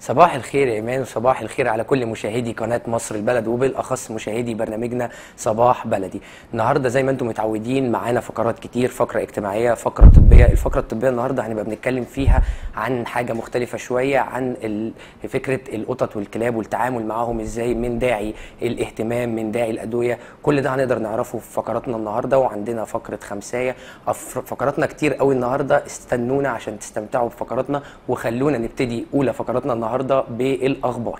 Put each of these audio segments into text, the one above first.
صباح الخير يا ايمان وصباح الخير على كل مشاهدي قناه مصر البلد وبالاخص مشاهدي برنامجنا صباح بلدي النهارده زي ما انتم متعودين معانا فقرات كتير فقره اجتماعيه فقره طبيه الفقره الطبيه النهارده هنبقى بنتكلم فيها عن حاجه مختلفه شويه عن ال- فكره القطط والكلاب والتعامل معاهم ازاي من داعي الاهتمام من داعي الادويه كل ده هنقدر نعرفه في فقراتنا النهارده وعندنا فقره خمسايه أف- فقراتنا كتير قوي النهارده استنونا عشان تستمتعوا بفقراتنا وخلونا نبتدي اولى فقراتنا النهارده بالاخبار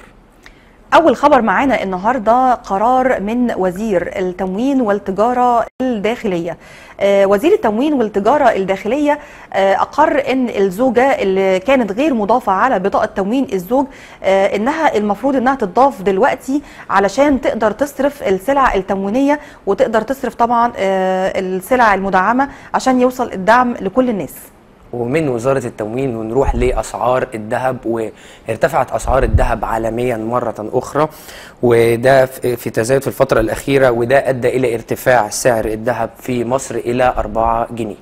أول خبر معانا النهاردة قرار من وزير التموين والتجارة الداخلية آه، وزير التموين والتجارة الداخلية آه، أقر أن الزوجة اللي كانت غير مضافة على بطاقة تموين الزوج آه، أنها المفروض أنها تضاف دلوقتي علشان تقدر تصرف السلع التموينية وتقدر تصرف طبعا آه، السلع المدعمة عشان يوصل الدعم لكل الناس ومن وزارة التموين ونروح لأسعار الذهب وارتفعت أسعار الذهب عالميا مرة أخرى وده في في تزايد في الفترة الأخيرة وده أدى إلى ارتفاع سعر الذهب في مصر إلى 4 جنيه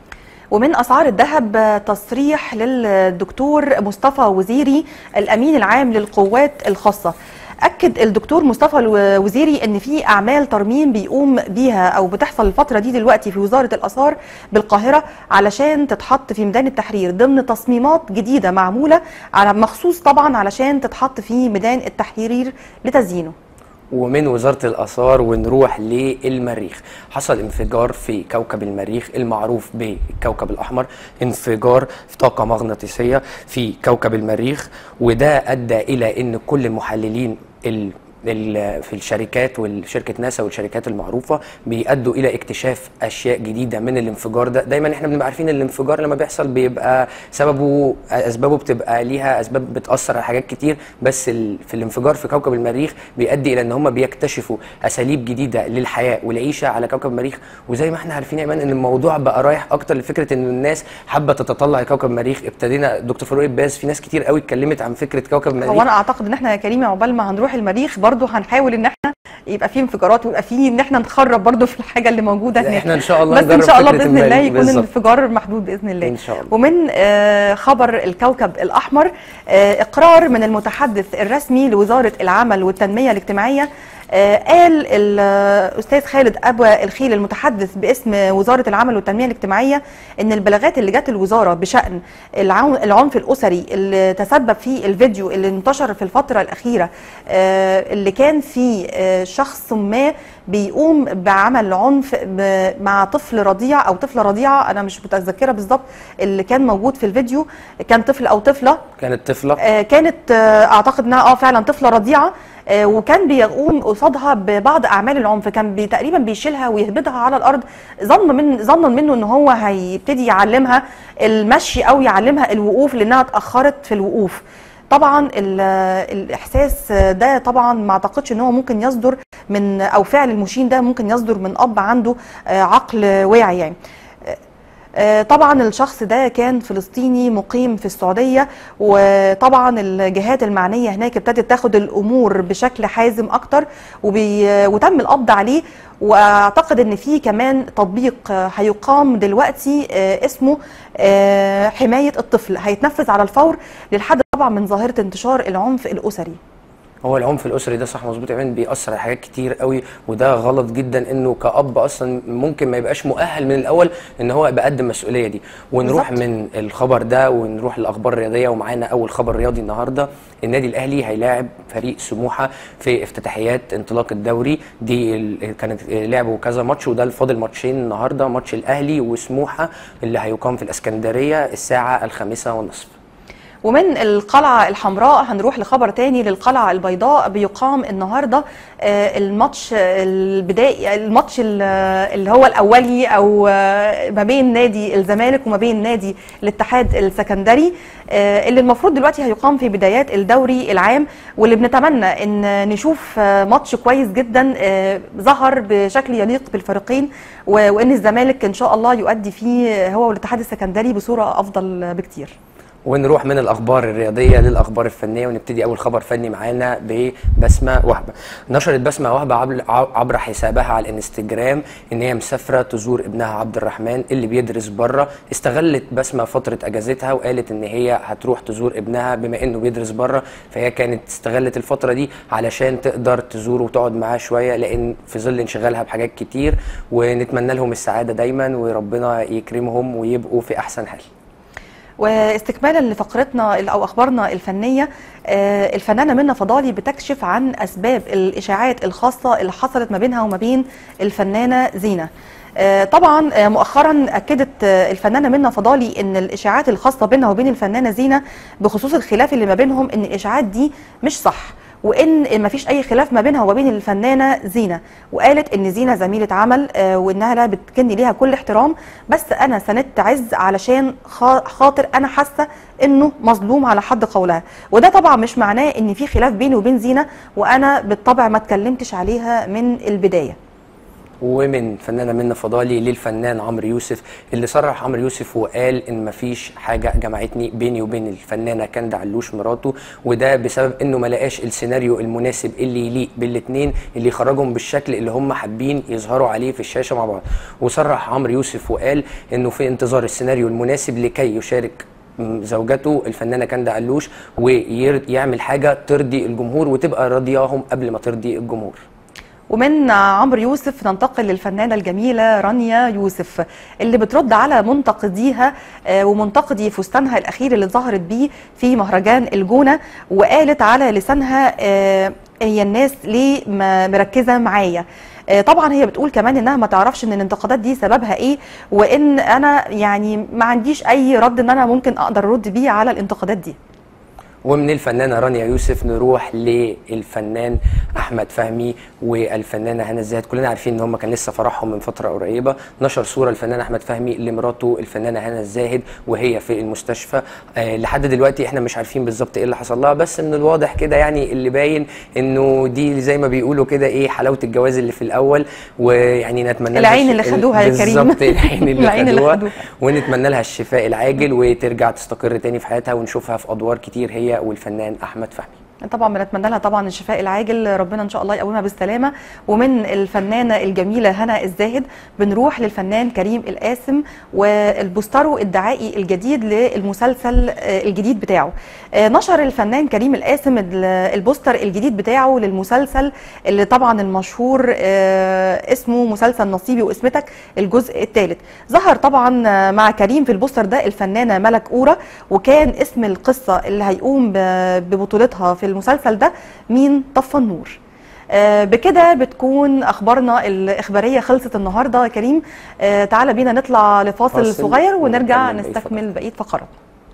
ومن اسعار الذهب تصريح للدكتور مصطفى وزيري الامين العام للقوات الخاصه اكد الدكتور مصطفى الوزيري ان في اعمال ترميم بيقوم بيها او بتحصل الفتره دي دلوقتي في وزاره الاثار بالقاهره علشان تتحط في ميدان التحرير ضمن تصميمات جديده معموله على مخصوص طبعا علشان تتحط في ميدان التحرير لتزيينه ومن وزارة الآثار ونروح للمريخ حصل انفجار في كوكب المريخ المعروف بالكوكب الأحمر انفجار في طاقة مغناطيسية في كوكب المريخ وده أدى إلى أن كل المحللين ال ال- في الشركات والشركه ناسا والشركات المعروفه بيأدوا الى اكتشاف اشياء جديده من الانفجار ده دايما احنا بنبقى عارفين الانفجار لما بيحصل بيبقى سببه اسبابه بتبقى ليها اسباب بتاثر على حاجات كتير بس ال- في الانفجار في كوكب المريخ بيؤدي الى ان هم بيكتشفوا اساليب جديده للحياه والعيشه على كوكب المريخ وزي ما احنا عارفين يا ايمان ان الموضوع بقى رايح اكتر لفكره ان الناس حابه تتطلع لكوكب المريخ ابتدينا دكتور فاروق باز في ناس كتير قوي اتكلمت عن فكره كوكب المريخ هو انا اعتقد ان احنا يا كريمه عقبال ما هنروح المريخ برضو هنحاول ان احنا يبقى فيه انفجارات ويبقى فيه ان احنا نخرب برضو في الحاجه اللي موجوده لا، هناك احنا إن شاء الله بس ان نجرب شاء الله فكرة باذن الله المريخ يكون بالظبط. الانفجار محدود باذن الله إن شاء الله. ومن آه، خبر الكوكب الاحمر آه، اقرار من المتحدث الرسمي لوزاره العمل والتنميه الاجتماعيه آه، قال الاستاذ خالد ابو الخيل المتحدث باسم وزاره العمل والتنميه الاجتماعيه ان البلاغات اللي جت الوزاره بشان العون- العنف الاسري اللي تسبب فيه الفيديو اللي انتشر في الفتره الاخيره آه، اللي كان فيه آه، شخص ما بيقوم بعمل عنف ب- مع طفل رضيع او طفله رضيعه انا مش متذكره بالظبط اللي كان موجود في الفيديو كان طفل او طفله كانت طفله آه، كانت آه، اعتقد انها اه فعلا طفله رضيعه آه، وكان بيقوم قصادها ببعض اعمال العنف كان بي تقريبا بيشيلها ويهبطها على الارض ظن من ظنا منه ان هو هيبتدي يعلمها المشي او يعلمها الوقوف لانها اتاخرت في الوقوف طبعا ال- الاحساس ده طبعا ما اعتقدش ان هو ممكن يصدر من او فعل المشين ده ممكن يصدر من اب عنده آه، عقل واعي يعني آه، طبعا الشخص ده كان فلسطيني مقيم في السعودية وطبعا الجهات المعنية هناك ابتدت تاخد الأمور بشكل حازم أكتر وبي وتم القبض عليه واعتقد ان في كمان تطبيق آه، هيقام دلوقتي آه، اسمه آه، حماية الطفل هيتنفذ على الفور للحد طبعا من ظاهرة انتشار العنف الأسري هو العنف الاسري ده صح مظبوط يا ايمان بيأثر على حاجات كتير قوي وده غلط جدا انه كأب اصلا ممكن ما يبقاش مؤهل من الاول ان هو يبقى قد المسؤوليه دي ونروح بالظبط. من الخبر ده ونروح للاخبار الرياضيه ومعانا اول خبر رياضي النهارده النادي الاهلي هيلاعب فريق سموحه في افتتاحيات انطلاق الدوري دي ال- كانت لعبوا كذا ماتش وده الفاضل ماتشين النهارده ماتش الاهلي وسموحه اللي هيقام في الاسكندريه الساعه الخامسة والنصف ومن القلعة الحمراء هنروح لخبر تاني للقلعة البيضاء بيقام النهاردة آه، الماتش البدائي الماتش ال- اللي هو الأولي أو آه، ما بين نادي الزمالك وما بين نادي الاتحاد السكندري آه، اللي المفروض دلوقتي هيقام في بدايات الدوري العام واللي بنتمنى ان نشوف آه، ماتش كويس جدا آه، ظهر بشكل يليق بالفريقين و- وان الزمالك ان شاء الله يؤدي فيه هو والاتحاد السكندري بصورة افضل بكتير ونروح من الاخبار الرياضيه للاخبار الفنيه ونبتدي اول خبر فني معانا ببسمه وهبه نشرت بسمه وهبه عبر- عبر حسابها على الانستجرام ان هي مسافره تزور ابنها عبد الرحمن اللي بيدرس بره استغلت بسمه فتره اجازتها وقالت ان هي هتروح تزور ابنها بما انه بيدرس بره فهي كانت استغلت الفتره دي علشان تقدر تزوره وتقعد معاه شويه لان في ظل انشغالها بحاجات كتير ونتمنى لهم السعاده دايما وربنا يكرمهم ويبقوا في احسن حال واستكمالا لفقرتنا او اخبارنا الفنيه آه، الفنانه منى فضالي بتكشف عن اسباب الاشاعات الخاصه اللي حصلت ما بينها وما بين الفنانه زينه آه، طبعا آه، مؤخرا اكدت آه، الفنانه منى فضالي ان الاشاعات الخاصه بينها وبين الفنانه زينه بخصوص الخلاف اللي ما بينهم ان الاشاعات دي مش صح وان ما فيش اي خلاف ما بينها وما بين الفنانه زينه وقالت ان زينه زميله عمل آه، وانها لا بتكن ليها كل احترام بس انا سندت عز علشان خا- خاطر انا حاسه انه مظلوم على حد قولها وده طبعا مش معناه ان في خلاف بيني وبين زينه وانا بالطبع ما اتكلمتش عليها من البدايه ومن فنانه منى فضالي للفنان عمرو يوسف اللي صرح عمرو يوسف وقال ان مفيش حاجه جمعتني بيني وبين الفنانه كندا علوش مراته وده بسبب انه ما لقاش السيناريو المناسب اللي يليق بالاثنين اللي يخرجهم بالشكل اللي هم حابين يظهروا عليه في الشاشه مع بعض وصرح عمرو يوسف وقال انه في انتظار السيناريو المناسب لكي يشارك م- زوجته الفنانه كندا علوش ويعمل حاجه ترضي الجمهور وتبقى راضياهم قبل ما ترضي الجمهور ومن عمرو يوسف ننتقل للفنانه الجميله رانيا يوسف اللي بترد على منتقديها آه، ومنتقدي فستانها الاخير اللي ظهرت بيه في مهرجان الجونه وقالت على لسانها آه، هي الناس ليه ما- مركزه معايا آه، طبعا هي بتقول كمان انها ما تعرفش ان الانتقادات دي سببها ايه وان انا يعني ما عنديش اي رد ان انا ممكن اقدر ارد بيه على الانتقادات دي ومن الفنانه رانيا يوسف نروح للفنان احمد فهمي والفنانه هنا الزاهد كلنا عارفين ان هم كان لسه فرحهم من فتره قريبه نشر صوره الفنان احمد فهمي لمراته الفنانه هنا الزاهد وهي في المستشفى آه لحد دلوقتي احنا مش عارفين بالظبط ايه اللي حصل لها بس من الواضح كده يعني اللي باين انه دي زي ما بيقولوا كده ايه حلاوه الجواز اللي في الاول ويعني نتمنى لها العين الش- اللي خدوها يا كريم. بالظبط العين اللي العين اللي خدوها خدوها. ونتمنى لها الشفاء العاجل وترجع تستقر تاني في حياتها ونشوفها في ادوار كتير هي والفنان احمد فهمي طبعا بنتمنى لها طبعا الشفاء العاجل ربنا ان شاء الله يقومها بالسلامه ومن الفنانه الجميله هنا الزاهد بنروح للفنان كريم القاسم والبوسترو الدعائي الجديد للمسلسل آه، الجديد بتاعه آه، نشر الفنان كريم القاسم ال- البوستر الجديد بتاعه للمسلسل اللي طبعا المشهور آه، اسمه مسلسل نصيبي واسمتك الجزء الثالث ظهر طبعا آه، مع كريم في البوستر ده الفنانه ملك اورا وكان اسم القصه اللي هيقوم ب- ببطولتها في المسلسل ده مين طفى النور آه، بكده بتكون اخبارنا الاخباريه خلصت النهارده يا كريم آه، تعالى بينا نطلع لفاصل فاصل صغير ونرجع ونكمل بقية نستكمل بقيه فقرات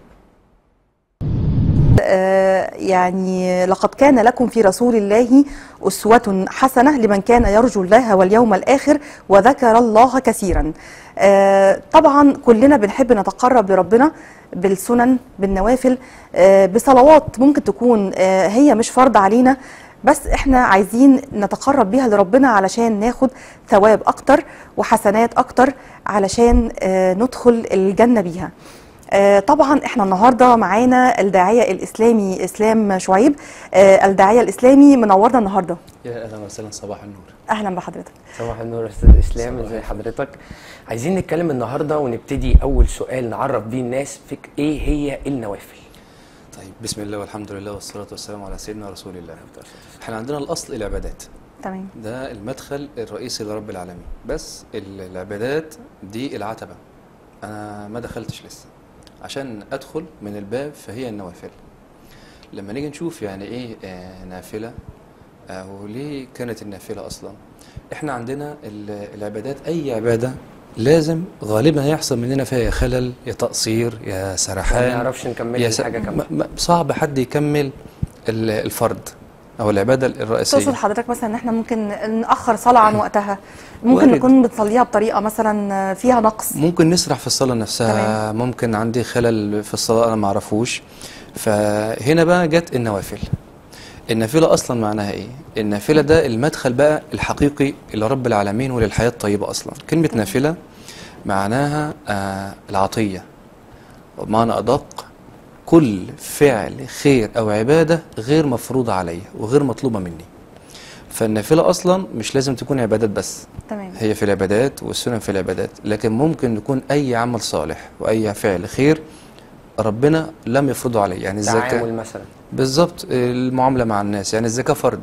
آه، يعني لقد كان لكم في رسول الله أسوة حسنة لمن كان يرجو الله واليوم الآخر وذكر الله كثيرا آه، طبعا كلنا بنحب نتقرب لربنا بالسنن بالنوافل آه، بصلوات ممكن تكون آه، هي مش فرض علينا بس احنا عايزين نتقرب بيها لربنا علشان ناخد ثواب اكتر وحسنات اكتر علشان آه، ندخل الجنة بيها آه، طبعا احنا النهارده معانا الداعيه الاسلامي اسلام شعيب آه، الداعيه الاسلامي منورنا النهارده يا اهلا وسهلا صباح النور اهلا بحضرتك صباح النور يا استاذ اسلام ازي حضرتك عايزين نتكلم النهارده ونبتدي اول سؤال نعرف بيه الناس فيك ايه هي النوافل طيب بسم الله والحمد لله والصلاه والسلام على سيدنا رسول الله احنا عندنا الاصل العبادات تمام ده المدخل الرئيسي لرب العالمين بس ال- العبادات دي العتبه انا ما دخلتش لسه عشان ادخل من الباب فهي النوافل لما نيجي نشوف يعني ايه آه، نافله او ليه كانت النافله اصلا احنا عندنا ال- العبادات اي عباده لازم غالبا هيحصل مننا فيها يا خلل يا تقصير يا سرحان ما نعرفش نكمل يا س... حاجه كامله م- م- صعب حد يكمل ال- الفرض او العباده الرئيسيه تقصد حضرتك مثلا ان احنا ممكن ناخر صلاه عن وقتها ممكن وارد. نكون بنصليها بطريقه مثلا فيها نقص ممكن نسرح في الصلاه نفسها تمام. ممكن عندي خلل في الصلاه انا ما اعرفوش فهنا بقى جت النوافل النافله اصلا معناها ايه النافله ده المدخل بقى الحقيقي لرب العالمين وللحياه الطيبه اصلا كلمه نافله معناها آه العطيه وبمعنى ادق كل فعل خير او عباده غير مفروضه عليا وغير مطلوبه مني فالنافله اصلا مش لازم تكون عبادات بس تمام هي في العبادات والسنن في العبادات لكن ممكن يكون اي عمل صالح واي فعل خير ربنا لم يفرضه علي يعني الزكاه تعامل مثلا بالظبط المعامله مع الناس يعني الزكاه فرض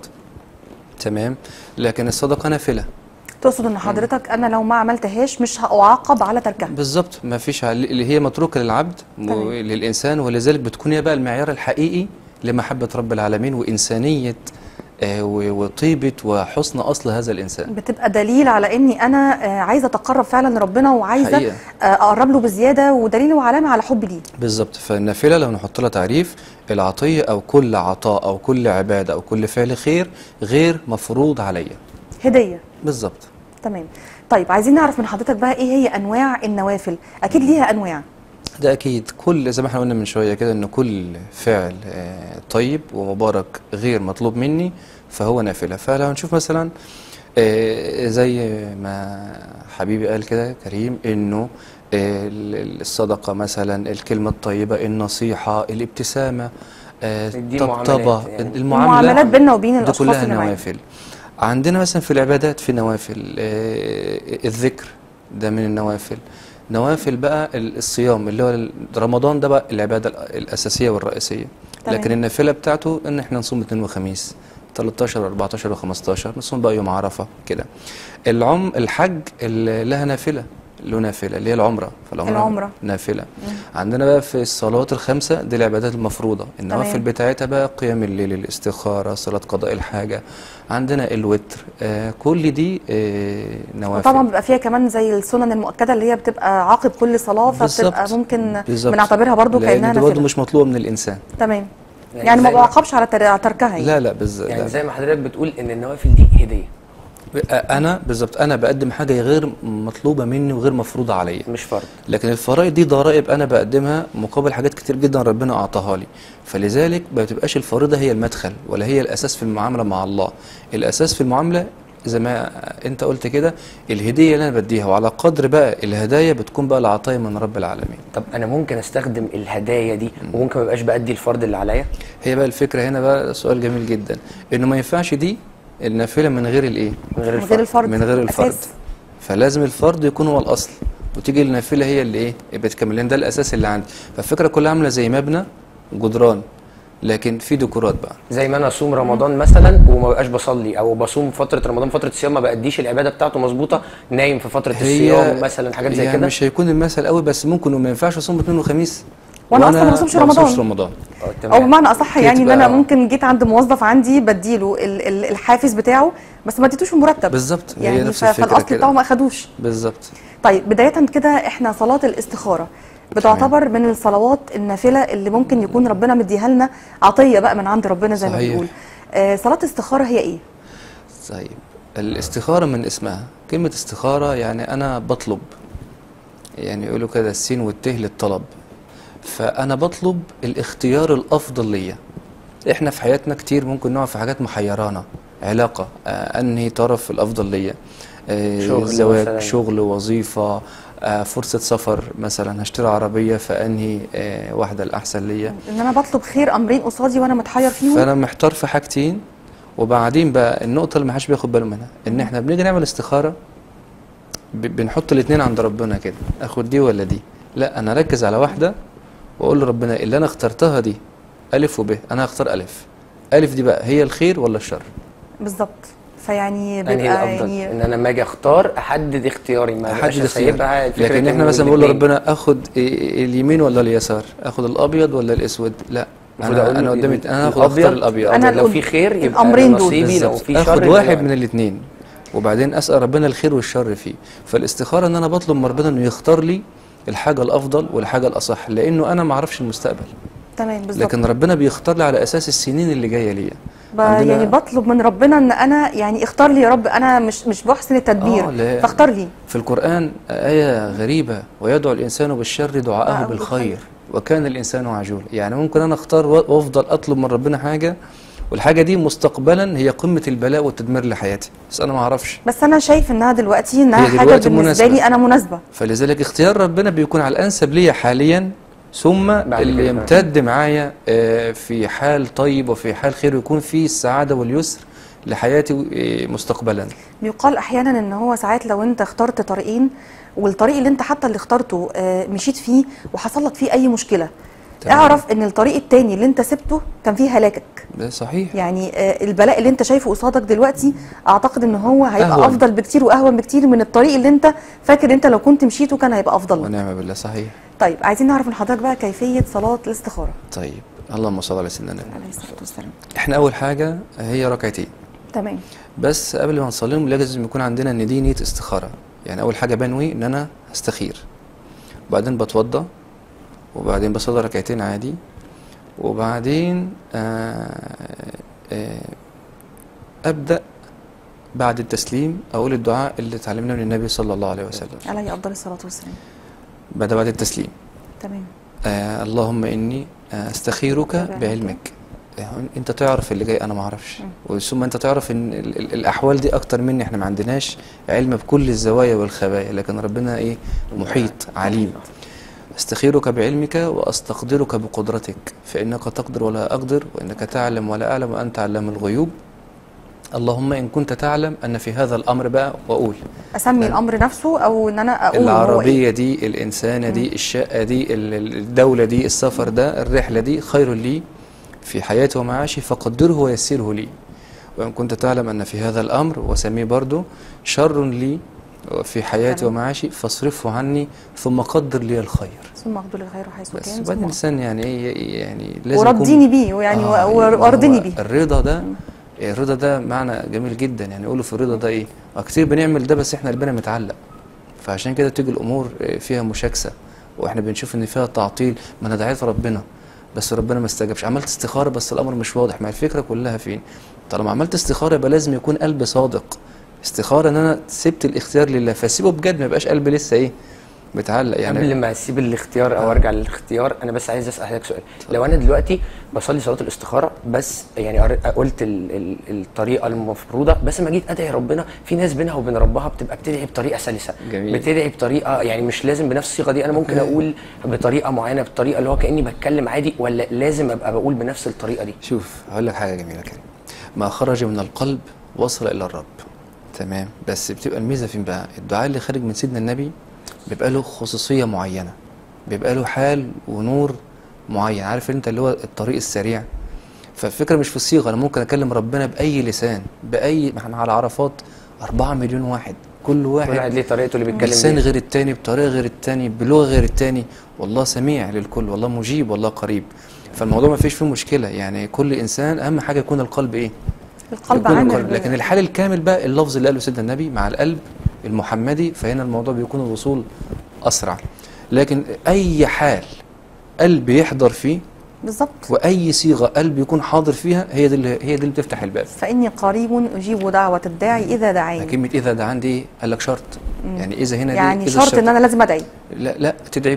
تمام لكن الصدقه نافله تقصد ان حضرتك انا لو ما عملتهاش مش هأعاقب على تركها بالظبط ما فيش عل- اللي هي متروكه للعبد تمام. وللانسان ولذلك بتكون هي بقى المعيار الحقيقي لمحبه رب العالمين وانسانيه آه، و- وطيبه وحسن اصل هذا الانسان بتبقى دليل على اني انا آه، عايزه اتقرب فعلا لربنا وعايزه حقيقة. آه، اقرب له بزياده ودليل وعلامه على حبي ليه بالظبط فالنافله لو نحط لها تعريف العطيه او كل عطاء او كل عباده او كل فعل خير غير مفروض عليا هديه بالظبط تمام طيب عايزين نعرف من حضرتك بقى ايه هي انواع النوافل اكيد ليها انواع ده اكيد كل زي ما احنا قلنا من شويه كده ان كل فعل آه، طيب ومبارك غير مطلوب مني فهو نافله فلو نشوف مثلا آه، زي ما حبيبي قال كده كريم انه آه، ال- الصدقه مثلا الكلمه الطيبه النصيحه الابتسامه آه، دي الطبطبه معاملات يعني. المعاملات بيننا وبين دي الاشخاص كلها اللي معانا نوافل عندنا مثلا في العبادات في نوافل آه، الذكر ده من النوافل نوافل بقى ال- الصيام اللي هو ال- رمضان ده بقى العباده ال- الاساسيه والرئيسيه تمام. لكن النافله بتاعته ان احنا نصوم اثنين وخميس 13 14 و15 نصوم بقى يوم عرفه كده العم الحج اللي لها نافله له نافله اللي هي العمره فالعمره العمرة. نافله عندنا بقى في الصلوات الخمسه دي العبادات المفروضه النوافل تمام. بتاعتها بقى قيام الليل الاستخاره صلاه قضاء الحاجه عندنا الوتر آه كل دي آه نوافل وطبعا بيبقى فيها كمان زي السنن المؤكده اللي هي بتبقى عقب كل صلاه فبتبقى بالظبط. ممكن بالظبط. بنعتبرها برضو لان كانها دي برضه نافله مش مطلوبه من الانسان تمام يعني يعني ما زي- بعاقبش على تر- على تركها يعني. لا لا بالظبط يعني لا. زي ما حضرتك بتقول ان النوافل دي هديه انا بالظبط انا بقدم حاجه غير مطلوبه مني وغير مفروضه عليا مش فرض لكن الفرائض دي ضرائب انا بقدمها مقابل حاجات كتير جدا ربنا اعطاها لي فلذلك ما بتبقاش الفريضه هي المدخل ولا هي الاساس في المعامله مع الله الاساس في المعامله زي ما انت قلت كده الهديه اللي انا بديها وعلى قدر بقى الهدايا بتكون بقى العطايا من رب العالمين طب انا ممكن استخدم الهدايا دي وممكن ما ابقاش بادي الفرض اللي عليا هي بقى الفكره هنا بقى سؤال جميل جدا انه ما ينفعش دي النافله من غير الايه من غير من الفرض غير الفرد من غير الفرد أساس. فلازم الفرد يكون هو الاصل وتيجي النافله هي اللي ايه بتكمل لان ده الاساس اللي عندي فالفكره كلها عامله زي مبنى جدران لكن في ديكورات بقى زي ما انا اصوم رمضان مثلا وما بقاش بصلي او بصوم فتره رمضان فتره الصيام ما باديش العباده بتاعته مظبوطه نايم في فتره الصيام مثلا حاجات زي يعني كده مش هيكون المثل قوي بس ممكن وما ينفعش اصوم اثنين وخميس وأنا أصلاً ما بصومش رمضان. رمضان آه، او تمام بمعنى اصح كده يعني ان انا بقى. ممكن جيت عند موظف عندي بديله ال- ال- الحافز بتاعه بس ما اديتوش المرتب بالظبط هي يعني نفس ف- الفكره فالاصل كده بتاعه ما اخدوش بالظبط طيب بدايه كده احنا صلاه الاستخاره بتعتبر من الصلوات النافله اللي ممكن يكون ربنا مديها لنا عطيه بقى من عند ربنا زي ما صحيح. بنقول آه صلاه الاستخاره هي ايه طيب الاستخارة من اسمها كلمة استخارة يعني أنا بطلب يعني يقولوا كده السين والته للطلب فأنا بطلب الاختيار الأفضل ليا إحنا في حياتنا كتير ممكن نقع في حاجات محيرانا علاقة آه أنهي طرف الأفضل ليا آه شغل زواج مثلاً. شغل وظيفة آه فرصة سفر مثلا هشتري عربية فأنهي آه واحدة الأحسن ليا ان انا بطلب خير امرين قصادي وانا متحير فيهم فانا محتار في حاجتين وبعدين بقى النقطه اللي ما حدش بياخد باله منها ان احنا بنيجي نعمل استخاره ب- بنحط الاثنين عند ربنا كده اخد دي ولا دي لا انا اركز على واحده واقول لربنا اللي انا اخترتها دي الف وب انا هختار الف الف دي بقى هي الخير ولا الشر بالظبط فيعني انهي بيبقى الافضل يعني ان انا لما اجي اختار احدد اختياري ما احدد بقاش اختيار. اسيبها فكرة لكن احنا إنه مثلا بنقول الاتنين. لربنا اخد إيه اليمين ولا اليسار اخد الابيض ولا الاسود لا المفروض أقول انا له انا قدامي ال- انا هاخد اختار الابيض أنا لو القد- في خير يبقى الأمرين ده دول. نصيبي لو بالظبط. في شر اخد يبقى واحد الواحد. من الاثنين وبعدين اسال ربنا الخير والشر فيه فالاستخاره ان انا بطلب من ربنا انه يختار لي الحاجه الافضل والحاجه الاصح لانه انا ما اعرفش المستقبل تمام بالظبط لكن ربنا بيختار لي على اساس السنين اللي جايه ليا ب- عندنا- يعني بطلب من ربنا ان انا يعني اختار لي يا رب انا مش مش بحسن التدبير آه، لا. فاختار لي في القرآن آية غريبة ويدعو الإنسان بالشر دعاءه دعاءه بالخير بالخير. وكان الإنسان عجولا يعني ممكن أنا أختار و- وأفضل أطلب من ربنا حاجة والحاجة دي مستقبلا هي قمة البلاء والتدمير لحياتي بس أنا ما أعرفش بس انا شايف انها دلوقتي انها هي حاجه دلوقتي بالنسبه مناسبة. لي انا مناسبه فلذلك اختيار ربنا بيكون على الأنسب ليا حاليا ثم بعد اللي كده. يمتد معايا آه، في حال طيب وفي حال خير ويكون فيه السعادة واليسر لحياتي آه، مستقبلا بيقال احيانا ان هو ساعات لو انت اخترت طريقين والطريق اللي انت حتى اللي اخترته آه، مشيت فيه وحصل لك فيه اي مشكله تمام. اعرف ان الطريق التاني اللي انت سبته كان فيه هلاكك ده صحيح يعني آه، البلاء اللي انت شايفه قصادك دلوقتي اعتقد ان هو هيبقى أهون. افضل بكتير واهون بكتير من الطريق اللي انت فاكر انت لو كنت مشيته كان هيبقى افضل لك. ونعم بالله صحيح طيب عايزين نعرف من حضرتك بقى كيفيه صلاه الاستخاره طيب اللهم صل على سيدنا النبي عليه الصلاه والسلام احنا اول حاجة هي ركعتين تمام بس قبل ما نصليهم لازم يكون عندنا ان دي نية استخارة يعني اول حاجة بنوي ان انا استخير وبعدين بتوضى وبعدين بصلي ركعتين عادي وبعدين آه آه ابدا بعد التسليم اقول الدعاء اللي اتعلمناه من النبي صلى الله عليه وسلم عليه افضل الصلاه والسلام بعد بعد التسليم تمام آه اللهم اني آه استخيرك بعلمك. بعلمك يعني انت تعرف اللي جاي انا ما اعرفش ثم انت تعرف ان ال ال الاحوال دي اكتر مني احنا ما عندناش علم بكل الزوايا والخبايا لكن ربنا ايه محيط عليم استخيرك بعلمك واستقدرك بقدرتك فانك تقدر ولا اقدر وانك تعلم ولا اعلم وانت علام الغيوب اللهم ان كنت تعلم ان في هذا الامر بقى واقول اسمي لا. الامر نفسه او ان انا اقول هو إيه؟ العربية دي الإنسانة دي الشقة دي ال- ال- الدولة دي السفر ده الرحلة دي خير لي في حياتي ومعاشي فقدره ويسره لي وإن كنت تعلم أن في هذا الأمر وسميه برضو شر لي في حياتي تمام. ومعاشي فاصرفه عني ثم قدر لي الخير ثم اقدر الخير حيث بس كان وبعدين ثم الإنسان يعني إيه يعني لازم يكون- ورضيني بيه يعني آه، و- ما وارضني هو بيه الرضا ده الرضا ده معنى جميل جدا يعني يقولوا في الرضا ده ايه آه، كتير بنعمل ده بس احنا قلبنا متعلق فعشان كده تيجي الامور آه، فيها مشاكسه واحنا بنشوف ان فيها تعطيل ما انا دعيت ربنا بس ربنا ما استجابش عملت استخاره بس الامر مش واضح ما الفكره كلها فين طالما عملت استخاره يبقى لازم يكون قلب صادق استخاره ان انا سبت الاختيار لله فسيبه بجد ما يبقاش قلبي لسه ايه متعلق يعني قبل ما اسيب الاختيار او ارجع للاختيار انا بس عايز اسال حضرتك سؤال لو انا دلوقتي بصلي صلاه الاستخاره بس يعني قر- قلت ال ال الطريقه المفروضه بس ما جيت ادعي ربنا في ناس بينها وبين ربها بتبقى بتدعي بطريقه سلسه جميل. بتدعي بطريقه يعني مش لازم بنفس الصيغه دي انا ممكن اقول بطريقه معينه بالطريقه اللي هو كاني بتكلم عادي ولا لازم ابقى بقول بنفس الطريقه دي شوف هقول لك حاجه جميله كده ما خرج من القلب وصل الى الرب تمام بس بتبقى الميزه فين بقى الدعاء اللي خارج من سيدنا النبي بيبقى له خصوصيه معينه بيبقى له حال ونور معين عارف انت اللي هو الطريق السريع فالفكره مش في الصيغه انا ممكن اكلم ربنا باي لسان باي ما احنا على عرفات 4 مليون واحد كل كل واحد واحد ليه طريقته اللي بيتكلم لسان بيها غير التاني بطريقه غير التاني بلغه غير التاني والله سميع للكل والله مجيب والله قريب فالموضوع ما فيش فيه مشكله يعني كل انسان اهم حاجه يكون القلب ايه القلب يكون عامل القلب لكن الحال الكامل بقى اللفظ اللي قاله سيدنا النبي مع القلب المحمدي فهنا الموضوع بيكون الوصول اسرع لكن اي حال قلب يحضر فيه بالظبط واي صيغه قلب يكون حاضر فيها هي دي اللي هي دي اللي بتفتح الباب فاني قريب اجيب دعوه الداعي اذا دعاني كلمه اذا ده عندي ايه قال لك شرط يعني اذا هنا دي يعني إذا شرط الشرط- ان انا لازم ادعي لا لا تدعي ب-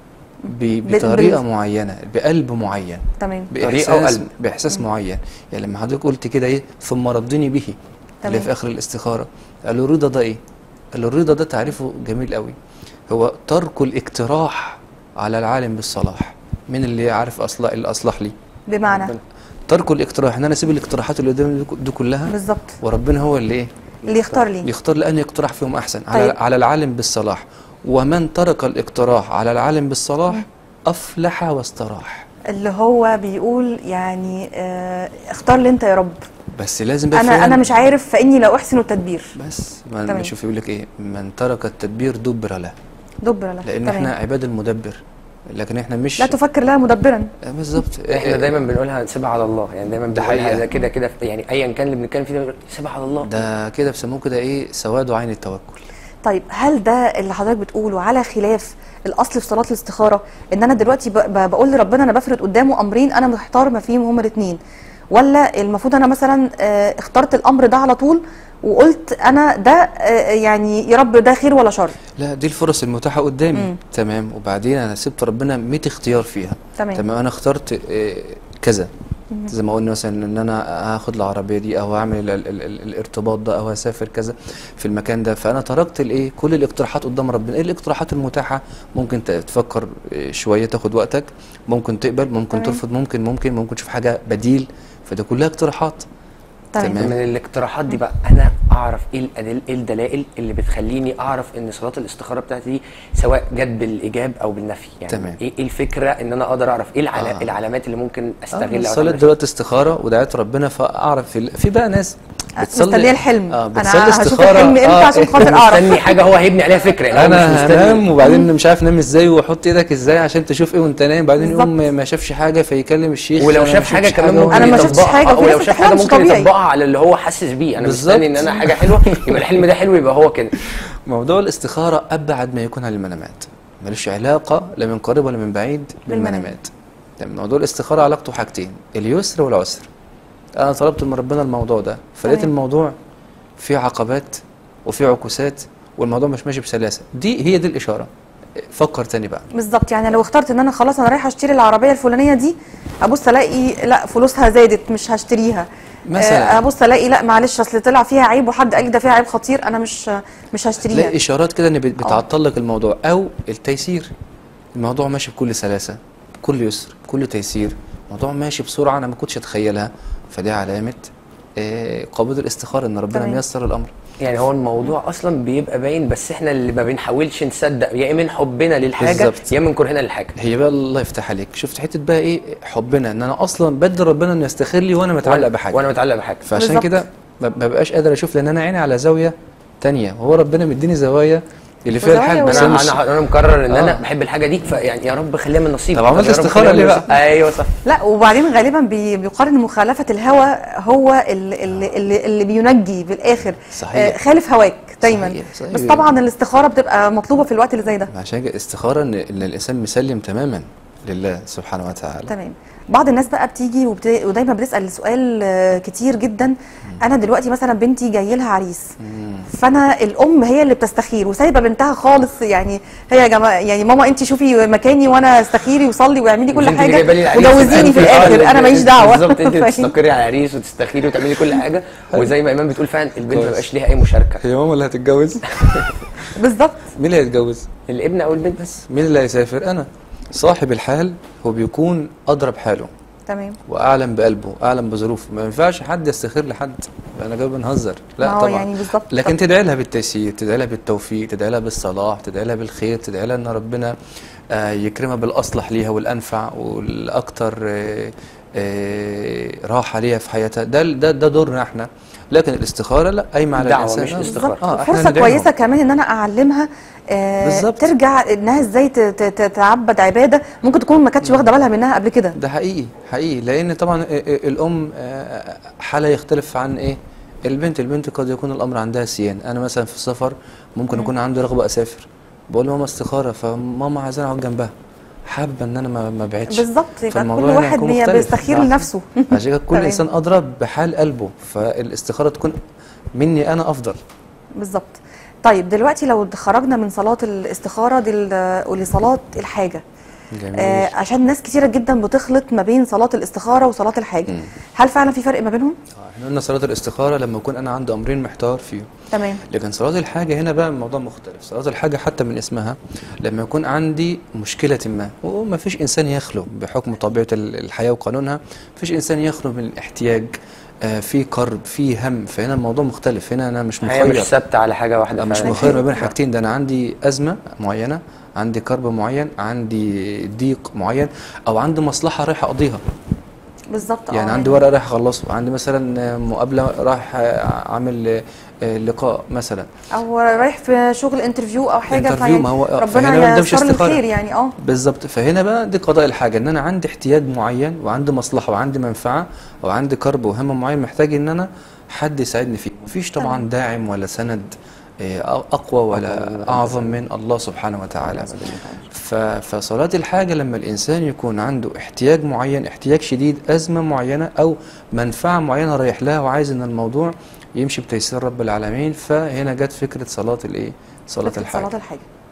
بال- بطريقه بال- معينه بقلب معين تمام طريقة باحساس وقلب. باحساس معين يعني لما حضرتك قلت كده ايه ثم ردني به اللي تمام. في اخر الاستخاره قال له الرضا ده ايه قال له الرضا ده تعريفه جميل قوي هو ترك الاقتراح على العالم بالصلاح مين اللي عارف اصلا اللي اصلح لي بمعنى ترك الاقتراح ان انا اسيب الاقتراحات اللي قدامي دي- دي كلها بالظبط وربنا هو اللي ايه اللي يختار لي يختار لأن يقترح فيهم أحسن على, طيب. على العالم بالصلاح ومن ترك الاقتراح على العالم بالصلاح أفلح واستراح اللي هو بيقول يعني آه اختار لي انت يا رب بس لازم بقى انا فعلاً- انا مش عارف فاني لا احسن التدبير بس ما تمام. ما شوف يقول لك ايه من ترك التدبير دبر له دبر له لان تمام. احنا عباد المدبر لكن احنا مش لا تفكر لها مدبرا آه، بالظبط احنا دايما بنقولها نسيبها على الله يعني دايما ده بنقولها حقيقة. ده كده كده يعني ايا كان اللي بنتكلم فيه ده بنقول سيبها على الله ده كده بيسموه كده ايه سواد عين التوكل طيب هل ده اللي حضرتك بتقوله على خلاف الاصل في صلاه الاستخاره ان انا دلوقتي ب- ب- بقول لربنا انا بفرض قدامه امرين انا محتار ما فيهم هما الاثنين ولا المفروض انا مثلا آه، اخترت الامر ده على طول وقلت انا ده آه، يعني يا رب ده خير ولا شر لا دي الفرص المتاحه قدامي مم. تمام وبعدين انا سبت ربنا 100 اختيار فيها تمام. تمام انا اخترت آه، كذا زي ما قلنا مثلا ان انا هاخد العربيه دي او هعمل ال ال ال الارتباط ده او هسافر كذا في المكان ده فانا تركت الايه كل الاقتراحات قدام ربنا ايه الاقتراحات المتاحه ممكن ت- تفكر إيه، شويه تاخد وقتك ممكن تقبل ممكن تمام. ترفض ممكن ممكن ممكن تشوف حاجه بديل فده كلها اقتراحات تمام تمام. من الاقتراحات دي بقى انا اعرف ايه الأدل ايه الدلائل اللي بتخليني اعرف ان صلاه الاستخاره بتاعتي دي سواء جت بالايجاب او بالنفي يعني تمام. ايه إيه الفكره ان انا اقدر اعرف ايه العلا... آه. العلامات اللي ممكن آه، استغل صليت أتعامل دلوقتي استخاره ودعيت ربنا فاعرف في, ال- في بقى ناس مستنيه الحلم اه انا بتصلي هشوف استخاره الحلم امتى آه، عشان خاطر مستني اعرف حاجه هو هيبني عليها فكره يعني هو مش انا مستني هنام وبعدين مش عارف نام ازاي واحط ايدك ازاي عشان تشوف ايه وانت نايم بعدين بالظبط. يقوم ما شافش حاجه فيكلم الشيخ ولو أنا ما شاف حاجه شفتش كمان ممكن أنا ما شفتش يطبقها. حاجة، آه، وفي ولو ناس شاف بتحلم حاجه مش ممكن طبيعي. يطبقها على اللي هو حاسس بيه انا بالظبط. مستني ان انا حاجه حلوه يبقى الحلم ده حلو يبقى هو كده موضوع الاستخاره ابعد ما يكون عن المنامات ملوش علاقه لا من قريب ولا من بعيد بالمنام. بالمنامات تمام موضوع الاستخاره علاقته حاجتين اليسر والعسر انا طلبت من ربنا الموضوع ده فلقيت تمام. الموضوع فيه عقبات وفيه عكوسات والموضوع مش ماشي بسلاسه دي هي دي الاشاره فكر تاني بقى بالظبط يعني لو اخترت ان انا خلاص انا رايحه اشتري العربيه الفلانيه دي ابص الاقي لا فلوسها زادت مش هشتريها مثلاً. آه، ابص الاقي لا معلش اصل طلع فيها عيب وحد قال لي ده فيها عيب خطير انا مش مش هشتريها تلاقي اشارات كده ان بت- بتعطل لك الموضوع او التيسير الموضوع ماشي بكل سلاسه بكل يسر بكل تيسير الموضوع ماشي بسرعه انا ما كنتش اتخيلها فدي علامه آه، قبول الاستخاره ان ربنا تمام. ميسر الامر يعني هو الموضوع اصلا بيبقى باين بس احنا اللي ما بنحاولش نصدق يا من حبنا للحاجه بالظبط. يا من كرهنا للحاجه هي بقى الله يفتح عليك شفت حته بقى ايه حبنا ان انا اصلا بدي ربنا انه يستخير لي وانا متعلق بحاجه وانا متعلق بحاجه فعشان بالظبط. كده ما ما بقاش قادر اشوف لان انا عيني على زاويه تانية وهو ربنا مديني زوايا اللي فيها وزوايا الحال بس انا انا مش انا انا مقرر ان انا آه. بحب الحاجه دي فيعني يا رب خليها من نصيبي طب عملت يا رب استخارة خليها من ليه بقى؟ نصيبي. ايوه صح لا وبعدين غالبا بي- بيقارن مخالفه الهوى هو اللي, اللي, اللي بينجي بالاخر صحيح. آه، خالف هواك دايما صحيح، صحيح. بس طبعا الاستخاره بتبقى مطلوبه في الوقت اللي زي ده عشان كده استخاره ان ان الانسان مسلم تماما لله سبحانه وتعالى تمام بعض الناس بقى بتيجي وبت... ودايما بتسال سؤال آه، كتير جدا انا دلوقتي مثلا بنتي جاي لها عريس فانا الام هي اللي بتستخير وسايبه بنتها خالص يعني هي يا جماعه يعني ماما انت شوفي مكاني وانا استخيري وصلي واعملي كل مش انت اللي حاجه جايبة لي العريس، وجوزيني في أنت- آه، الاخر انا أنت- ماليش أنت دعوه بالظبط انت اللي فاهم؟ تستقري على العريس وتستخيري وتعملي كل حاجه وزي ما ايمان بتقول فعلا البنت ما كويس. بقاش ليها اي مشاركه هي ماما اللي هتتجوز بالظبط مين اللي هيتجوز الابن او البنت بس مين اللي هيسافر انا صاحب الحال هو بيكون اضرب حاله تمام واعلم بقلبه اعلم بظروفه ما ينفعش حد يستخير لحد انا جاي بنهزر ما لا هو طبعا يعني بالظبط لكن تدعي لها بالتيسير تدعي لها بالتوفيق تدعي لها بالصلاح تدعي لها بالخير تدعي لها ان ربنا آه، يكرمها بالاصلح ليها والانفع والاكثر آه، آه، راحه ليها في حياتها ده ده ده دورنا احنا لكن الاستخاره لا قايمه على دعوة الانسان مش آه، استخارة. بالظبط اه احنا فرصه ندعي لهم. كويسه كمان ان انا اعلمها آه بالظبط. ترجع انها ازاي ت- ت- تتعبد عباده ممكن تكون ما كانتش واخده بالها منها قبل كده ده حقيقي حقيقي لان طبعا آه، آه، الام آه، حالها يختلف عن ايه البنت البنت قد يكون الامر عندها سيان انا مثلا في السفر ممكن يكون عندي رغبه اسافر بقول لماما استخاره فماما عايزاني اقعد جنبها حابه ان انا ما ما ابعدش بالظبط يبقى كل فالموضوع هنا واحد هيكون بي- مختلف. بيستخير آه. لنفسه عشان كده كل تمام. انسان ادرى بحال قلبه فالاستخاره تكون مني انا افضل بالظبط طيب دلوقتي لو خرجنا من صلاه الاستخاره دي ل- لصلاه الحاجه جميل آه عشان ناس كتيره جدا بتخلط ما بين صلاه الاستخاره وصلاه الحاجه مم. هل فعلا في فرق ما بينهم آه، احنا قلنا صلاه الاستخاره لما يكون انا عندي امرين محتار فيهم تمام لكن صلاة الحاجة هنا بقى الموضوع مختلف صلاة الحاجة حتى من اسمها لما يكون عندي مشكلة ما وما فيش إنسان يخلو بحكم طبيعة ال- الحياة وقانونها فيش إنسان يخلو من الاحتياج آه في كرب في هم فهنا الموضوع مختلف هنا أنا مش هي مش مخير ثابته على حاجه واحده أنا مش فعلا. مخير ما بين حاجتين ده أنا عندي أزمة معينة عندي كرب معين عندي ضيق معين أو عندي مصلحة رايح أقضيها بالظبط يعني آه، عندي ورقه رايح اخلصه عندي مثلا مقابله رايح عامل آه، لقاء مثلا او رايح في شغل انترفيو او حاجه انترفيو، فيعني ما هو- فهنا ربنا ده مش ييسر لي استخارة. الخير يعني اه بالظبط فهنا بقى دي قضاء الحاجه ان انا عندي احتياج معين وعندي مصلحه وعندي منفعه وعندي كرب وهم معين محتاج ان انا حد يساعدني فيه مفيش طبعا تمام. داعم ولا سند آه، اقوى ولا اعظم من الله سبحانه وتعالى ف- فصلاة الحاجة لما الإنسان يكون عنده احتياج معين احتياج شديد أزمة معينة أو منفعة معينة رايح لها وعايز إن الموضوع يمشي بتيسير رب العالمين فهنا جت فكرة صلاة الإيه؟ صلاة فكرة الحاجة صلاه الحاجه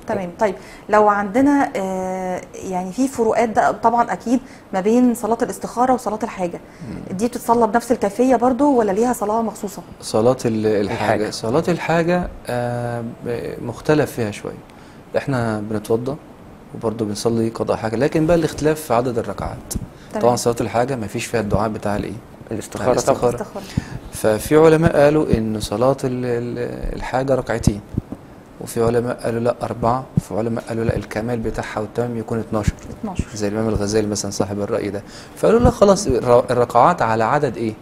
تمام طيب لو عندنا آه، يعني في فروقات ده طبعا اكيد ما بين صلاه الاستخاره وصلاه الحاجه دي بتتصلى بنفس الكيفيه برضو ولا ليها صلاه مخصوصه صلاة ال- الحاجة الحاجة. صلاة الحاجة آه، ب- مختلف فيها شوية احنا بنتوضى وبرضه بنصلي قضاء حاجة لكن بقى الاختلاف في عدد الركعات تمام. طبعا صلاة الحاجة ما فيش فيها الدعاء بتاع الايه الاستخاره طبعا الاستخارة. استخاره ففي علماء قالوا ان صلاة ال- ال- الحاجة ركعتين وفي علماء قالوا لا أربعة وفي علماء قالوا لا الكمال بتاعها والتمام يكون 12 12 زي الإمام الغزالي مثلا صاحب الرأي ده فقالوا لا خلاص الر- الركعات على عدد إيه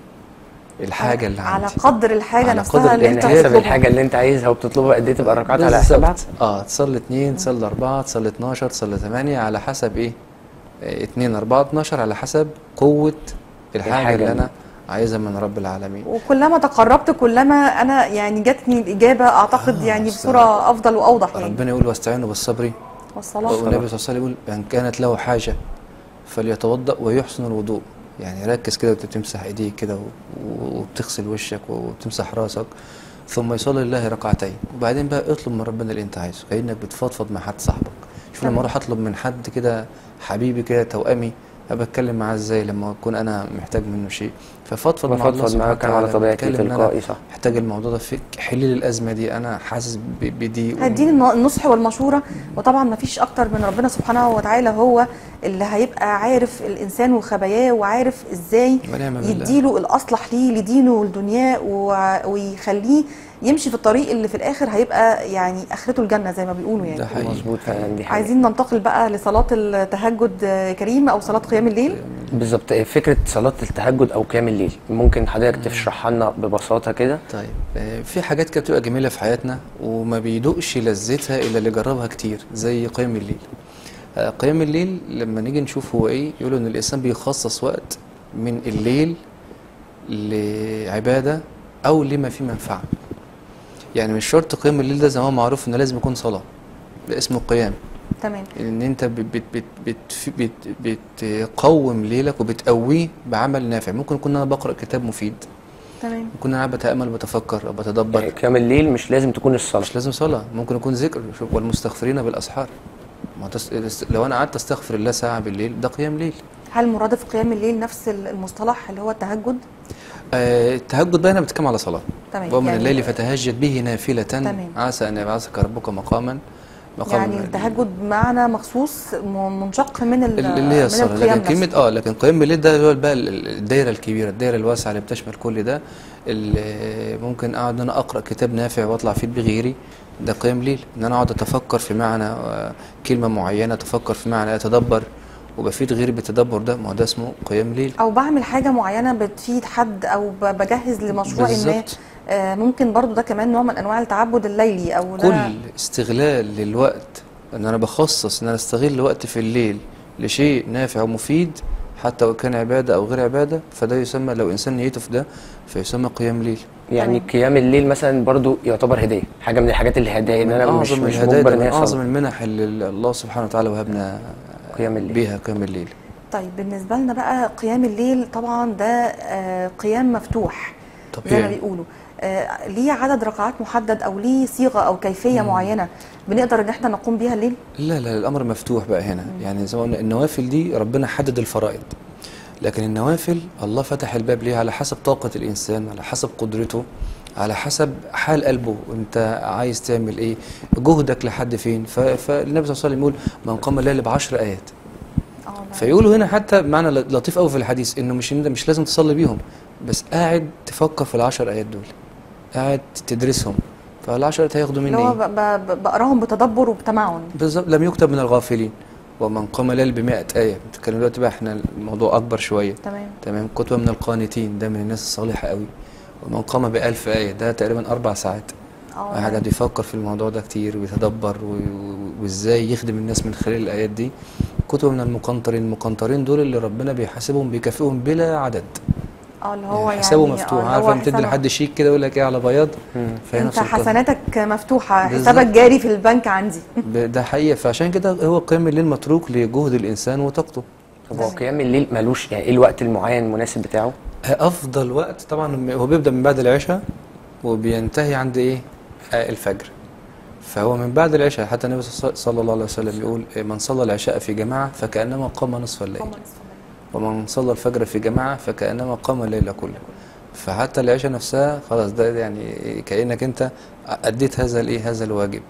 الحاجة اللي على عندي قدر الحاجه على نفسها قدر اللي يعني انت الانتهاء حسب بتطلبها. الحاجه اللي انت عايزها وبتطلبها قد ايه تبقى الركعات على حسابها بالظبط اه تصلي اتنين تصلي أربعة تصلي 12 تصلي 8 على حسب إيه آه، اتنين أربعة 12 على حسب قوة الحاجة, الحاجة اللي دي. أنا عايزها من رب العالمين وكلما تقربت كلما انا يعني جاتني الاجابه اعتقد آه، يعني أصل بصوره افضل واوضح يعني ربنا يقول واستعينوا بالصبر والصلاه والنبي صلى الله عليه وسلم يقول من كانت له حاجة فليتوضأ ويحسن الوضوء يعني ركز كده وانت بتمسح ايديك كده و- وبتغسل وشك وبتمسح راسك ثم يصلي لله ركعتين وبعدين بقى اطلب من ربنا اللي انت عايزه كأنك بتفضفض مع حد صاحبك شوف تمام. لما اروح اطلب من حد كده حبيبي كده توأمي ابقى اتكلم معاه ازاي لما اكون انا محتاج منه شيء ففضفض مع الله بفضفض سبحانه معاه كان على وتعالى طبيعتي بتكلم إن أنا تلقائي صح محتاج الموضوع ده فيك حل لي الازمه دي انا حاسس ب- بدي هديني الن- النصح والمشوره وطبعا ما فيش اكتر من ربنا سبحانه وتعالى هو اللي هيبقى عارف الانسان وخباياه وعارف ازاي ونعم بالله. يديله الاصلح ليه لدينه ولدنياه و- ويخليه يمشي في الطريق اللي في الاخر هيبقى يعني اخرته الجنه زي ما بيقولوا يعني ده حقيقي مظبوط فعلا دي حاجه عايزين ننتقل بقى لصلاه التهجد آه، كريم او صلاه قيام الليل بالظبط فكره صلاه التهجد او قيام الليل ممكن حضرتك تشرحها لنا ببساطه كده طيب آه، في حاجات كده بتبقى جميلة في حياتنا وما بيدوقش لذتها إلا اللي جربها كتير زي قيام الليل آه، قيام الليل لما نيجي نشوف هو إيه يقولوا إن الإنسان بيخصص وقت من الليل لعبادة أو لما فيه منفعة يعني مش شرط قيام الليل ده زي ما هو معروف إنه لازم يكون صلاة ده اسمه قيام تمام ان انت بت بت بت بت بت بتقوم ليلك وبتقويه بعمل نافع ممكن يكون انا بقرا كتاب مفيد تمام ممكن انا بتامل وبتفكر او بتدبر قيام الليل مش لازم تكون الصلاه مش لازم صلاة ممكن يكون ذكر شوف والمستغفرين بالأسحار ما تس... لو أنا قعدت أستغفر الله ساعة بالليل ده قيام ليل هل مرادف قيام الليل نفس المصطلح اللي هو التهجد آه التهجد بقى أنا بتكلم على صلاة تمام ومن يعني- الليل فتهجد به نافلة تمام. عسى أن يبعثك ربك مقاما مقام يعني التهجد بمعنى مخصوص م- منشق من ال- اللي هي من الصلاة القيام لكن كلمة نفسه. اه لكن قيام بالليل ده اللي هو بقى ال- الدايرة الكبيرة الدايرة الواسعة اللي بتشمل كل ده اللي ممكن اقعد ان انا اقرا كتاب نافع واطلع فيه بغيري ده قيام ليل ان انا اقعد اتفكر في معنى آه، كلمة معينة اتفكر في معنى اتدبر وبفيد غيري بالتدبر ده ما هو ده اسمه قيام ليل او بعمل حاجه معينه بتفيد حد او ب- بجهز لمشروع ما بالظبط. آه، ممكن برضو ده كمان نوع من انواع التعبد الليلي او إن كل أنا- استغلال للوقت ان انا بخصص ان انا استغل وقت في الليل لشيء نافع ومفيد حتى لو كان عبادة او غير عبادة فده يسمى لو انسان نيته في ده فيسمى قيام ليل يعني تمام. قيام الليل مثلا برضو يعتبر هديه حاجه من الحاجات اللي هدايا ان انا مش اعظم مش الهدايا مجبر ده ان من هي اعظم صلاه المنح اللي الله سبحانه وتعالى وهبنا قيام الليل. بيها قيام الليل طيب بالنسبه لنا بقى قيام الليل طبعا ده آه، قيام مفتوح زي ما طبيعي بيقولوا آه، ليه عدد ركعات محدد او ليه صيغه او كيفيه معينه بنقدر ان احنا نقوم بيها الليل لا لا الامر مفتوح بقى هنا يعني زي ما قلنا النوافل دي ربنا حدد الفرائض لكن النوافل الله فتح الباب ليها على حسب طاقة الإنسان على حسب قدرته على حسب حال قلبه انت عايز تعمل ايه جهدك لحد فين ف- فالنبي صلى الله عليه وسلم يقول من قام الليل بعشر ايات اه لا. فيقولوا هنا حتى معنى لطيف قوي في الحديث انه مش انت مش لازم تصلي بيهم بس قاعد تفكر في العشر ايات دول قاعد تدرسهم فالعشر ايات هياخدوا مني اللي هو ايه ب- ب- بقراهم بتدبر وبتمعن بالظبط لم يكتب من الغافلين ومن قام الليل بمائة آية بنتكلم دلوقتي بقى احنا الموضوع أكبر شوية تمام تمام كتب من القانتين ده من الناس الصالحة قوي ومن قام بألف آية ده تقريبا أربع ساعات اه واحد قاعد يفكر في الموضوع ده كتير ويتدبر و- و- وازاي يخدم الناس من خلال الآيات دي كتب من المقنطرين المقنطرين دول اللي ربنا بيحاسبهم بيكافئهم بلا عدد اه اللي هو يعني حسابه آه، مفتوح اللي عارف هو لما تدي حسابه- لحد شيك كده يقول لك ايه على بياض فهي انت نفس القصة. حسناتك مفتوحه بالظبط. حسابك جاري في البنك عندي ب- ده حقيقة فعشان كده هو قيام الليل متروك لجهد الإنسان وطاقته طب هو قيام الليل ملوش يعني ايه الوقت المعين المناسب بتاعه افضل وقت طبعا هو بيبدا من بعد العشاء وبينتهي عند ايه آه الفجر فهو من بعد العشاء حتى النبي صلى صلى الله عليه وسلم يقول من صلى العشاء في جماعة فكأنما قام نصف الليل ومن صلى الفجر في جماعة فكأنما قام الليل كله فحتى العشاء نفسها خلاص ده يعني كأنك انت أديت هذا الايه هذا الواجب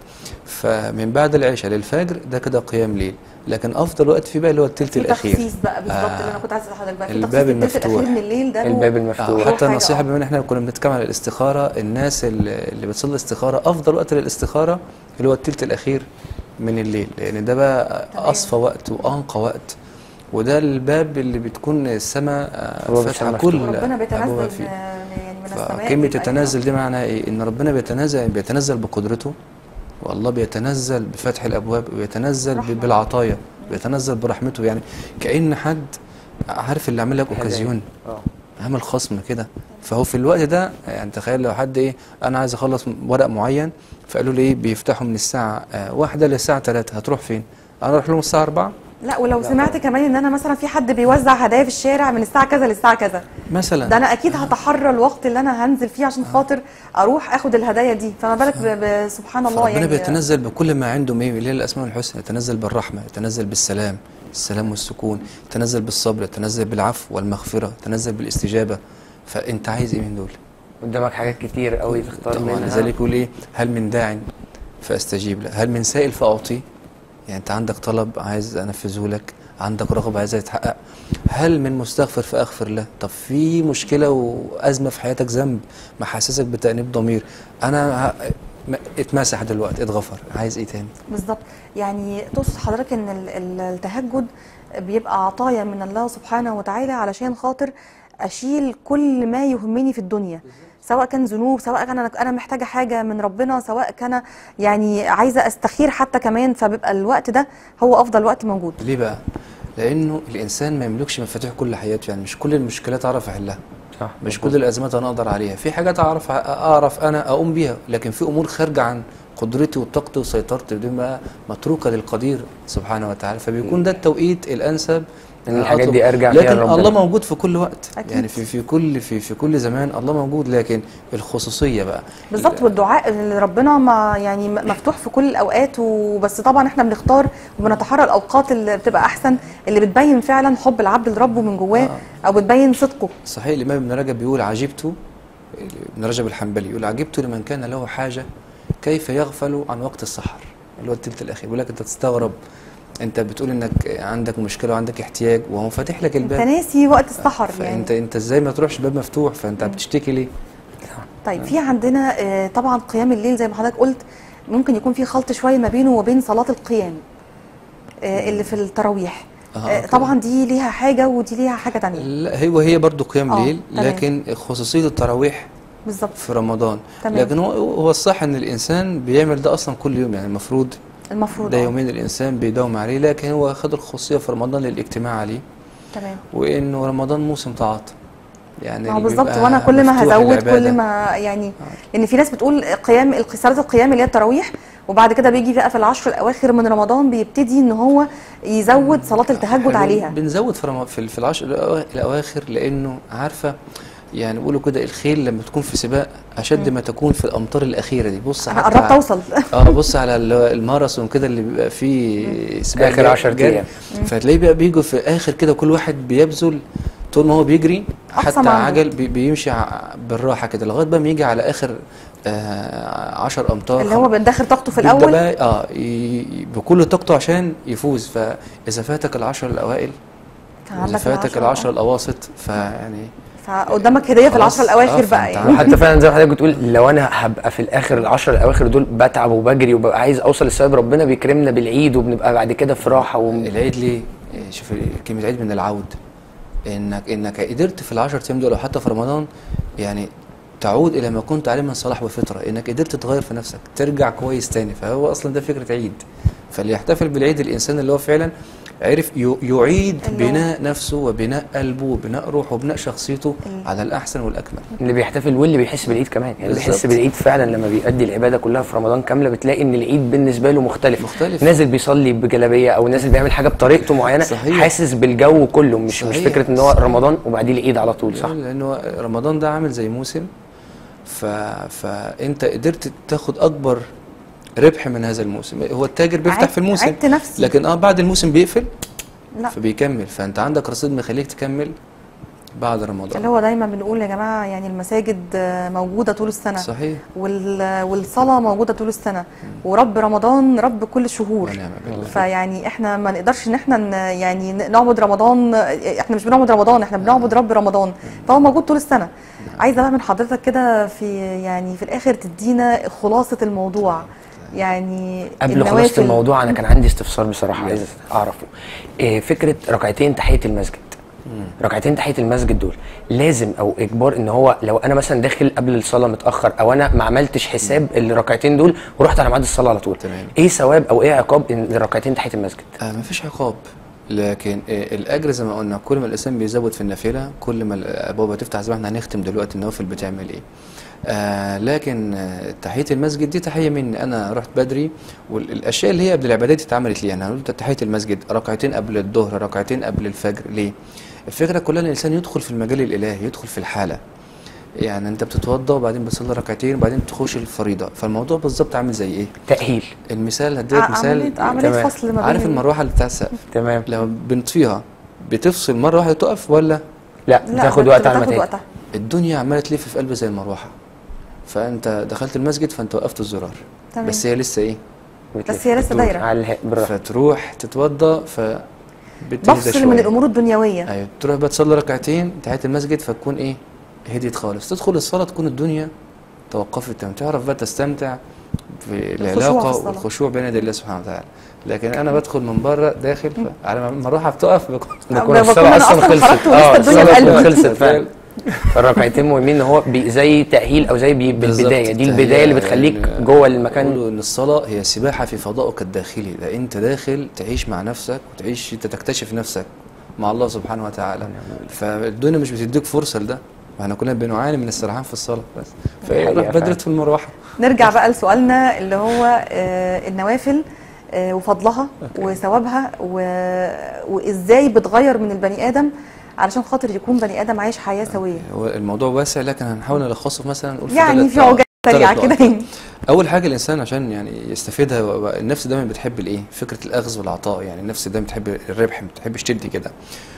فمن بعد العشاء للفجر ده كده قيام ليل لكن أفضل وقت فيه بقى اللي هو التلت في الأخير تخصيص بقى بالظبط آه. اللي انا كنت عايزه اسال حضرتك بقى في الباب تخصيص التلت المفتوح. الاخير من الليل ده الباب هو- آه المفتوح حتى حاجة، النصيحة آه. بما ان احنا كنا بنتكلم على الاستخارة الناس اللي اللي بتصلي الاستخارة أفضل وقت للاستخارة اللي هو التلت الأخير من الليل لأن ده بقى تمام. أصفى وقت وأنقى وقت وده الباب اللي بتكون السماء آه، باب فاتحة السماء كل مفتوح. ربنا أبوابها بيتنزل فيه آه، يعني من السماء فكلمة بيبقى يتنزل دي معناها ايه؟ ان ربنا بيتنزل بيتنزل بقدرته والله بيتنزل بفتح الابواب ويتنزل رحمة. ب- بالعطايا بيتنزل برحمته يعني كأن حد عارف اللي عامل لك هدايا. اوكازيون اه عامل خصم كده فهو في الوقت ده يعني تخيل لو حد ايه انا عايز اخلص ورق معين فقالوا لي ايه بيفتحوا من الساعة آه، واحدة للساعة 3 هتروح فين؟ انا اروح لهم الساعة 4 لا ولو سمعت كمان ان انا مثلا في حد بيوزع هدايا في الشارع من الساعه كذا للساعه كذا مثلا ده انا اكيد هتحرى الوقت اللي انا هنزل فيه عشان خاطر اروح اخد الهدايا دي فما بالك ب- ب- سبحان الله ربنا يعني بيتنزل بكل ما عنده من اللي هي الاسماء الحسنى يتنزل بالرحمه يتنزل بالسلام السلام والسكون يتنزل بالصبر يتنزل بالعفو والمغفره يتنزل بالاستجابه فانت عايز ايه من دول قدامك حاجات كتير قوي تختار طبعا منها لذلك يقول ايه هل من داع فاستجيب له هل من سائل فاعطيه يعني انت عندك طلب عايز انفذه لك عندك رغبه عايزها يتحقق هل من مستغفر فاغفر له طب في مشكله وازمه في حياتك ذنب محسسك بتانيب ضمير انا ه- م- اتمسح دلوقتي اتغفر عايز ايه تاني بالظبط يعني تقصد حضرتك ان ال- ال- التهجد بيبقى عطايا من الله سبحانه وتعالى علشان خاطر اشيل كل ما يهمني في الدنيا سواء كان ذنوب سواء كان انا انا محتاجه حاجه من ربنا سواء كان يعني عايزه استخير حتى كمان فبيبقى الوقت ده هو افضل وقت موجود ليه بقى لانه الانسان ما يملكش مفاتيح كل حياته يعني مش كل المشكلات اعرف احلها صح مش كل الازمات انا اقدر عليها في حاجات اعرف اعرف انا اقوم بيها لكن في امور خارجه عن قدرتي وطاقتي وسيطرتي دي بقى متروكه للقدير سبحانه وتعالى فبيكون ده التوقيت الانسب إن أنا الحاجات أطلب. دي أرجع فيها لكن لربنا. الله موجود في كل وقت أكيد. يعني في في كل في في كل زمان الله موجود لكن الخصوصيه بقى بالظبط والدعاء اللي ربنا ما يعني م- مفتوح في كل الاوقات وبس طبعا احنا بنختار وبنتحرى الاوقات اللي بتبقى احسن اللي بتبين فعلا حب العبد لربه من جواه او بتبين صدقه صحيح الامام ابن رجب بيقول عجبت ابن رجب الحنبلي يقول عجبت لمن كان له حاجه كيف يغفل عن وقت السحر اللي هو التلت الاخير بيقول لك انت تستغرب انت بتقول انك عندك مشكله وعندك احتياج وهو فاتح لك انت الباب ناسي وقت السحر يعني فانت انت ازاي ما تروحش باب مفتوح فانت بتشتكي ليه طيب في عندنا آه، طبعا قيام الليل زي ما حضرتك قلت ممكن يكون في خلط شويه ما بينه وبين صلاه القيام آه، اللي في التراويح آه، آه، أوكي. طبعا دي ليها حاجه ودي ليها حاجه تانية لا هو هي برضو قيام آه، ليل تمام. لكن خصوصيه التراويح بالظبط في رمضان تمام. لكن هو هو الصح ان الانسان بيعمل ده اصلا كل يوم يعني المفروض المفروض ده آه، يومين الانسان بيداوم عليه لكن هو خد الخصوصيه في رمضان للاجتماع عليه تمام وانه رمضان موسم طاعات يعني ما هو اللي بالظبط بيبقى وانا كل ما مفتوح هزود للعبادة. كل ما يعني لان في ناس بتقول قيام الق- صلاه القيام اللي هي التراويح وبعد كده بيجي بقى في العشر الاواخر من رمضان بيبتدي ان هو يزود صلاه التهجد حلو. عليها بنزود في رم... في في العشر الأوا- الاواخر لانه عارفه يعني بيقولوا كده الخيل لما تكون في سباق اشد ما تكون في الامطار الاخيره دي بص انا حتى قربت اوصل اه بص على ال- الماراثون كده اللي بيبقى فيه سباق آخر جري- 10 جري. أيام. فتلاقيه بقى بيجوا في اخر كده كل واحد بيبذل طول ما هو بيجري أقصى حتى ما عنده. عجل بي- بيمشي ع- بالراحه كده لغايه بقى ما يجي على اخر آه 10 امتار اللي هو بندخر طاقته في بيبدأ الاول بقى اه ي- ي- بكل طاقته عشان يفوز فاذا فاتك العشر الاوائل كان واذا عندك فاتك العشرة، العشر آه. الاواسط فيعني فقدامك هديه في خلاص، العشر الاواخر آه، بقى فأنت يعني وحتى فعلا زي ما حضرتك بتقول لو انا هبقى في الاخر العشر الاواخر دول بتعب وبجري وببقى عايز اوصل للثواب ربنا بيكرمنا بالعيد وبنبقى بعد كده في راحه و... العيد ليه؟ إيه، شوف كلمة عيد من العود انك انك قدرت في العشر ايام دول او حتى في رمضان يعني تعود الى ما كنت عليه من صلاح وفطره انك قدرت تتغير في نفسك ترجع كويس تاني فهو اصلا ده فكره عيد فاللي يحتفل بالعيد الانسان اللي هو فعلا عرف ي- يعيد اللي هو- بناء نفسه وبناء قلبه وبناء روحه وبناء شخصيته ال- على الاحسن والاكمل اللي بيحتفل واللي بيحس بالعيد كمان يعني اللي بيحس بالظبط. بالعيد فعلا لما بيأدي العباده كلها في رمضان كامله بتلاقي ان العيد بالنسبه له مختلف مختلف. نازل بيصلي بجلابيه او نازل بيعمل حاجه بطريقته معينه صحيح. حاسس بالجو كله مش مش صحيح. فكره ان هو رمضان وبعديه العيد على طول صح لانه رمضان ده عامل زي موسم ف... فانت قدرت تاخد اكبر ربح من هذا الموسم هو التاجر بيفتح عدت- في الموسم عدت نفسي. لكن اه بعد الموسم بيقفل لا فبيكمل فانت عندك رصيد مخليك تكمل بعد رمضان اللي هو دايما بنقول يا جماعه يعني المساجد آه، موجوده طول السنه صحيح وال- والصلاه موجوده طول السنه ورب رمضان رب كل الشهور ونعم بالله فيعني احنا ما نقدرش ان احنا ن- يعني ن- نعبد رمضان احنا مش بنعبد رمضان احنا بنعبد رب رمضان فهو موجود طول السنه عايزه بقى من حضرتك كده في يعني في الاخر تدينا خلاصه الموضوع يعني قبل خلاصة النوافل. الموضوع انا كان عندي استفسار بصراحه عايز اعرفه إيه فكره ركعتين تحيه المسجد ركعتين تحيه المسجد دول لازم او اجبار ان هو لو انا مثلا داخل قبل الصلاه متاخر او انا ما عملتش حساب الركعتين دول ورحت على ميعاد الصلاه على طول تمام. ايه ثواب او ايه عقاب ان الركعتين تحيه المسجد آه مفيش عقاب لكن آه الاجر زي ما قلنا كل ما الانسان بيزود في النافله كل ما الابواب هتفتح زي ما احنا هنختم دلوقتي النوافل بتعمل ايه آه لكن آه تحيه المسجد دي تحيه مني انا رحت بدري والاشياء اللي هي قبل العبادات اتعملت ليه انا قلت تحيه المسجد ركعتين قبل الظهر ركعتين قبل الفجر ليه الفكره كلها ان الانسان يدخل في المجال الالهي يدخل في الحاله يعني انت بتتوضا وبعدين بتصلي ركعتين وبعدين تخش الفريضه فالموضوع بالظبط عامل زي ايه تاهيل المثال هديلك ع- مثال عمليه عمليه تمام. فصل ما عارف بين المروحه اللي بتاع السقف تمام لما بنطفيها بتفصل مره واحده تقف ولا لا لا بتاخد بت- وقت على ما بتاخد تاكل وقتها الدنيا عماله تلف في قلب زي المروحه فانت دخلت المسجد فانت وقفت الزرار تمام. بس هي لسه ايه بس هي لسه بتدور. دايره على الها- بالراحه فتروح تتوضا ف بتهدى بفصل شوية. من الامور الدنيويه ايوه تروح بقى تصلي ركعتين تحيه المسجد فتكون ايه هديت خالص تدخل الصلاه تكون الدنيا توقفت تمام تعرف بقى تستمتع في بالعلاقه الصلاة. والخشوع بين يدي الله سبحانه وتعالى لكن انا بدخل من بره داخل ف- على ما المروحه بتقف بكون نكون بكون الصلاه أنا اصلا أصلاً خلصت خرجت ولسه الدنيا الصلاة في قلبي. خلصت فعلا الركعتين مهمين ان هو بي زي تاهيل او زي بي بالبدايه بالظبط. دي البدايه اللي هي- بتخليك يعني جوه المكان بيقولوا ان الصلاه هي سباحه في فضائك الداخلي ده انت داخل تعيش مع نفسك وتعيش انت تكتشف نفسك مع الله سبحانه وتعالى فالدنيا مش بتديك فرصه لده واحنا كلنا بنعاني من السرحان في الصلاه بس فايه حقيقة روح فعلا. بدرت في المروحه نرجع بقى لسؤالنا اللي هو آه، النوافل آه، وفضلها وثوابها و- وازاي بتغير من البني ادم علشان خاطر يكون بني ادم عايش حياه سويه هو الموضوع واسع لكن هنحاول نلخصه مثلا نقول يعني ثلاث- في آه، عجاله سريعه ثلاث كده نقط. يعني اول حاجه الانسان عشان يعني يستفيدها و- و- النفس دايما بتحب الايه فكره الاخذ والعطاء يعني النفس دايما بتحب الربح ما بتحبش تدي كده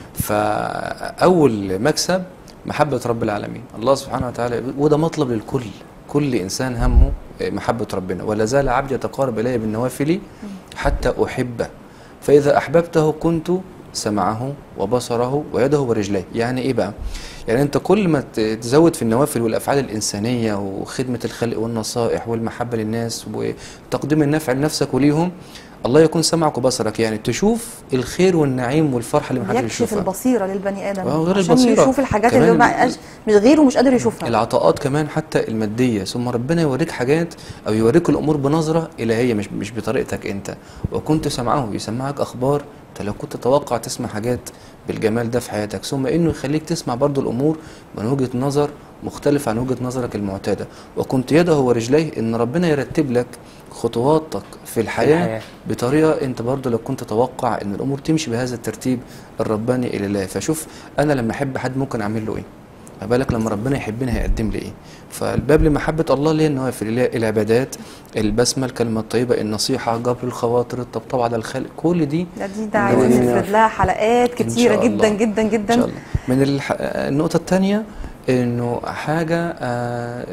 فاول مكسب محبه رب العالمين الله سبحانه وتعالى وده مطلب للكل كل انسان همه محبه ربنا ولا زال عبدي يتقارب الي بالنوافل حتى احبه فاذا احببته كنت سمعه وبصره ويده ورجليه يعني ايه بقى يعني انت كل ما ت- تزود في النوافل والافعال الانسانيه وخدمه الخلق والنصائح والمحبه للناس وتقديم النفع لنفسك وليهم الله يكون سمعك وبصرك يعني تشوف الخير والنعيم والفرحه اللي محدش يكشف بيشوفها البصيره للبني ادم آه، غير عشان البصيرة. يشوف الحاجات كمان اللي ما ال- مش غيره مش قادر يشوفها العطاءات كمان حتى الماديه ثم ربنا يوريك حاجات او يوريك الامور بنظره الهيه مش مش بطريقتك انت وكنت سمعه يسمعك اخبار انت لو كنت تتوقع تسمع حاجات بالجمال ده في حياتك ثم انه يخليك تسمع برضو الامور من وجهه نظر مختلف عن وجهه نظرك المعتاده وكنت يده ورجليه ان ربنا يرتب لك خطواتك في الحياه, الحياة. بطريقه انت برضو لو كنت تتوقع ان الامور تمشي بهذا الترتيب الرباني الى الله فشوف انا لما احب حد ممكن اعمل له ايه ما بالك لما ربنا يحبني هيقدم لي ايه فالباب لمحبه الله اللي هي النوافل اللي هي العبادات البسمه الكلمه الطيبه النصيحه جبر الخواطر الطبطبه على الخلق كل دي ده دي ده عايزين جميل. نفرد لها حلقات إن كتيره شاء جدا الله. جدا ان جدا شاء الله من الح... النقطه الثانيه انه حاجه آه،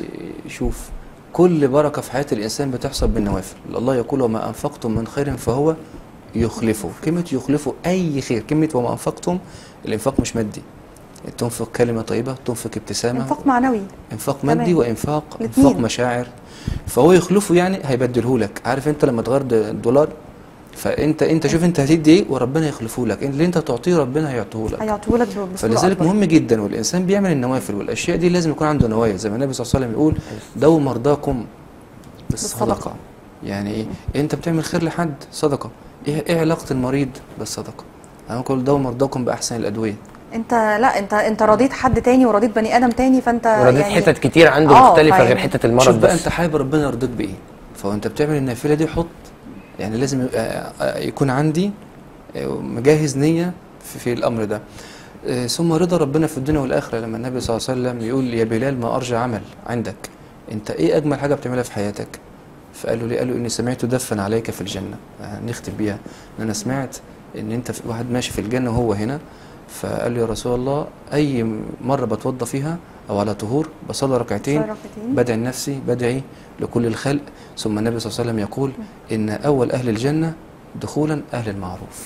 شوف كل بركه في حياه الانسان بتحصل بالنوافل الله يقول وما انفقتم من خير فهو يخلفه كلمه يخلفه اي خير كلمه وما انفقتم الانفاق مش مادي تنفق كلمه طيبه تنفق ابتسامه انفاق معنوي انفاق تمام. مادي وانفاق الاتنين. انفاق مشاعر فهو يخلفه يعني هيبدله لك عارف انت لما تغير د- الدولار فانت انت شوف انت هتدي ايه وربنا يخلفه لك اللي انت تعطيه ربنا هيعطيه لك هيعطوه لك ب- بصوره فلذلك أكبر. مهم جدا والانسان بيعمل النوافل والاشياء دي لازم يكون عنده نوايا زي ما النبي صلى الله عليه وسلم يقول دوا مرضاكم بالصدقه بالصدقة. يعني ايه انت بتعمل خير لحد صدقه ايه ايه علاقه المريض بالصدقه انا بقول دوا مرضاكم باحسن الادويه انت لا انت انت رضيت حد تاني ورضيت بني ادم تاني فانت ورضيت يعني حتت كتير عنده آه، مختلفه فاهم. غير حته شوف المرض بقى بس انت حابب ربنا يرضيك بايه فانت بتعمل النافله دي حط يعني لازم يبقى آه، يكون عندي آه، مجهز نيه في, في الامر ده آه، ثم رضا ربنا في الدنيا والاخره لما النبي صلى الله عليه وسلم يقول يا بلال ما ارجى عمل عندك انت ايه اجمل حاجه بتعملها في حياتك فقال له ليه قال له اني سمعت دفا عليك في الجنه آه، نختم بيها ان انا سمعت ان انت في واحد ماشي في الجنه وهو هنا فقال له يا رسول الله اي مره بتوضى فيها او على طهور بصلي ركعتين بصلي ركعتين. بدعي لنفسي بدعي لكل الخلق ثم النبي صلى الله عليه وسلم يقول ان اول اهل الجنه دخولا اهل المعروف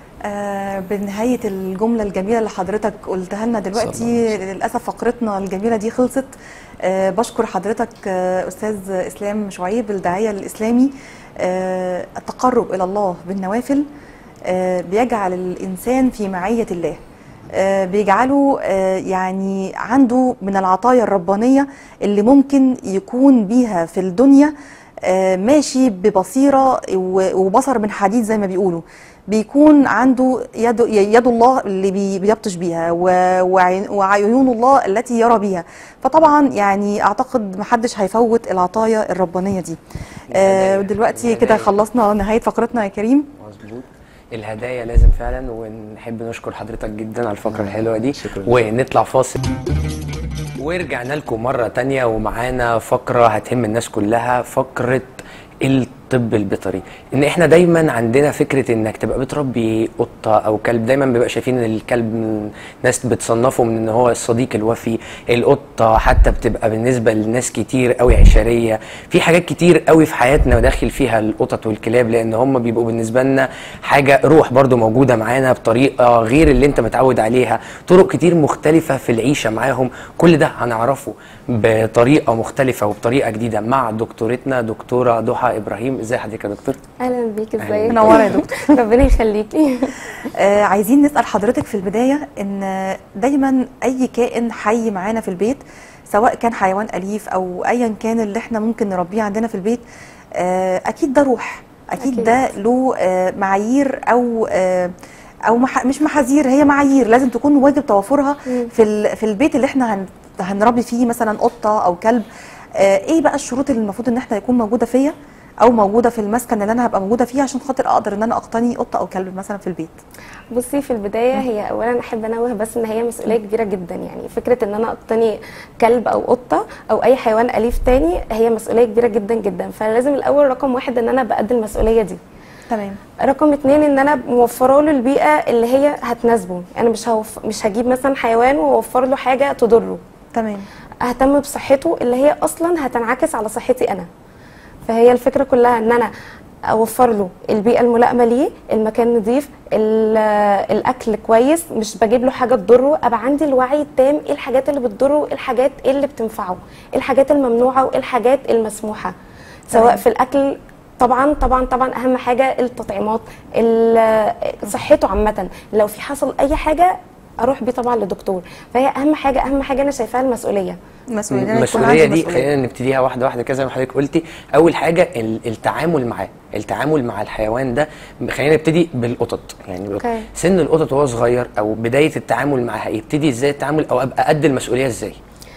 آه بنهاية الجملة الجميلة اللي حضرتك قلتها لنا صلى الله عليه دلوقتي للأسف فقرتنا الجميلة دي خلصت آه بشكر حضرتك آه أستاذ إسلام شعيب الداعية الإسلامي آه التقرب إلى الله بالنوافل آه بيجعل الإنسان في معية الله آه بيجعله آه يعني عنده من العطايا الربانية اللي ممكن يكون بيها في الدنيا آه، ماشي ببصيرة و- وبصر من حديد زي ما بيقولوا بيكون عنده يد, يد الله اللي بي- بيبطش بيها و- وعين- وعيون الله التي يرى بيها فطبعا يعني اعتقد محدش هيفوت العطايا الربانية دي آه، الهدايا. دلوقتي كده الهدايا. خلصنا نهاية فقرتنا يا كريم مظبوط الهدايا لازم فعلا ونحب نشكر حضرتك جدا على الفقره الحلوه دي شكراً. ونطلع فاصل ورجعنا لكم مره تانية ومعانا فقره هتهم الناس كلها فقره الطب البيطري ان احنا دايما عندنا فكره انك تبقى بتربي قطه او كلب دايما بيبقى شايفين ان الكلب من ناس بتصنفه من ان هو الصديق الوفي القطه حتى بتبقى بالنسبه لناس كتير قوي عشريه في حاجات كتير قوي في حياتنا داخل فيها القطط والكلاب لان هم بيبقوا بالنسبه لنا حاجه روح برضو موجوده معانا بطريقه غير اللي انت متعود عليها طرق كتير مختلفه في العيشه معاهم كل ده هنعرفه بطريقه مختلفه وبطريقه جديده مع دكتورتنا دكتوره ضحى ابراهيم ازي حضرتك يا دكتور اهلا بيك أهلاً ازيك منورة يا دكتور. ربنا يخليكي آه عايزين نسأل حضرتك في البداية ان دايما اي كائن حي معانا في البيت سواء كان حيوان أليف او ايا كان اللي احنا ممكن نربيه عندنا في البيت آه اكيد ده روح اكيد, أكيد. ده له آه معايير او آه او مح مش محاذير هي معايير لازم تكون واجب توافرها مم. في ال- في البيت اللي احنا هن هنربي فيه مثلا قطه او كلب آه ايه بقى الشروط اللي المفروض ان احنا يكون موجوده فيا او موجوده في المسكن اللي انا هبقى موجوده فيه عشان خاطر اقدر ان انا اقتني قطه او كلب مثلا في البيت بصي في البدايه هي اولا احب انوه بس ان هي مسؤوليه كبيره جدا يعني فكره ان انا اقتني كلب او قطه او اي حيوان اليف تاني هي مسؤوليه كبيره جدا جدا فلازم الاول رقم واحد ان انا بقد المسؤوليه دي تمام رقم اتنين ان انا موفره له البيئه اللي هي هتناسبه انا مش هوف... مش هجيب مثلا حيوان واوفر له حاجه تضره تمام اهتم بصحته اللي هي اصلا هتنعكس على صحتي انا فهي الفكره كلها ان انا اوفر له البيئه الملائمه ليه المكان نظيف ال- الاكل كويس مش بجيب له حاجه تضره ابقى عندي الوعي التام ايه الحاجات اللي بتضره ايه الحاجات اللي بتنفعه ايه الحاجات الممنوعه وايه الحاجات المسموحه سواء تمام. في الاكل طبعا طبعا طبعا اهم حاجه التطعيمات ال- صحته عامه لو في حصل اي حاجه اروح بيه طبعا لدكتور فهي اهم حاجه اهم حاجه انا شايفاها المسؤوليه المسؤوليه إن أنا يكون المسؤوليه عندي دي مسؤولية. خلينا نبتديها واحده واحده كده زي ما حضرتك قلتي اول حاجه ال- التعامل معاه التعامل مع الحيوان ده خلينا نبتدي بالقطط يعني بالقطط. أوكي. سن القطط وهو صغير او بدايه التعامل معاها يبتدي ازاي التعامل او ابقى قد المسؤوليه ازاي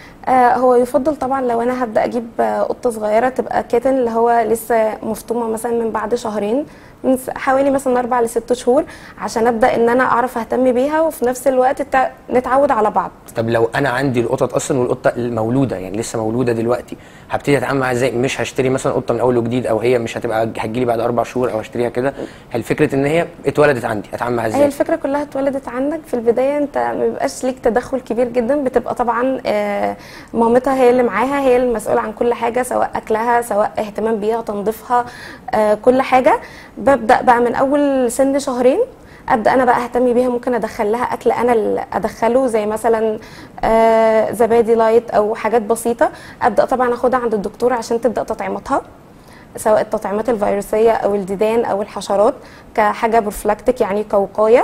آه هو يفضل طبعا لو انا هبدا اجيب آه، قطه صغيره تبقى كاتن اللي هو لسه مفطومه مثلا من بعد شهرين من س- حوالي مثلا اربع لست شهور عشان ابدا ان انا اعرف اهتم بيها وفي نفس الوقت التع- نتعود على بعض طب لو انا عندي القطط اصلا والقطه المولوده يعني لسه مولوده دلوقتي هبتدي اتعامل معاها ازاي مش هشتري مثلا قطه من اول وجديد او هي مش هتبقى هتجيلي بعد اربع شهور او اشتريها كده هل فكره ان هي اتولدت عندي اتعامل معاها هي ازاي الفكره كلها اتولدت عندك في البدايه انت ما بيبقاش ليك تدخل كبير جدا بتبقى طبعا آه، مامتها هي اللي معاها هي المسؤوله عن كل حاجه سواء اكلها سواء اهتمام بيها تنظيفها آه، كل حاجه ببدا بقى من اول سن شهرين ابدا انا بقى اهتم بيها ممكن ادخل لها اكل انا اللي ادخله زي مثلا آه، زبادي لايت او حاجات بسيطه ابدا طبعا اخدها عند الدكتور عشان تبدا تطعيماتها سواء التطعيمات الفيروسيه او الديدان او الحشرات كحاجه بروفلاكتيك يعني كوقايه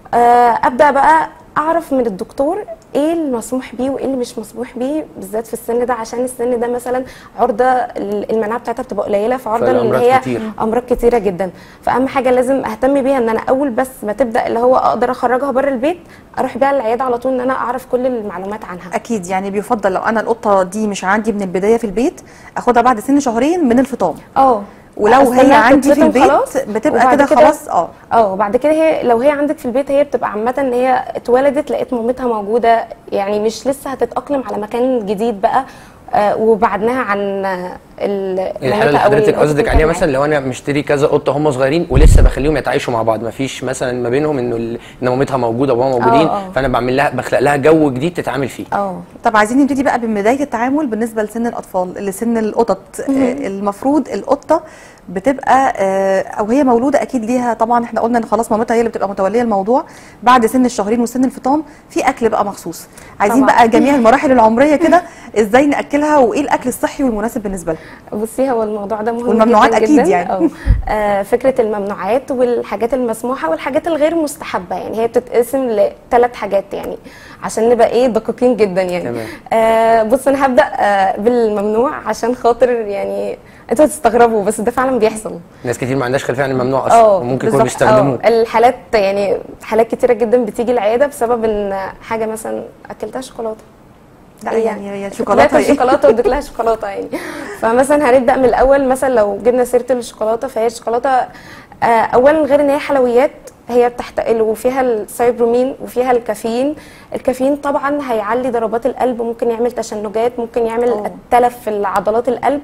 آه، ابدا بقى اعرف من الدكتور ايه المسموح بيه وايه اللي مش مسموح بيه بالذات في السن ده عشان السن ده مثلا عرضه المناعه بتاعتها بتبقى قليله فعرضه اللي فالأمراض هي كتير. امراض كتيره جدا فاهم حاجه لازم اهتم بيها ان انا اول بس ما تبدا اللي هو اقدر اخرجها بره البيت اروح بيها العياده على طول ان انا اعرف كل المعلومات عنها اكيد يعني بيفضل لو انا القطه دي مش عندي من البدايه في البيت اخدها بعد سن شهرين من الفطام اه ولو هي أستناها عندي في تتفطم البيت خلاص، بتبقى وبعد كده خلاص اه اه وبعد كده هي لو هي عندك في البيت هي بتبقى عامه ان هي اتولدت لقيت مامتها موجوده يعني مش لسه هتتاقلم على مكان جديد بقى آه وبعدناها عن آه، ال- الحاله اللي المامتة أو حضرتك القطط قصدك عليها اللي مثلا لو انا مشتري كذا قطه هم صغيرين ولسه بخليهم يتعايشوا مع بعض مفيش مثلا ما بينهم انه ال- ان مامتها موجوده وبابا موجودين اه. فانا بعمل لها بخلق لها جو جديد تتعامل فيه اه طب عايزين نبتدي بقى ببدايه التعامل بالنسبه لسن الاطفال لسن القطط آه، المفروض القطه بتبقى آه، او هي مولوده اكيد ليها طبعا احنا قلنا ان خلاص مامتها هي اللي بتبقى متوليه الموضوع بعد سن الشهرين وسن الفطام في اكل بقى مخصوص عايزين طبعاً. بقى جميع المراحل العمريه كده ازاي ناكلها وايه الاكل الصحي والمناسب بالنسبه لها بصي هو الموضوع ده مهم والممنوعات جدا أكيد جدا. يعني. اه آه، فكره الممنوعات والحاجات المسموحه والحاجات الغير مستحبه يعني هي بتتقسم لثلاث حاجات يعني عشان نبقى ايه دقيقين جدا يعني تمام. آه بص انا هبدا آه بالممنوع عشان خاطر يعني انتوا هتستغربوا بس ده فعلا بيحصل ناس كتير ما عندهاش خلفيه عن الممنوع اصلا اه وممكن يكونوا بالظبط. بيستخدموه اه الحالات يعني حالات كتيره جدا بتيجي العياده بسبب ان حاجه مثلا اكلتها شوكولاته لا هي يعني هي شوكولاته شوكولاته إيه؟ شوكولاته واديت لها شوكولاته يعني فمثلا هنبدا من الاول مثلا لو جبنا سيره الشوكولاته فهي الشوكولاته آه، اولا غير ان هي حلويات هي بتحتقل وفيها السايبرومين وفيها الكافيين الكافيين طبعا هيعلي ضربات القلب ممكن يعمل تشنجات ممكن يعمل أوه. تلف في عضلات القلب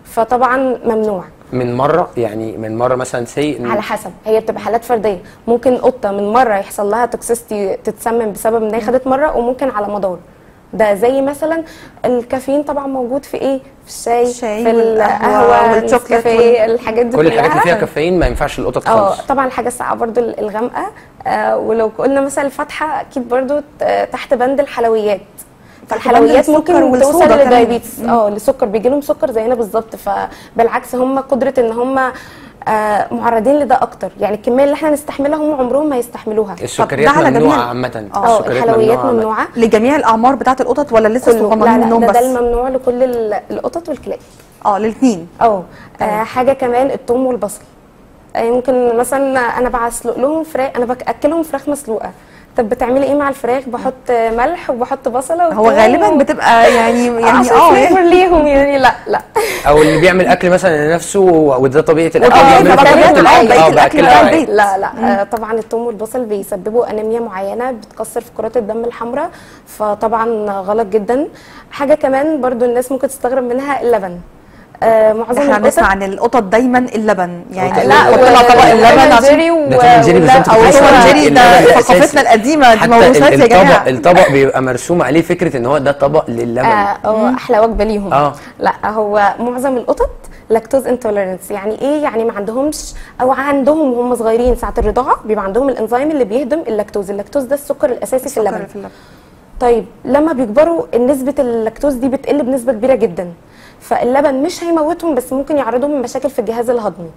فطبعا ممنوع من مره يعني من مره مثلا سي على حسب هي بتبقى حالات فرديه ممكن قطه من مره يحصل لها توكسيستي تتسمم بسبب ان هي خدت مره وممكن على مدار ده زي مثلا الكافيين طبعا موجود في ايه في الشاي, الشاي في والقهوة القهوه والشوكليت النسكافيه الحاجات دي كل الحاجات اللي فيها كلها. كافيين ما ينفعش القطط اه خالص طبعا الحاجه الساقعه برضو الغامقه آه ولو قلنا مثلا الفاتحه اكيد برضو ت- تحت بند الحلويات فالحلويات السكر ممكن والصودا توصل كمان. للدايابيتس اه للسكر بيجي لهم سكر زينا بالظبط فبالعكس هم قدره ان هم آه معرضين لده اكتر يعني الكميه اللي احنا نستحملها هم عمرهم ما يستحملوها السكريات على جميع- ممنوعه عامه اه السكريات الحلويات عامة. ممنوعه لجميع الاعمار بتاعه القطط ولا لسه كله صغننين لا لا منهم ده, بس ده الممنوع لكل ال- القطط والكلاب اه للاثنين اه آه، حاجه كمان الثوم والبصل آه، ممكن مثلا انا بسلق لهم فراخ انا باكلهم فراخ مسلوقه طب بتعملي ايه مع الفراخ بحط ملح وبحط بصله هو وثوم غالبا و- بتبقى يعني يعني عشان اه فليفر ليهم يعني لا لا او اللي بيعمل اكل مثلا لنفسه وده طبيعه الاكل وطبيعة بيعمله الأكل بطريقة بتاعت الأكل. بقية اه الأكل باكلها بتاع عادي. البيت. لا لا آه طبعا الثوم والبصل بيسببوا انيميا معينه بتكسر في كرات الدم الحمراء فطبعا غلط جدا حاجه كمان برضو الناس ممكن تستغرب منها اللبن آه معظم احنا القطط بنسمع عن القطط دايما اللبن يعني لا، نحط و- لها طبق اللبن عشان جيري و... ده توم جيري ولا- بالظبط أو كنت لسه توم هقول أيوة. لك جيري اللبن ده ده ثقافتنا أساسي. القديمة، دي حتى موروثات ال- يا جماعة. الطبق الطبق بيبقى مرسوم عليه فكره ان هو ده طبق للبن آه هو احلى وجبه ليهم آه. لا هو معظم القطط لاكتوز انتوليرنس يعني ايه يعني ما عندهمش او عندهم وهم صغيرين ساعه الرضاعه بيبقى عندهم الانزيم اللي بيهضم اللاكتوز اللاكتوز ده السكر الاساسي في اللبن سكر في اللبن طيب لما بيكبروا نسبة اللاكتوز دي بتقل بنسبة كبيرة جدا فاللبن مش هيموتهم بس ممكن يعرضهم لمشاكل في الجهاز الهضمي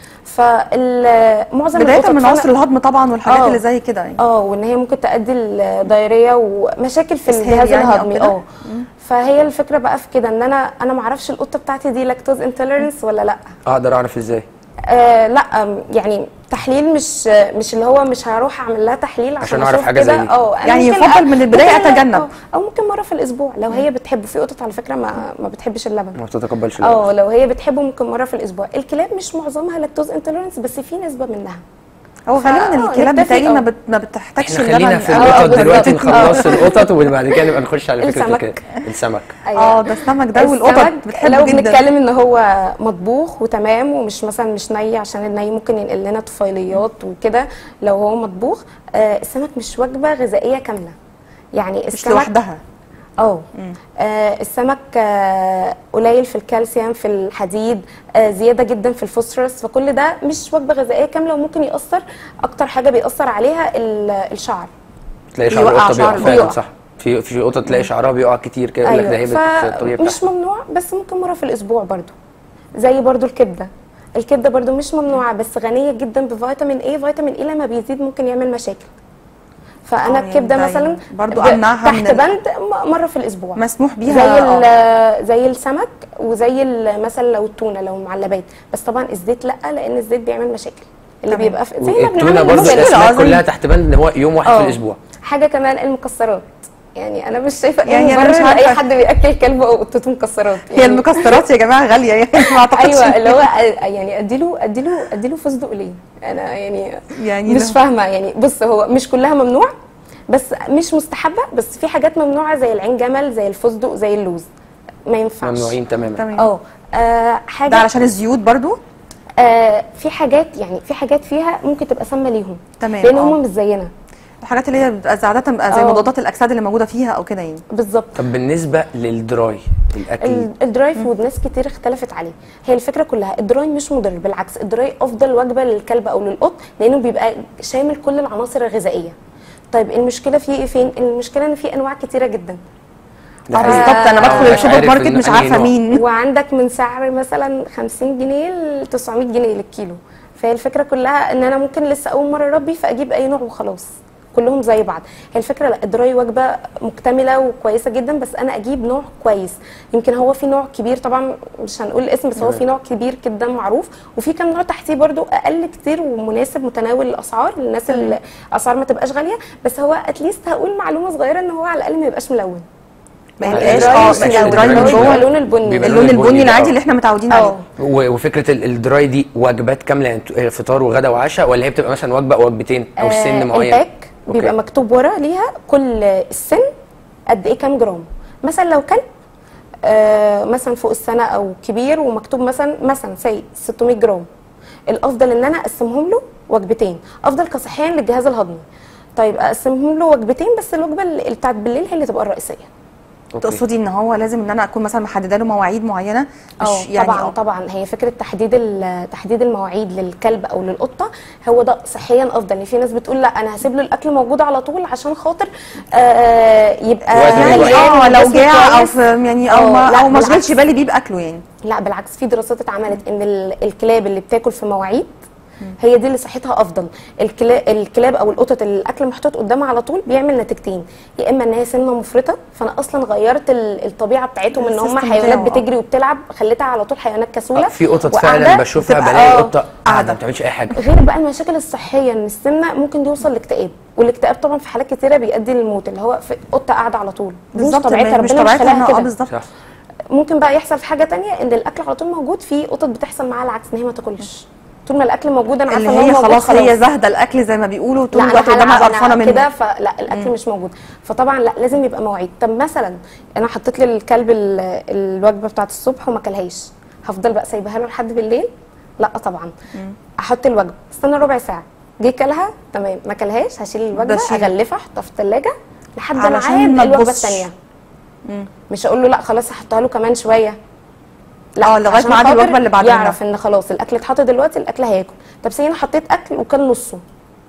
فمعظم بداية من فعلا- عنصر الهضم طبعا والحاجات آه. اللي زي كده يعني اه وان هي ممكن تؤدي الدايريه ومشاكل في إسهال الجهاز يعني أو الهضمي كده؟ اه فهي الفكره بقى في كده ان انا انا ما اعرفش القطه بتاعتي دي لاكتوز انتوليرنس ولا لا اقدر اعرف ازاي آه لا آم، يعني تحليل مش مش اللي هو مش هروح اعمل لها تحليل عشان, عشان أعرف أشوف حاجة كده. زي دي. اه أنا يعني ممكن يفضل أ- من البداية ممكن- أتجنب. آه، او ممكن مره في الاسبوع لو هي بتحبه في قطط على فكره ما ما بتحبش اللبن ما بتتقبلش اللبن اه لو هي بتحبه ممكن مره في الاسبوع الكلاب مش معظمها لاكتوز انتوليرنس بس في نسبه منها هو فا- غالبا آه، الكلاب نكتفي، بتاعي ما, آه. بت... ما بتحتاجش احنا خلينا في أو- آه، القطط دلوقتي بالظبط. نخلص القطط وبعد كده نبقى نخش على فكره السمك. الك- السمك اه ده السمك ده والقطط السمك بتحبه لو جدا بنتكلم ان هو مطبوخ وتمام ومش مثلا مش ني عشان الني ممكن ينقل لنا طفيليات وكده لو هو مطبوخ آه السمك مش وجبه غذائيه كامله يعني مش السمك لوحدها اه آه، السمك آه، قليل في الكالسيوم في الحديد آه، زياده جدا في الفوسفورس فكل ده مش وجبه غذائيه كامله وممكن ياثر اكتر حاجه بيأثر عليها ال- الشعر تلاقي شعر بيوقع القطه بيقع شعر فعلا بيقع. صح في في قطط تلاقي شعرها بيقع كتير كده يقول لك ده هي بت- الطبيعي فمش بتاعها ممنوع بس ممكن مره في الاسبوع برضو زي برضو الكبده الكبده برضو مش ممنوعه بس غنيه جدا بفيتامين اي فيتامين اي لما بيزيد ممكن يعمل مشاكل فانا آه، يعني الكبده ده مثلا برضو ب- أمنعها من تحت ال- بند م- مره في الاسبوع مسموح زي بيها آه. ال- زي السمك وزي ال- مثلا لو التونه لو معلبات بس طبعا الزيت لا لان الزيت بيعمل مشاكل اللي تمام. بيبقى في زي ما والتونه بنعمل برضه مثلاً. الاسماك العظيم. كلها تحت بند ان هو يوم واحد في آه. الاسبوع حاجه كمان المكسرات يعني انا مش شايفه ايه يعني أنا مش مبرر لاي عارفة. حد بياكل كلب او قطته مكسرات هي يعني المكسرات يا جماعه غاليه يعني ما اعتقدش ايوه اللي هو يعني اديله اديله اديله فستق ليه انا يعني يعني مش ده- فاهمه يعني بص هو مش كلها ممنوع بس مش مستحبه بس في حاجات ممنوعه زي العين جمل زي الفستق زي اللوز ما ينفعش ممنوعين تماما تمام اه آه، حاجه ده علشان الزيوت برضو آه في حاجات يعني في حاجات فيها ممكن تبقى سامه ليهم تمام، لان آه. هم مش زينا الحاجات اللي هي بتبقى عاده بتبقى زي آه. مضادات الاكسده اللي موجوده فيها او كده يعني بالظبط طب بالنسبه للدراي الاكل ال- الدراي فود ناس كتير اختلفت عليه هي الفكره كلها الدراي مش مضر بالعكس الدراي افضل وجبه للكلب او للقط لانه بيبقى شامل كل العناصر الغذائيه طيب المشكله فيه ايه فين المشكله ان في انواع كتيره جدا ده اه حقيقي. بالظبط انا بدخل آه، السوبر عارف ماركت إن مش أنهي عارفه نوع. مين وعندك من سعر مثلا 50 جنيه ل 900 جنيه للكيلو فهي الفكره كلها ان انا ممكن لسه اول مره اربي فاجيب اي نوع وخلاص كلهم زي بعض هي الفكره لا الدراي وجبه مكتمله وكويسه جدا بس انا اجيب نوع كويس يمكن هو في نوع كبير طبعا مش هنقول الاسم بس هو في نوع كبير جدا معروف وفي كام نوع تحتيه برضو اقل كتير ومناسب متناول الاسعار للناس اللي الاسعار ما تبقاش غاليه بس هو اتليست هقول معلومه صغيره ان هو على الاقل ما يبقاش ملون ما الدراي يبقاش مش اه ملون. الدراي الدراي من مش جوه ملون. اللون البني بيبقى اللون البني ده، العادي آه. اللي احنا متعودين اه عليه و- وفكره ال- الدراي دي وجبات كامله يعني ت- فطار وغدا وعشاء ولا هي بتبقى مثلا وجبه او وجبتين او آه، سن معين الباك أوكي. بيبقى مكتوب ورا ليها كل السن قد ايه كام جرام مثلا لو كلب آه مثلا فوق السنه او كبير ومكتوب مثلا مثلا سي 600 جرام الافضل ان انا اقسمهم له وجبتين افضل كصحيا للجهاز الهضمي طيب اقسمهم له وجبتين بس الوجبه اللي بتاعت بالليل هي اللي تبقى الرئيسيه أوكي. تقصدي ان هو لازم ان انا اكون مثلا محدده له مواعيد معينه مش اه يعني طبعا آه. طبعا هي فكره تحديد ال- تحديد المواعيد للكلب او للقطه هو ده صحيا افضل يعني في ناس بتقول لا انا هسيب له الاكل موجود على طول عشان خاطر آه يبقى وقت ما يبقى يعني اه لو وجسمه جاع او كويس. في يعني او آه، ما لا، او ما بالعكس. اشغلش بالي بيه باكله يعني لا بالعكس في دراسات اتعملت ان ال- الكلاب اللي بتاكل في مواعيد هي دي اللي صحتها افضل الكلا- الكلاب او القطط اللي الاكل محطوط قدامها على طول بيعمل نتيجتين يا اما ان هي سمنه مفرطه فانا اصلا غيرت ال- الطبيعه بتاعتهم ان هم السيستم حيوانات بتاعه، آه. بتجري وبتلعب خليتها على طول حيوانات كسوله آه، في قطط وقاعدة فعلا بشوفها بتبقى- بلاقي آه، قطه قاعده ما بتعملش اي حاجه غير بقى المشاكل الصحيه ان السمنه ممكن يوصل لاكتئاب والاكتئاب طبعا في حالات كتيره بيؤدي للموت اللي هو في قطه قاعده على طول دي مش بالظبط طبيعتها مش ربنا مش طبيعتها خلقها إنها- اه كده بالظبط صح ممكن بقى يحصل في حاجه تانية ان الاكل على طول موجود في قطط بتحصل معاها العكس ان هي ما تاكلش طول ما الاكل موجود انا اللي عارفه ان هي هو موجود خلاص هي زاهده الاكل زي ما بيقولوا طول لا الوقت انا قدامها هلعب قرفانه انا منه كده فلا الاكل مش موجود فطبعا لا لازم يبقى مواعيد طب مثلا انا حطيت للكلب ال- الوجبه بتاعت الصبح وما كلهاش هفضل بقى سايبها له لحد بالليل لا طبعا احط الوجبه استنى ربع ساعه جه كلها تمام ما كلهاش هشيل الوجبه بشيل. اغلفها احطها في الثلاجه لحد علشان ميعاد ما الوجبه تبصش. الثانيه مش هقول له لا خلاص هحطها له كمان شويه اه، لغاية عشان ميعاد خاطر الوجبة اللي بعدها. يعرف ان خلاص الاكل اتحط دلوقتي الاكل هياكل طب سي انا حطيت اكل وكل نصه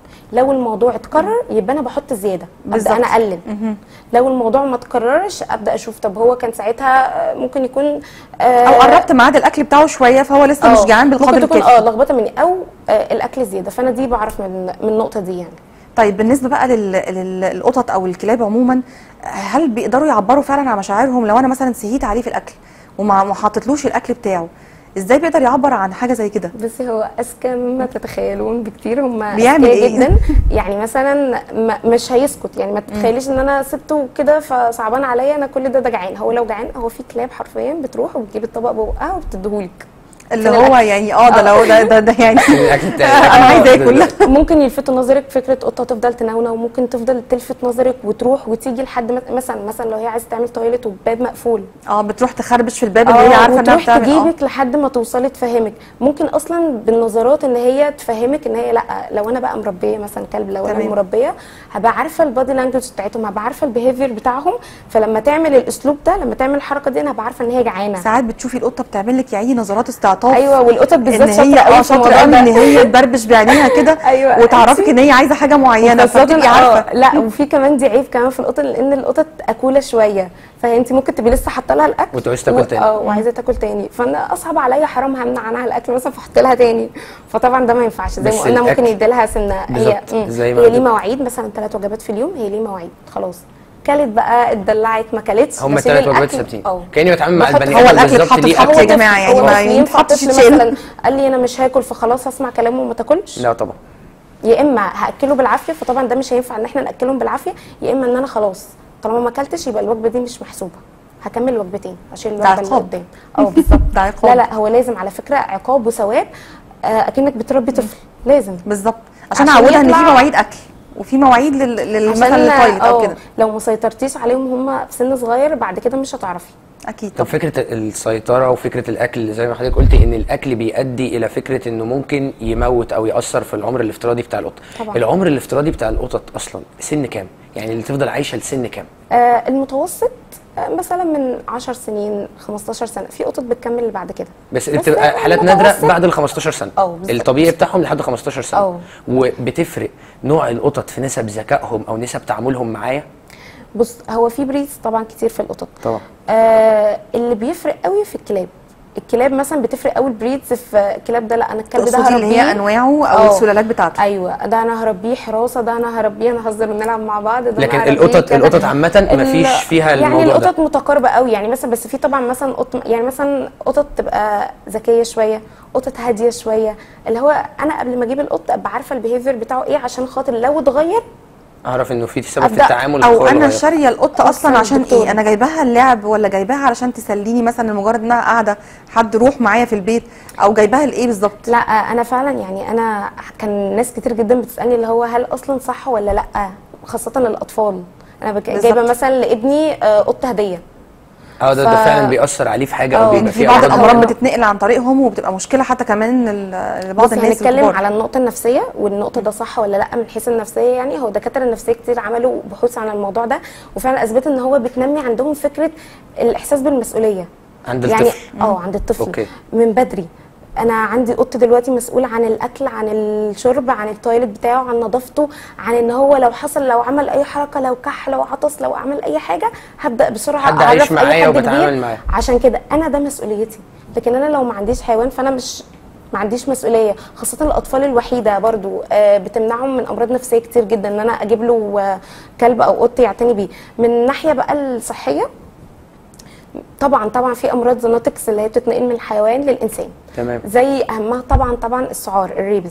لو الموضوع اتكرر يبقى انا بحط زياده بالظبط. ابدا انا اقلل لو الموضوع ما اتكررش ابدا اشوف طب هو كان ساعتها آه، ممكن يكون آه، او قربت ميعاد الاكل بتاعه شويه فهو لسه مش آه، جعان بالقدر ممكن تكون الكافي اه لخبطه مني او آه الاكل زياده فانا دي بعرف من من النقطه دي يعني طيب بالنسبه بقى لل- لل- للقطط او الكلاب عموما هل بيقدروا يعبروا فعلا عن مشاعرهم لو انا مثلا سهيت عليه في الاكل وما ما حطيتلوش الاكل بتاعه ازاي بيقدر يعبر عن حاجه زي كده بصي هو اذكى مما تتخيلون بكتير هم بيعمل اذكياء إيه؟ جدا يعني مثلا ما مش هيسكت يعني ما تتخيليش ان انا سبته كده فصعبان عليا انا كل ده ده جعان هو لو جعان هو في كلاب حرفيا بتروح وبتجيب الطبق ببقها وبتديهولك اللي فين هو الأكل؟ يعني اه ده لو ده ده, ده يعني الاكل بتاعي انا عايزه اكل ممكن يلفتوا نظرك فكره قطه تفضل تنونة وممكن تفضل تلفت نظرك وتروح وتيجي لحد مت- مثلا مثلا لو هي عايزه تعمل تويلت والباب مقفول اه بتروح تخربش في الباب اللي هي اه عارفه انها وتروح بتعمل اه تجيبك لحد ما توصلي تفهمك ممكن اصلا بالنظرات ان هي تفهمك ان هي لا لو انا بقى مربيه مثلا كلب لو انا تمام. مربيه هبقى عارفه البادي لانجوج بتاعتهم هبقى عارفه البيهيفير بتاعهم فلما تعمل الاسلوب ده لما تعمل الحركه دي انا هبقى عارفه ان هي جعانه ساعات بتشوفي القطه بتعمل لك يا عيني نظرات استعطاف ايوه والقطط ان بالذات هي شاطره اه قوي في شاطره الموضوع قوي ده ان هي تبربش بعينيها كده أيوة، وتعرفك أنتي- ان هي عايزه حاجه معينه وخاصة فبتبقي اه عارفه لا وفي كمان دي عيب كمان في القطط لان القطط اكوله شويه فانت ممكن تبقي لسه حاطه لها الاكل وتعوز تاكل تاني. اه وعايزه تاكل تاني فانا اصعب عليا حرام همنع عنها الاكل مثلا فاحط لها تاني فطبعا ده ما ينفعش زي ما بس قلنا ممكن الأكل- يدي لها سنه هي بالظبط، مم. زي ما هي قلت. ليه مواعيد مثلا ثلاث وجبات في اليوم هي ليه مواعيد خلاص كلت بقى اتدلعت ما كلتش هم بسيب الثلاث وجبات الأكل. ثابتين اه كاني بتعامل مع بحط- البني هو ادم الأكل بالظبط اتحط ليه في حق أكل. يا جماعة يعني هو ما طفل ينفع ينفعش طفل يتشال. مثلا قال لي انا مش هاكل فخلاص هسمع كلامه وما تاكلش لا طبعا يا اما هاكله بالعافيه فطبعا ده مش هينفع ان احنا ناكلهم بالعافيه يا اما ان انا خلاص طالما ما اكلتش يبقى الوجبه دي مش محسوبه هكمل الوجبتين اشيل الوجبه اللي عقاب. قدام اه بالظبط ده عقاب. لا لا هو لازم على فكره عقاب وثواب آه اكنك بتربي طفل لازم بالظبط عشان عشان اعودها ان في يطلع- مواعيد اكل وفي مواعيد لل- لل- عشان مثلا للتويلت او اه كده لو ما سيطرتيش عليهم هم في سن صغير بعد كده مش هتعرفي اكيد طب طبعا فكره السيطره وفكره الاكل زي ما حضرتك قلتي ان الاكل بيؤدي الى فكره انه ممكن يموت او ياثر في العمر الافتراضي بتاع القطه طبعاً. العمر الافتراضي بتاع القطط اصلا سن كام يعني اللي تفضل عايشه لسن كام آه المتوسط آه مثلا من 10 سنين 15 سنه في قطط بتكمل اللي بعد كده بس بس بتبقى حالات نادره المتوسط- بعد ال 15 سنه اه بالظبط. الطبيعي بتاعهم لحد 15 سنه اه. وبتفرق نوع القطط في نسب ذكائهم او نسب تعاملهم معايا بص هو في بريدز طبعا كتير في القطط طبعا آه اللي بيفرق قوي في الكلاب الكلاب مثلا بتفرق قوي البريدز في الكلاب ده لا انا الكلب ده تقصدي اللي هي هربيه انواعه او اه. السلالات بتاعته ايوه ده انا هربيه حراسه ده انا هربيه نهزر ونلعب مع بعض ده لكن أنا هربيه القطط كده. القطط عامه ال- مفيش فيها يعني الموضوع ده القطط متقاربه قوي يعني مثلا بس في طبعا مثلا قط يعني مثلا قطط تبقى ذكيه شويه قطط هاديه شويه اللي هو انا قبل ما اجيب القط ابقى عارفه البيهيفير بتاعه ايه عشان خاطر لو اتغير اعرف انه في سبب في أبدأ التعامل او هو انا الغير. شاريه القطه اصلا أصلاً عشان الدكتور. ايه انا جايباها اللعب ولا جايباها علشان تسليني مثلا لمجرد انها قاعده حد روح معايا في البيت او جايباها لايه بالظبط لا انا فعلا يعني انا كان ناس كتير جدا بتسالني اللي هو هل اصلا صح ولا لا خاصه الاطفال انا بك- بالظبط. جايبه مثلا لابني آه، قطه هديه اه ده, ده ف- فعلا بيأثر عليه في حاجه اه. او لان بيبقى في فيه بعض أمراض الامراض معينة. بتتنقل عن طريقهم وبتبقى مشكله حتى كمان ل- لبعض بص الناس هنتكلم الكبار. على النقطة النفسية والنقطة ده صح ولا لا من حيث النفسية يعني هو دكاترة النفسية كتير عملوا بحوث عن الموضوع ده وفعلا اثبت ان هو بتنمي عندهم فكرة الاحساس بالمسؤولية عند يعني الطفل اه عند الطفل أوكي. من بدري انا عندي قط دلوقتي مسؤول عن الاكل عن الشرب عن التويلت بتاعه عن نظافته عن ان هو لو حصل لو عمل اي حركه لو كح لو عطس لو عمل اي حاجه هبدا بسرعه حد عايش أعرف أي معايا حد وبتعامل كبير معاه. عشان كده انا ده مسؤوليتي لكن انا لو ما عنديش حيوان فانا مش ما عنديش مسؤوليه خاصه الاطفال الوحيده برضو آه، بتمنعهم من امراض نفسيه كتير جدا ان انا اجيب له آه، كلب او قط يعتني بيه من الناحيه بقى الصحيه طبعا طبعا في امراض زونوتكس اللي هي بتتنقل من الحيوان للانسان تمام زي اهمها طبعا طبعا السعار الريبز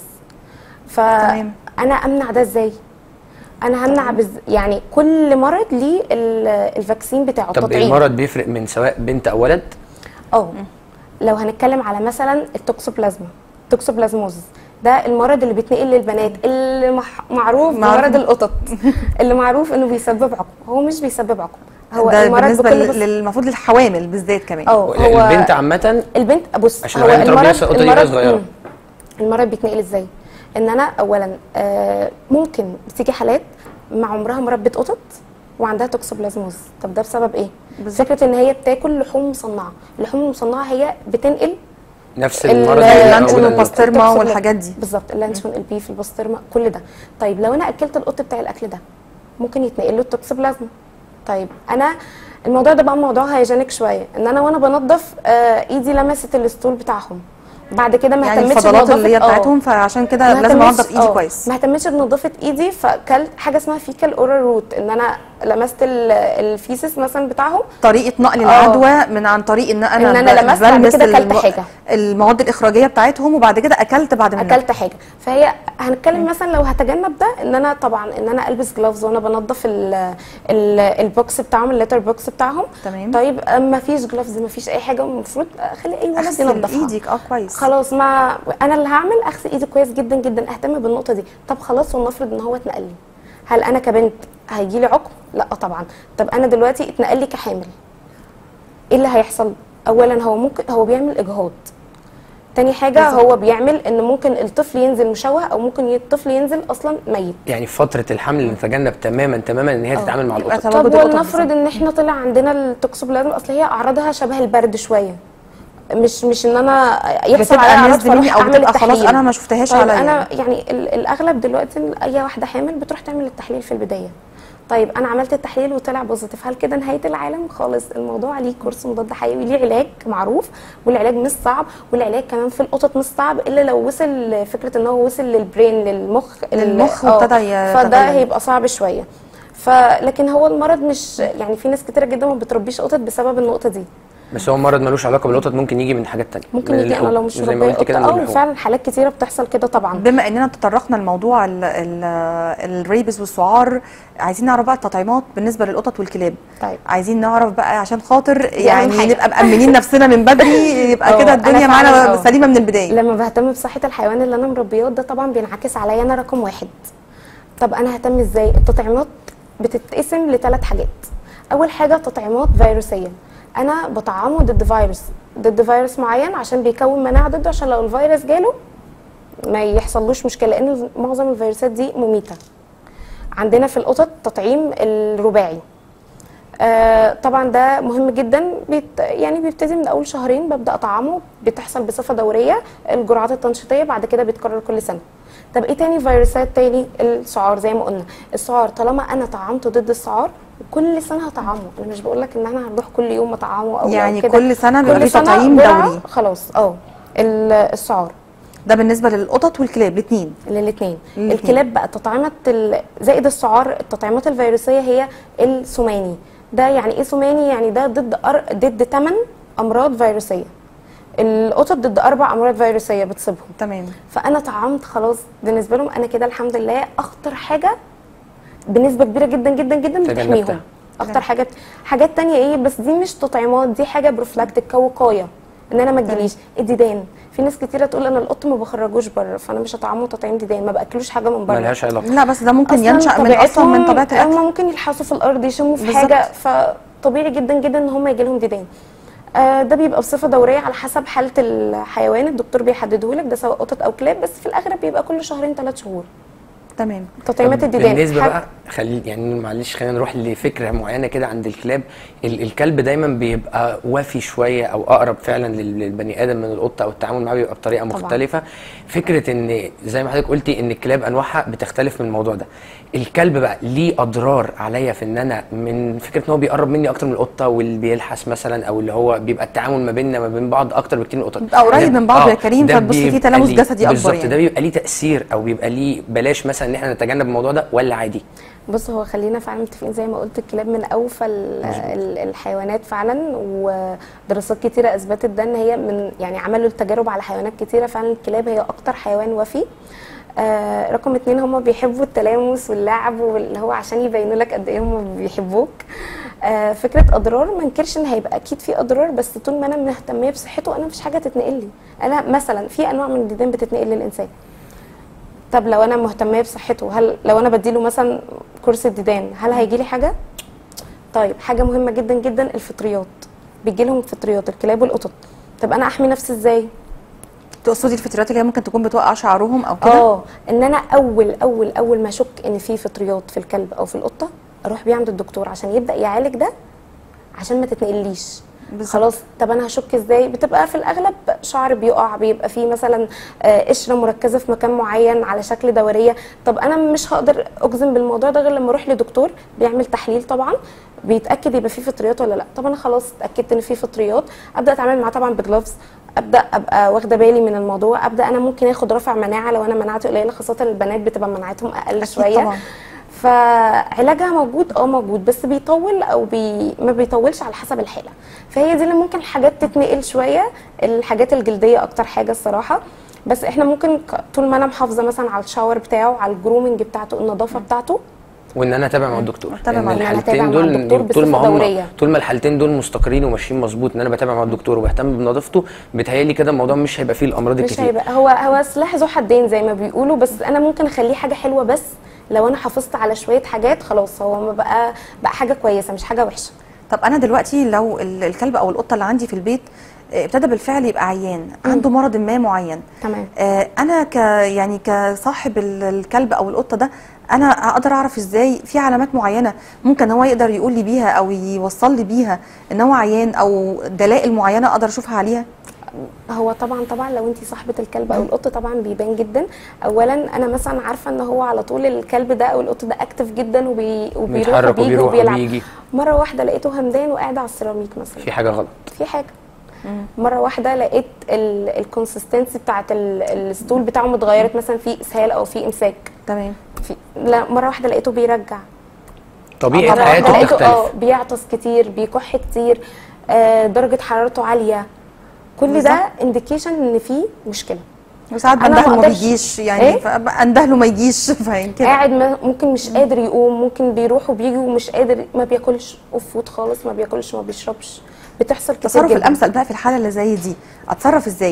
تمام. فانا امنع ده ازاي انا همنع بز... يعني كل مرض ليه ال- الفاكسين بتاعه طب التطعيم. المرض بيفرق من سواء بنت او ولد اه لو هنتكلم على مثلا التوكسوبلازما توكسوبلازموزس ده المرض اللي بيتنقل للبنات اللي مح... معروف معروف. بمرض القطط اللي معروف انه بيسبب عقم هو مش بيسبب عقم هو ده المرض بالنسبه بكل لل- بس... للمفروض للحوامل بالذات كمان اه هو البنت عامه البنت بص عشان لو هي متربية لسه القطة دي وهي صغيرة. مم. المرض بيتنقل ازاي ان انا اولا آه ممكن بتيجي حالات مع عمرها مربة قطط وعندها توكسوبلازموز طب ده بسبب ايه بالظبط. فكره ان هي بتاكل لحوم مصنعه اللحوم المصنعه هي بتنقل نفس ال- المرض اللي اللانشون موجود عند والباسترما التوكسوبلا- والحاجات دي. بالظبط اللانشون البيف البسطرمه كل ده طيب لو انا اكلت القط بتاعي الاكل ده ممكن يتنقل له التوكسوبلازما طيب انا الموضوع ده بقى موضوع هيجينيك شويه ان انا وانا بنظف آه ايدي لمست الستول بتاعهم بعد كده ما يعني اهتمتش الفضلات اللي هي بنظافة- آه. بتاعتهم فعشان كده ما لازم اهتمتش- انضف ايدي آه، كويس ما اهتمتش بنظافه ايدي فكلت حاجه اسمها فيكال اورال روت ان انا لمست ال- الفيسس مثلا بتاعهم طريقه نقل آه. العدوى من عن طريق ان انا إن أنا ب- لمست بعد بلمس كده أكلت الم- حاجة. المواد الاخراجيه بتاعتهم وبعد كده اكلت بعد ما اكلت حاجه فهي هنتكلم مثلا لو هتجنب ده ان انا طبعا ان انا البس جلافز وانا بنظف ال ال البوكس بتاعهم الليتر بوكس بتاعهم تمام. طيب ما فيش جلافز ما فيش اي حاجه المفروض اخلي اي ولد اغسل ينظفها ايدك اه كويس خلاص ما انا اللي هعمل اغسل ايدي كويس جدا جدا اهتم بالنقطه دي طب خلاص ولنفرض ان هو اتنقل لي هل انا كبنت هيجي لي عقم لا طبعا طب انا دلوقتي اتنقل لي كحامل ايه اللي هيحصل اولا هو ممكن هو بيعمل اجهاض تاني حاجه بالظبط. هو بيعمل ان ممكن الطفل ينزل مشوه او ممكن الطفل ينزل اصلا ميت يعني في فتره الحمل نتجنب تماما تماما ان هي تتعامل مع يبقى القطط تواجد طب القطط ولنفرض ان احنا طلع عندنا التوكسوبلازما اصل هي اعراضها شبه البرد شويه مش مش ان انا يحصل بتبقى عليا اعراض نزل مني فاروح او اعمل بتبقى خلاص التحليل انا ما شفتهاش طيب عليا انا يعني ال- الاغلب دلوقتي إن اي واحده حامل بتروح تعمل التحليل في البدايه طيب انا عملت التحليل وطلع بوزيتيف هل كده نهايه العالم خالص الموضوع ليه كورس مضاد حيوي ليه علاج معروف والعلاج مش صعب والعلاج كمان في القطط مش صعب الا لو وصل فكره ان هو وصل للبرين للمخ للمخ آه، وابتدى ي- فده يتغير. هيبقى صعب شويه فلكن هو المرض مش يعني في ناس كتيره جدا ما بتربيش قطط بسبب النقطه دي بس هو المرض ملوش علاقه بالقطط ممكن يجي من حاجات تانية ممكن من يجي انا اللحوم. لو مش زي ما مربيه قلت كده قطه من اه اللحوم. فعلا حالات كتيره بتحصل كده طبعا بما اننا تطرقنا لموضوع ال- ال- الريبس والسعار عايزين نعرف بقى التطعيمات بالنسبه للقطط والكلاب طيب. عايزين نعرف بقى عشان خاطر أهم يعني حاجة. نبقى مأمنين نفسنا من بدري يبقى اه، كده أنا الدنيا فعلا معانا اه. سليمه من البدايه لما بهتم بصحه الحيوان اللي انا مربياه ده طبعا بينعكس عليا انا رقم واحد طب انا ههتم ازاي التطعيمات بتتقسم لثلاث حاجات اول حاجه تطعيمات فيروسيه انا بطعمه ضد فيروس ضد فيروس معين عشان بيكون مناعه ضده عشان لو الفيروس جاله ما يحصلوش مشكله لان معظم الفيروسات دي مميته عندنا في القطط تطعيم الرباعي آه طبعا ده مهم جدا بيت يعني بيبتدي من اول شهرين ببدا اطعمه بتحصل بصفه دوريه الجرعات التنشيطيه بعد كده بيتكرر كل سنه طب ايه تاني فيروسات تاني السعار زي ما قلنا السعار طالما انا طعمته ضد السعار كل سنه هطعمه انا مش بقول لك ان انا هنروح كل يوم اطعمه او يعني كده. كل سنة بيبقى كل في سنة تطعيم جرعة دوري. خلاص اه ال- السعار ده بالنسبه للقطط والكلاب الاثنين للاثنين الاتنين. الكلاب بقى تطعيمات ال- زائد السعار التطعيمات الفيروسيه هي السماني ده يعني ايه سماني يعني ده ضد أر... ضد 8 امراض فيروسيه القطط ضد اربع امراض فيروسيه بتصيبهم تمام فانا طعمت خلاص بالنسبه لهم انا كده الحمد لله اخطر حاجه بنسبه كبيره جدا جدا جدا تجنبتها. بتحميهم اخطر حاجه حاجات تانية ايه بس دي مش تطعيمات دي حاجه بروفلاكتيك كوقايه ان انا ما تجيليش الديدان في ناس كتيره تقول انا القط ما بخرجوش بره فانا مش هطعمه تطعيم ديدان ما باكلوش حاجه من بره ملهاش علاقه لا بس ده ممكن أصلاً ينشا من اصلا من طبيعتهم- طبيعه الاكل هم ممكن يلحسوا في الارض يشموا في بالظبط. حاجه فطبيعي جدا جدا ان هم يجي لهم ديدان آه، ده بيبقى بصفه دوريه على حسب حاله الحيوان الدكتور بيحدده لك ده سواء قطط او كلاب بس في الاغلب بيبقى كل شهرين ثلاث شهور تمام تطعيمات الديدان بالنسبه حاجة- بقى خلي يعني معلش خلينا نروح لفكره معينه كده عند الكلاب ال- الكلب دايما بيبقى وافي شويه او اقرب فعلا لل- للبني ادم من القطه او التعامل معاه بيبقى بطريقه طبعاً. مختلفه فكره ان زي ما حضرتك قلتي ان الكلاب انواعها بتختلف من الموضوع ده الكلب بقى ليه اضرار عليا في ان انا من فكره ان هو بيقرب مني اكتر من القطه واللي بيلحس مثلا او اللي هو بيبقى التعامل ما بيننا ما بين بعض اكتر بكتير من القطط بيبقى قريب ده- من بعض آه، يا كريم، ده فتبص فيه بيبقى تلامس ليه- جسدي أكبر بالظبط يعني. ده بيبقى ليه تاثير او بيبقى ليه بلاش مثلا ان احنا نتجنب الموضوع ده ولا عادي بص هو خلينا فعلا متفقين زي ما قلت الكلاب من اوفى ال- ال- الحيوانات فعلا ودراسات كتيره اثبتت ده ان هي من يعني عملوا التجارب على حيوانات كتيره فعلا الكلاب هي اكتر حيوان وفي آه رقم اتنين هم بيحبوا التلامس واللعب واللي هو عشان يبينوا لك قد ايه هم بيحبوك آه فكره اضرار ما انكرش ان هيبقى اكيد في اضرار بس طول ما انا مهتميه بصحته انا مفيش حاجه تتنقل لي انا مثلا في انواع من الديدان بتتنقل للانسان طب لو انا مهتميه بصحته هل لو انا بديله مثلا كورس الديدان هل هيجي لي حاجه طيب حاجه مهمه جدا جدا الفطريات بيجي لهم فطريات الكلاب والقطط طب انا احمي نفسي ازاي تقصدي الفطريات اللي هي ممكن تكون بتوقع شعرهم او كده اه ان انا اول اول اول ما اشك ان في فطريات في الكلب او في القطه اروح بيه عند الدكتور عشان يبدا يعالج ده عشان ما تتنقليش بالظبط. خلاص طب انا هشك ازاي بتبقى في الاغلب شعر بيقع بيبقى فيه مثلا آه، قشره مركزه في مكان معين على شكل دوريه طب انا مش هقدر اجزم بالموضوع ده غير لما اروح لدكتور بيعمل تحليل طبعا بيتاكد يبقى فيه فطريات ولا لا طب انا خلاص اتاكدت ان فيه فطريات ابدا اتعامل معاه طبعا بجلوفز ابدا ابقى واخده بالي من الموضوع ابدا انا ممكن اخد رافع مناعه لو انا مناعتي قليله خاصه البنات بتبقى مناعتهم اقل أكيد شويه طبعاً. فعلاجها موجود اه موجود بس بيطول او بي ما بيطولش على حسب الحاله فهي دي اللي ممكن حاجات تتنقل شويه الحاجات الجلديه اكتر حاجه الصراحه بس احنا ممكن ك- طول ما انا محافظه مثلا على الشاور بتاعه على الجرومنج بتاعته النظافه بتاعته وان انا اتابع مع الدكتور أتابع لأن مع- إن أنا الحالتين أتابع مع دول الدكتور طول ما بصفة هم دورية. طول ما الحالتين دول مستقرين وماشيين مظبوط ان انا بتابع مع الدكتور وبهتم بنظافته بيتهيألي كده الموضوع مش هيبقى فيه الامراض مش الكتير هيبقى هو هو سلاح ذو حدين زي ما بيقولوا بس انا ممكن اخليه حاجه حلوه بس لو انا حافظت على شويه حاجات خلاص هو ما بقى بقى حاجه كويسه مش حاجه وحشه طب انا دلوقتي لو ال- الكلب او القطه اللي عندي في البيت آه، ابتدى بالفعل يبقى عيان عنده مرض ما معين تمام آه، انا ك يعني كصاحب ال- الكلب او القطه ده انا اقدر اعرف ازاي في علامات معينه ممكن هو يقدر يقول لي بيها او يوصل لي بيها ان هو عيان او دلائل معينه اقدر اشوفها عليها هو طبعا طبعا لو انت صاحبه الكلب او القط طبعا بيبان جدا اولا انا مثلا عارفه ان هو على طول الكلب ده او القط ده اكتف جدا وبي... وبيروح بيتحرك وبيجي وبيروح وبيلعب وبيجي مره واحده لقيته همدان وقاعد على السيراميك مثلا في حاجه غلط في حاجه مره واحده لقيت الكونسستنسي بتاعت ال- الستول بتاعه متغيرت مثلا في اسهال او في امساك تمام في لا مره واحده لقيته بيرجع طبيعه مرة حياته واحدة لقيته اه بتختلف بيعطس كتير بيكح كتير آه درجه حرارته عاليه كل ده انديكيشن ان في مشكله وساعات أنا ما بندهله ما أقدرش- بيجيش يعني إيه؟ فاندهله ما يجيش فاهم كده قاعد ما- ممكن مش قادر يقوم ممكن بيروح وبيجي ومش قادر ما بياكلش فود خالص ما بياكلش ما بيشربش بتحصل كتير التصرف جدا الامثل بقى في الحاله اللي زي دي اتصرف ازاي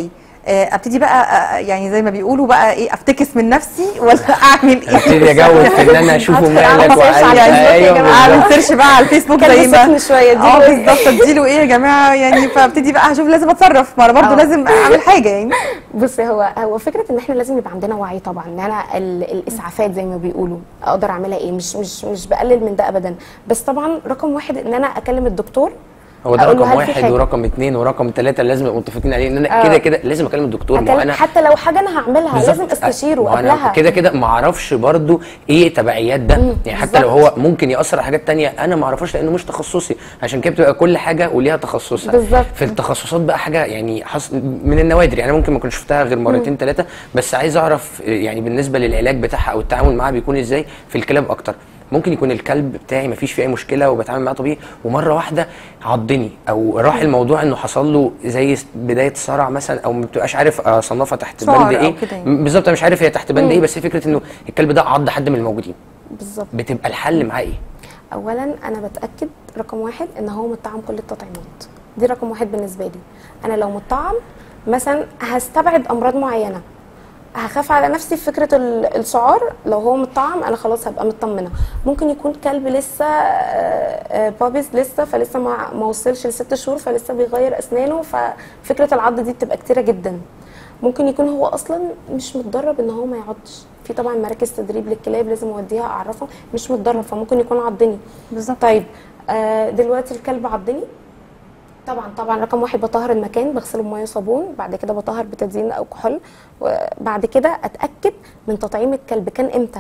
آه، ابتدي بقى آه، يعني زي ما بيقولوا بقى ايه افتكس من نفسي ولا اعمل ايه ابتدي اجود في ان انا اشوفه هدخل مالك أعمل سيرش على وعايز الفيسبوك يا ايوه جماعة. اعمل بالظبط. سيرش بقى على الفيسبوك كلب زي ما سخن شوية، اديله اه إيه؟ بالظبط اديله ايه يا جماعه يعني فابتدي بقى هشوف لازم اتصرف ما انا برضه اه. لازم اعمل حاجه يعني بصي هو هو فكره ان احنا لازم يبقى عندنا وعي طبعا ان انا ال- الاسعافات زي ما بيقولوا اقدر اعملها ايه مش مش مش بقلل من ده ابدا بس طبعا رقم واحد ان انا اكلم الدكتور هو ده أقول له رقم هل في واحد حاجة؟ ورقم اثنين ورقم ثلاثة لازم نبقى متفقين عليه ان انا اه. كده كده لازم اكلم الدكتور ما هو أكلم انا حتى لو حاجه انا هعملها بالظبط. لازم استشيره ما هو أنا قبلها كده كده ما اعرفش برضو ايه تبعيات ده يعني حتى لو هو بالظبط. ممكن ياثر على حاجات تانية انا ما اعرفش لانه مش تخصصي عشان كده بتبقى كل حاجه وليها تخصصها بالظبط. في التخصصات بقى حاجه يعني حص... من النوادر يعني ممكن ما كنت شفتها غير مرتين ثلاثه بس عايز اعرف يعني بالنسبه للعلاج بتاعها او التعامل معاها بيكون ازاي في الكلاب اكتر ممكن يكون الكلب بتاعي ما فيش فيه اي مشكله وبتعامل معاه طبيعي ومره واحده عضني او راح الموضوع انه حصل له زي بدايه صرع مثلا او ما بتبقاش عارف اصنفها تحت صعر بند أو ايه كده يعني. م- بالظبط انا مش عارف هي تحت بند ايه بس هي فكره انه الكلب ده عض حد من الموجودين بالظبط بتبقى الحل معاه ايه اولا انا بتاكد رقم واحد ان هو مطعم كل التطعيمات دي رقم واحد بالنسبه لي انا لو مطعم مثلا هستبعد امراض معينه هخاف على نفسي في فكره ال- السعار لو هو مطعم انا خلاص هبقى مطمنه ممكن يكون كلب لسه آه، آه، بابيز لسه فلسه ما ما وصلش لست شهور فلسه بيغير اسنانه ففكره العض دي بتبقى كتيره جدا ممكن يكون هو اصلا مش متدرب ان هو ما يعضش في طبعا مراكز تدريب للكلاب لازم اوديها اعرفها مش متدرب فممكن يكون عضني بالظبط طيب آه دلوقتي الكلب عضني طبعا طبعا رقم واحد بطهر المكان بغسله بميه وصابون بعد كده بطهر بتدين او كحول وبعد كده اتاكد من تطعيم الكلب كان امتى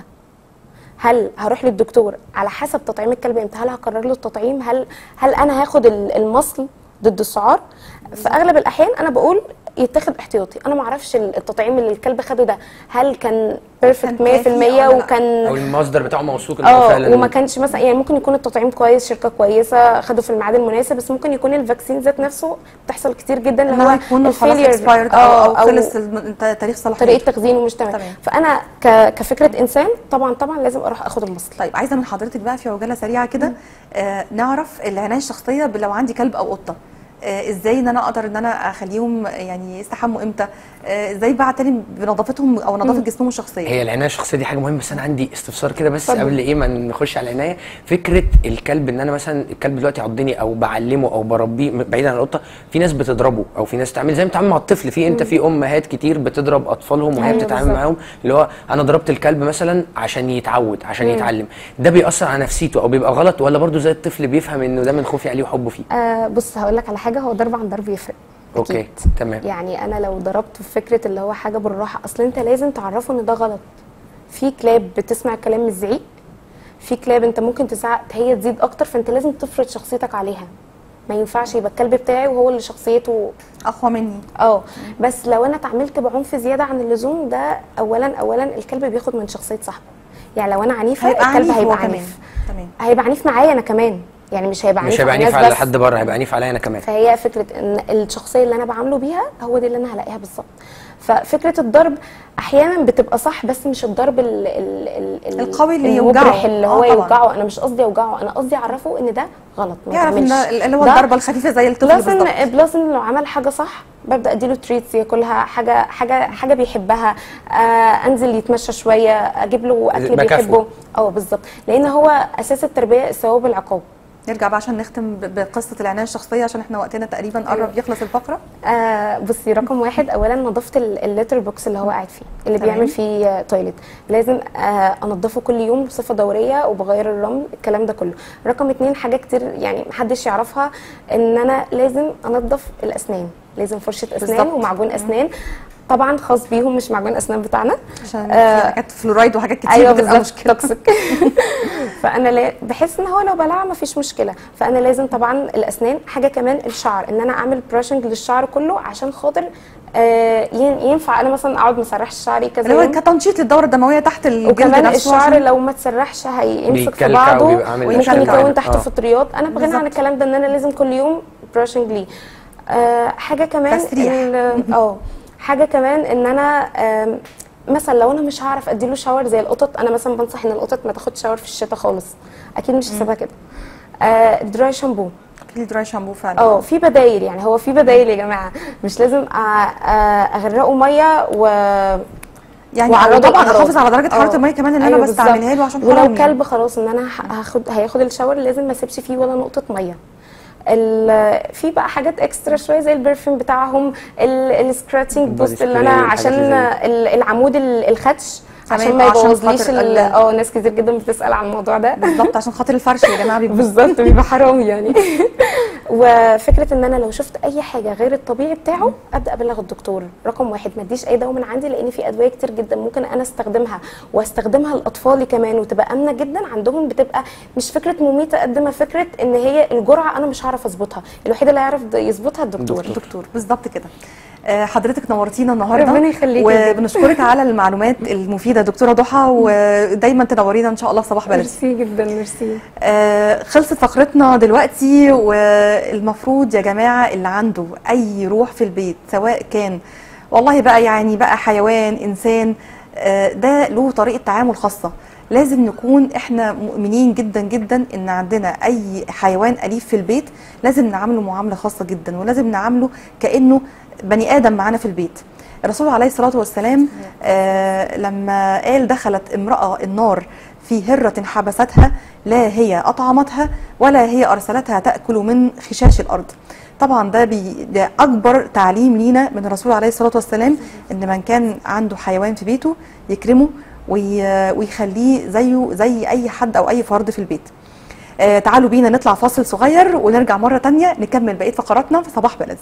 هل هروح للدكتور على حسب تطعيم الكلب امتى هل هكرر له التطعيم هل هل انا هاخد ال- المصل ضد السعار في اغلب الاحيان انا بقول يتاخد احتياطي انا ما اعرفش ال- التطعيم اللي الكلب خده ده هل كان بيرفكت كان كافي 100% أو لا؟ وكان او المصدر بتاعه موثوق ان هو اه فعلا وما كانش مثلا يعني ممكن يكون التطعيم كويس شركه كويسه خدوا في الميعاد المناسب بس ممكن يكون الفاكسين ذات نفسه بتحصل كتير جدا اللي انه هو يكون خلاص الfailure. اكسبايرد اه او او خلص الم- انت تاريخ صلاحيته طريقه تخزينه مش تمام تمام. فانا ك... كفكره انسان طبعا طبعا لازم اروح اخد المصل طيب عايزه من حضرتك بقى في عجاله سريعه كده آه نعرف العنايه الشخصيه ب- لو عندي كلب او قطه آه ازاي ان انا اقدر ان انا اخليهم يعني يستحموا امتى آه ازاي بعتني بنظافتهم او نظافه جسمهم الشخصيه هي العنايه الشخصيه دي حاجه مهمه بس انا عندي استفسار كده بس اتفضل. قبل ايه ما نخش على العنايه فكره الكلب ان انا مثلا الكلب دلوقتي عضني او بعلمه او بربيه م- بعيدا عن القطه في ناس بتضربه او في ناس تعمل زي ما بتعمل مع الطفل في انت في امهات كتير بتضرب اطفالهم وهي أيوة بتتعامل بالظبط. معاهم اللي هو انا ضربت الكلب مثلا عشان يتعود عشان يتعلم ده بيأثر على نفسيته او بيبقى غلط ولا برضو زي الطفل بيفهم انه ده من خوفي عليه وحبه فيه آه بص هقول لك على حاجه هو ضرب عن ضرب يفرق اوكي أكيد. تمام يعني انا لو ضربت في فكره اللي هو حاجه بالراحه اصل انت لازم تعرفه ان ده غلط في كلاب بتسمع كلام من الزعيق في كلاب انت ممكن تزعق هي تزيد اكتر فانت لازم تفرض شخصيتك عليها ما ينفعش يبقى الكلب بتاعي وهو اللي شخصيته اقوى مني اه بس لو انا اتعاملت بعنف زياده عن اللزوم ده اولا اولا الكلب بياخد من شخصيه صاحبه يعني لو انا عنيفه هيبقى الكلب عنيف هو هيبقى كمان عنيف تمام هيبقى عنيف معايا انا كمان يعني مش هيبقى عنيف مش هيبقى على عنيف الناس على بس. حد بره هيبقى عنيف عليا انا كمان فهي فكره ان الشخصيه اللي انا بعامله بيها هو دي اللي انا هلاقيها بالظبط ففكره الضرب احيانا بتبقى صح بس مش الضرب ال ال ال ال القوي اللي المبرح يوجعه. اللي آه هو طبعاً. يوجعه انا مش قصدي اوجعه انا قصدي اعرفه ان ده غلط ما يعرف ان يتعملش. ده اللي هو ده الضربه الخفيفه زي الطفل بلس بالظبط ان بلس ان لو عمل حاجه صح ببدا اديله تريتس ياكلها حاجه حاجه حاجه بيحبها آه انزل يتمشى شويه اجيب له اكل بكافئه. بيحبه اه بالظبط لان هو اساس التربيه الثواب والعقاب نرجع بقى عشان نختم ب- بقصه العنايه الشخصيه عشان احنا وقتنا تقريبا قرب يخلص الفقره آه بصي رقم واحد اولا نظافه ال- الليتر بوكس اللي هو قاعد فيه اللي تمام. بيعمل فيه آه، تويلت لازم آه انضفه كل يوم بصفه دوريه وبغير الرمل الكلام ده كله رقم اتنين حاجه كتير يعني محدش يعرفها ان انا لازم انضف الاسنان لازم فرشه اسنان بالظبط. ومعجون اسنان طبعا خاص بيهم مش معجون اسنان بتاعنا عشان آه، في حاجات فلورايد وحاجات كتير ايوه بتبقى بالظبط مشكله توكسيك فانا لا بحس ان هو لو بلع مفيش مشكله فانا لازم طبعا الاسنان حاجه كمان الشعر ان انا اعمل براشنج للشعر كله عشان خاطر آه ين- ينفع انا مثلا اقعد مسرحش شعري كذا اللي هو يوم كتنشيط للدوره الدمويه تحت الجلد وكمان نفسه الشعر عشان- لو ما تسرحش هيمسك في بيكلكع بعضه وبيبقى عامل وممكن مشاكل يكون معانا. تحت آه. فطريات انا بغنى عن بالظبط. الكلام ده ان انا لازم كل يوم براشنج ليه آه حاجه كمان تسريح. ال- اه حاجه كمان ان انا آم، مثلا لو انا مش هعرف اديله شاور زي القطط انا مثلا بنصح ان القطط ما تاخدش شاور في الشتاء خالص اكيد مش هسيبها كده آه دراي شامبو في دراي شامبو فعلا اه في بدايل يعني هو في بدايل يا جماعه مش لازم أ- أ- اغرقه ميه و يعني وعرضه طبعا الأمراض. احافظ على درجه حراره اه. الميه كمان اللي أيوة انا بالظبط. بستعملها له عشان ولو حرام يعني. كلب خلاص ان انا ه- هاخد هياخد الشاور لازم ما اسيبش فيه ولا نقطه ميه ال- في بقى حاجات اكسترا شويه زي البرفيوم بتاعهم السكراتنج البودي بوست اللي انا سبراي والحاجات عشان اللي زي ال- العمود ال- الخدش تمام، عشان ما عشان يبوظليش خاطر ال- ال- اه ناس كتير جدا بتسال عن الموضوع ده بالظبط عشان خاطر الفرش يا جماعه بيبقى بالظبط بيبقى حرام يعني وفكره ان انا لو شفت اي حاجه غير الطبيعي بتاعه ابدا ابلغ الدكتور رقم واحد ما اديش اي دواء من عندي لان في ادويه كتير جدا ممكن انا استخدمها واستخدمها لاطفالي كمان وتبقى امنه جدا عندهم بتبقى مش فكره مميته قد ما فكره ان هي الجرعه انا مش هعرف اظبطها الوحيد اللي هيعرف يظبطها الدكتور الدكتور. دكتور بالظبط كده آه، حضرتك نورتينا النهارده ربنا يخليكي يا جدع. وبنشكرك على المعلومات المفيده دكتوره ضحى ودايما تنورينا ان شاء الله في صباح بلدي ميرسي جدا ميرسي آه، خلصت فقرتنا دلوقتي والمفروض يا جماعه اللي عنده اي روح في البيت سواء كان والله بقى يعني بقى حيوان انسان آه، ده له طريقه تعامل خاصه لازم نكون احنا مؤمنين جدا جدا ان عندنا اي حيوان اليف في البيت لازم نعامله معامله خاصه جدا ولازم نعامله كانه بني ادم معانا في البيت الرسول عليه الصلاه والسلام آه لما قال دخلت امراه النار في هره حبستها لا هي اطعمتها ولا هي ارسلتها تاكل من خشاش الارض طبعا ده, بي ده اكبر تعليم لينا من الرسول عليه الصلاه والسلام ان من كان عنده حيوان في بيته يكرمه وي- ويخليه زيه زي اي حد او اي فرد في البيت آه تعالوا بينا نطلع فاصل صغير ونرجع مره تانية نكمل بقيه فقراتنا في صباح بلدي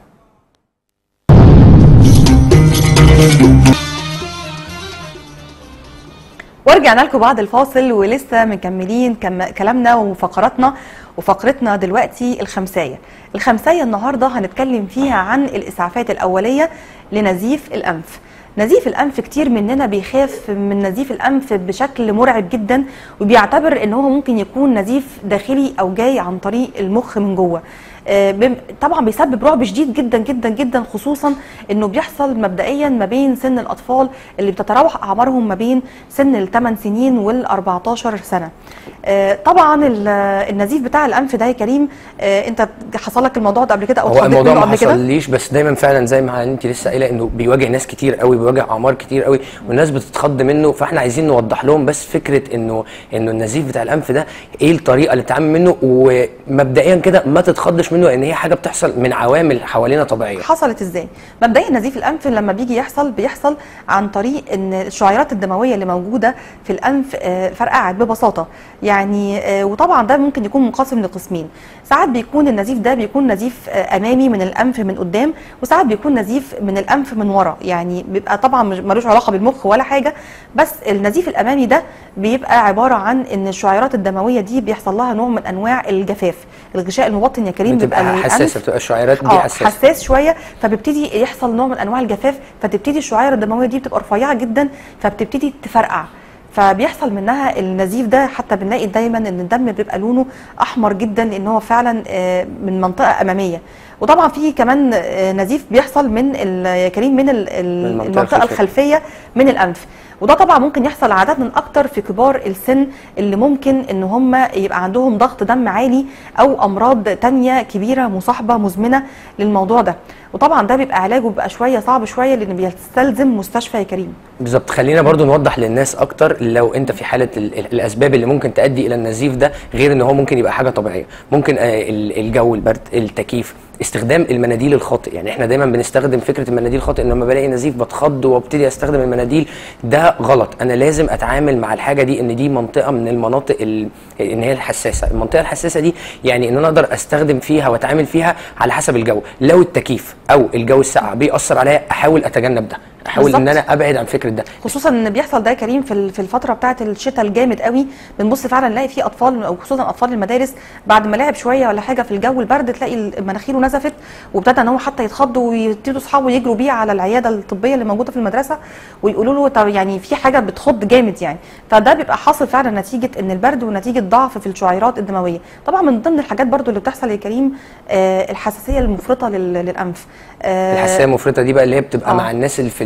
ورجعنا لكم بعد الفاصل ولسه مكملين كم كلامنا وفقراتنا وفقرتنا دلوقتي الخمسايه الخمسايه النهارده هنتكلم فيها عن الاسعافات الاوليه لنزيف الانف نزيف الانف كتير مننا بيخاف من نزيف الانف بشكل مرعب جدا وبيعتبر ان هو ممكن يكون نزيف داخلي او جاي عن طريق المخ من جوه آه، بم- طبعا بيسبب رعب شديد جدا جدا جدا خصوصا انه بيحصل مبدئيا ما بين سن الاطفال اللي بتتراوح اعمارهم ما بين سن ال 8 سنين وال 14 سنه. آه، طبعا ال- النزيف بتاع الانف ده يا كريم آه، انت حصل لك الموضوع ده قبل كده او هو اتخضيت الموضوع منه ما قبل كده؟ حصليش بس دايما فعلا زي ما انت لسه قايله انه بيواجه ناس كتير قوي بيواجه اعمار كتير قوي والناس بتتخض منه فاحنا عايزين نوضح لهم بس فكره انه انه النزيف بتاع الانف ده ايه الطريقه اللي تتعامل منه ومبدئيا كده ما تتخضش منه لان هي حاجه بتحصل من عوامل حوالينا طبيعيه حصلت ازاي؟ مبدئيا نزيف الانف لما بيجي يحصل بيحصل عن طريق ان الشعيرات الدمويه اللي موجوده في الانف آه، فرقعت ببساطه يعني آه، وطبعا ده ممكن يكون منقسم لقسمين ساعات بيكون النزيف ده بيكون نزيف آه، امامي من الانف من قدام وساعات بيكون نزيف من الانف من ورا يعني بيبقى طبعا مش- ملوش علاقه بالمخ ولا حاجه بس النزيف الامامي ده بيبقى عباره عن ان الشعيرات الدمويه دي بيحصل لها نوع من انواع الجفاف الغشاء المبطن يا كريم بيبقى بتبقى للأنف حساسه بتبقى الشعيرات دي اه حساسه حساس شويه فبيبتدي يحصل نوع من انواع الجفاف فتبتدي الشعيره الدمويه دي بتبقى رفيعه جدا فبتبتدي تفرقع فبيحصل منها النزيف ده حتى بنلاقي دايما ان الدم بيبقى لونه احمر جدا لان هو فعلا آه، من منطقه اماميه وطبعا في كمان آه، نزيف بيحصل من ال- يا كريم من ال- ال- المنطقة المنطقه الخلفية. الخلفيه من الانف وده طبعا ممكن يحصل عادة اكتر في كبار السن اللي ممكن ان هم يبقى عندهم ضغط دم عالي او امراض تانية كبيرة مصاحبة مزمنة للموضوع ده وطبعا ده بيبقى علاجه بيبقى شوية صعب شوية لان بيستلزم مستشفى يا كريم بالظبط خلينا برضو نوضح للناس اكتر لو انت في حاله ال- ال- الاسباب اللي ممكن تؤدي الى النزيف ده غير ان هو ممكن يبقى حاجه طبيعيه ممكن آه، ال- الجو البرد التكييف استخدام المناديل الخاطئ يعني احنا دايما بنستخدم فكره المناديل الخاطئ ان لما بلاقي نزيف بتخض وابتدي استخدم المناديل ده غلط انا لازم اتعامل مع الحاجه دي ان دي منطقه من المناطق ال- ان هي الحساسه المنطقه الحساسه دي يعني ان انا اقدر استخدم فيها واتعامل فيها على حسب الجو لو التكييف او الجو الساقع بيأثر عليا احاول اتجنب ده احاول ان بالظبط. انا ابعد عن فكره ده خصوصا ان بيحصل ده يا كريم في ال- في الفتره بتاعه الشتاء الجامد قوي بنبص فعلا نلاقي في اطفال او خصوصا اطفال المدارس بعد ما لعب شويه ولا حاجه في الجو البرد تلاقي مناخيره نزفت وابتدى ان هو حتى يتخض ويبتدوا اصحابه يجروا بيه على العياده الطبيه اللي موجوده في المدرسه ويقولوا له طب يعني في حاجه بتخض جامد يعني فده بيبقى حاصل فعلا نتيجه ان البرد ونتيجه ضعف في الشعيرات الدمويه طبعا من ضمن الحاجات برضو اللي بتحصل يا كريم آه الحساسيه المفرطه لل- للانف آه الحساسيه المفرطه دي بقى اللي هي بتبقى آه. مع الناس اللي في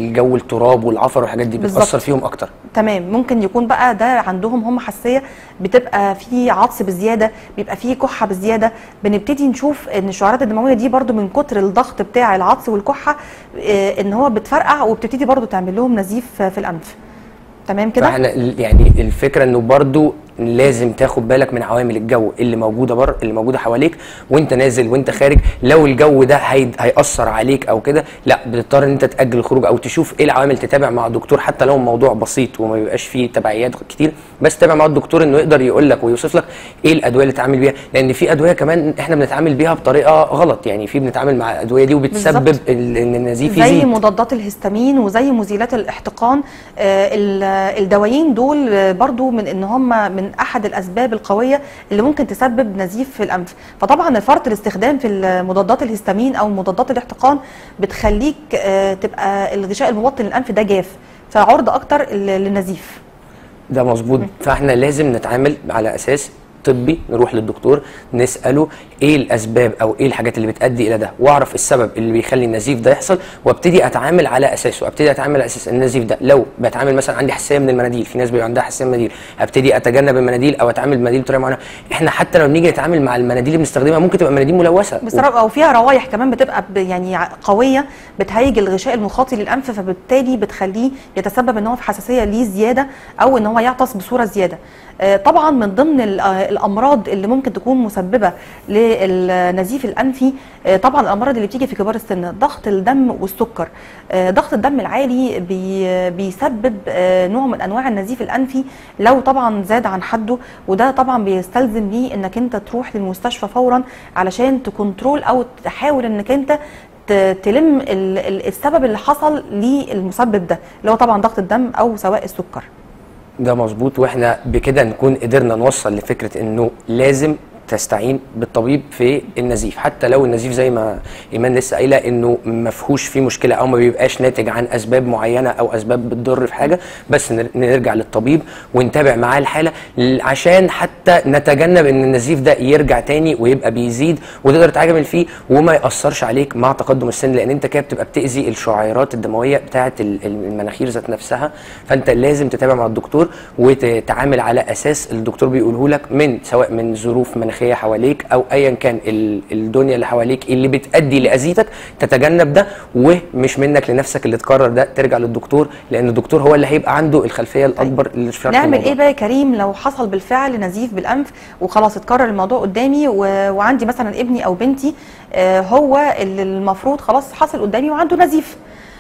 الجو التراب والعفر والحاجات دي بالظبط. بتاثر فيهم اكتر تمام ممكن يكون بقى ده عندهم هم حساسيه بتبقى في عطس بزياده بيبقى في كحه بزياده بنبتدي نشوف ان الشعيرات الدمويه دي برضو من كتر الضغط بتاع العطس والكحه آه، ان هو بتفرقع وبتبتدي برضو تعمل لهم نزيف في الانف تمام كده فاحنا ال- يعني الفكره انه برضو لازم تاخد بالك من عوامل الجو اللي موجوده بره اللي موجوده حواليك وانت نازل وانت خارج لو الجو ده هي... هيأثر عليك او كده لا بتضطر ان انت تأجل الخروج او تشوف ايه العوامل تتابع مع الدكتور حتى لو الموضوع بسيط وما بيبقاش فيه تبعيات كتير بس تابع مع الدكتور انه يقدر يقول لك ويوصف لك ايه الادويه اللي تتعامل بيها لان في ادويه كمان احنا بنتعامل بيها بطريقه غلط يعني في بنتعامل مع الادويه دي وبتسبب بالظبط. ال- ان النزيف زي يزيد مضادات الهستامين وزي مزيلات الاحتقان آه، ال- الدوايين دول آه، برضو من ان هم من احد الاسباب القويه اللي ممكن تسبب نزيف في الانف فطبعا فرط الاستخدام في مضادات الهستامين او مضادات الاحتقان بتخليك آه، تبقى الغشاء المبطن للانف ده جاف فعرضه اكتر لل- للنزيف ده مظبوط فاحنا لازم نتعامل على اساس طبي نروح للدكتور نساله ايه الاسباب او ايه الحاجات اللي بتؤدي الى ده واعرف السبب اللي بيخلي النزيف ده يحصل وابتدي اتعامل على اساسه ابتدي اتعامل على اساس النزيف ده لو بتعامل مثلا عندي حساسيه من المناديل في ناس بيبقى عندها حساسيه من المناديل ابتدي اتجنب المناديل او اتعامل بمناديل بطريقه معينه احنا حتى لو نيجي نتعامل مع المناديل اللي بنستخدمها ممكن تبقى مناديل ملوثه بصراحه او فيها روايح كمان بتبقى ب- يعني ع- قويه بتهيج الغشاء المخاطي للانف فبالتالي بتخليه يتسبب ان هو في حساسيه ليه زياده او ان هو يعطس بصوره زياده آه، طبعا من ضمن ال- آه، الامراض اللي ممكن تكون مسببه للنزيف الانفي آه، طبعا الامراض اللي بتيجي في كبار السن ضغط الدم والسكر آه، ضغط الدم العالي بي بيسبب آه، نوع من انواع النزيف الانفي لو طبعا زاد عن حده وده طبعا بيستلزم ليه انك انت تروح للمستشفى فورا علشان تكنترول او تحاول انك انت ت- تلم ال- ال- السبب اللي حصل للمسبب ده اللي هو طبعا ضغط الدم او سواء السكر ده مظبوط واحنا بكده نكون قدرنا نوصل لفكره انه لازم تستعين بالطبيب في النزيف حتى لو النزيف زي ما ايمان لسه قايله انه ما فيهوش فيه مشكله او ما بيبقاش ناتج عن اسباب معينه او اسباب بتضر في حاجه بس نر- نرجع للطبيب ونتابع معاه الحاله ل- عشان حتى نتجنب ان النزيف ده يرجع تاني ويبقى بيزيد وتقدر تعمل فيه وما ياثرش عليك مع تقدم السن لان انت كده بتبقى بتاذي الشعيرات الدمويه بتاعه ال- المناخير ذات نفسها فانت لازم تتابع مع الدكتور وتتعامل على اساس الدكتور بيقوله لك من سواء من ظروف مناخيه حواليك او ايا كان ال- الدنيا اللي حواليك اللي بتادي لاذيتك تتجنب ده ومش منك لنفسك اللي تقرر ده ترجع للدكتور لان الدكتور هو اللي هيبقى عنده الخلفيه الاكبر اللي في شرح نعمل الموضوع. ايه بقى يا كريم لو حصل بالفعل نزيف بالانف وخلاص اتكرر الموضوع قدامي و... وعندي مثلا ابني او بنتي آه هو اللي المفروض خلاص حصل قدامي وعنده نزيف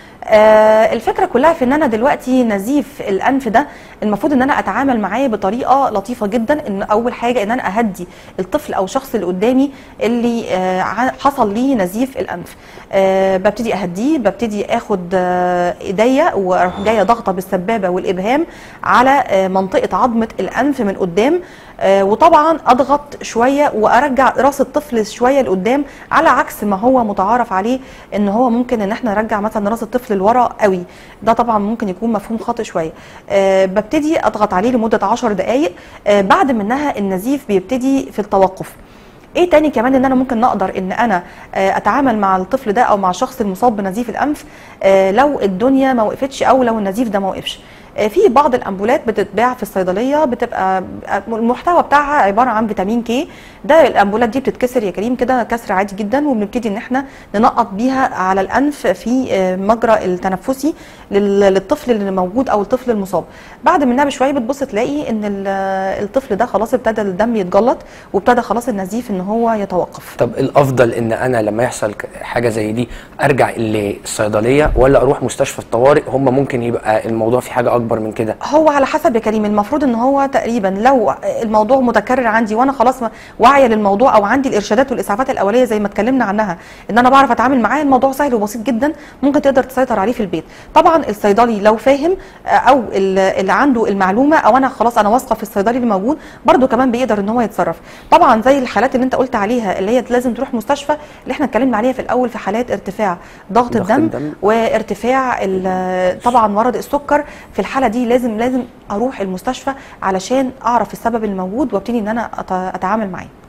آه الفكره كلها في ان انا دلوقتي نزيف الانف ده المفروض ان انا اتعامل معاه بطريقه لطيفه جدا ان اول حاجه ان انا اهدي الطفل او الشخص اللي قدامي اللي آه ع- حصل ليه نزيف الانف آه ببتدي اهديه ببتدي اخد آه ايديا واروح جايه ضاغطه بالسبابه والابهام على آه منطقه عظمه الانف من قدام آه وطبعا اضغط شويه وارجع راس الطفل شويه لقدام على عكس ما هو متعارف عليه ان هو ممكن ان احنا نرجع مثلا راس الطفل لورا قوي ده طبعا ممكن يكون مفهوم خاطئ شويه آه ببتدي اضغط عليه لمده 10 دقائق آه بعد منها النزيف بيبتدي في التوقف ايه تاني كمان ان انا ممكن نقدر ان انا آه، اتعامل مع الطفل ده او مع الشخص المصاب بنزيف الانف آه، لو الدنيا ما وقفتش او لو النزيف ده ما وقفش آه، في بعض الامبولات بتتباع في الصيدليه بتبقى المحتوى بتاعها عباره عن فيتامين كي ده الامبولات دي بتتكسر يا كريم كده كسر عادي جدا وبنبتدي ان احنا ننقط بيها على الانف في آه، مجرى التنفسي لل- للطفل اللي موجود او الطفل المصاب بعد منها بشويه بتبص تلاقي ان ال- الطفل ده خلاص ابتدى الدم يتجلط وابتدى خلاص النزيف ان هو يتوقف طب الافضل ان انا لما يحصل ك- حاجه زي دي ارجع للصيدليه ولا اروح مستشفى الطوارئ هم ممكن يبقى الموضوع في حاجه اكبر من كده هو على حسب يا كريم المفروض ان هو تقريبا لو الموضوع متكرر عندي وانا خلاص واعيه للموضوع او عندي الارشادات والاسعافات الاوليه زي ما اتكلمنا عنها ان انا بعرف اتعامل معاه الموضوع سهل وبسيط جدا ممكن تقدر تسيطر عليه في البيت طبعا الصيدلي لو فاهم آه، او ال- اللي عنده المعلومه او انا خلاص انا واثقه في الصيدلي اللي موجود برده كمان بيقدر ان هو يتصرف طبعا زي الحالات اللي انت قلت عليها اللي هي لازم تروح مستشفى اللي احنا اتكلمنا عليها في الاول في حالات ارتفاع ضغط, ضغط الدم, الدم. وارتفاع ال- طبعا مرض السكر في الحاله دي لازم لازم اروح المستشفى علشان اعرف السبب الموجود وابتدي ان انا أت- اتعامل معاه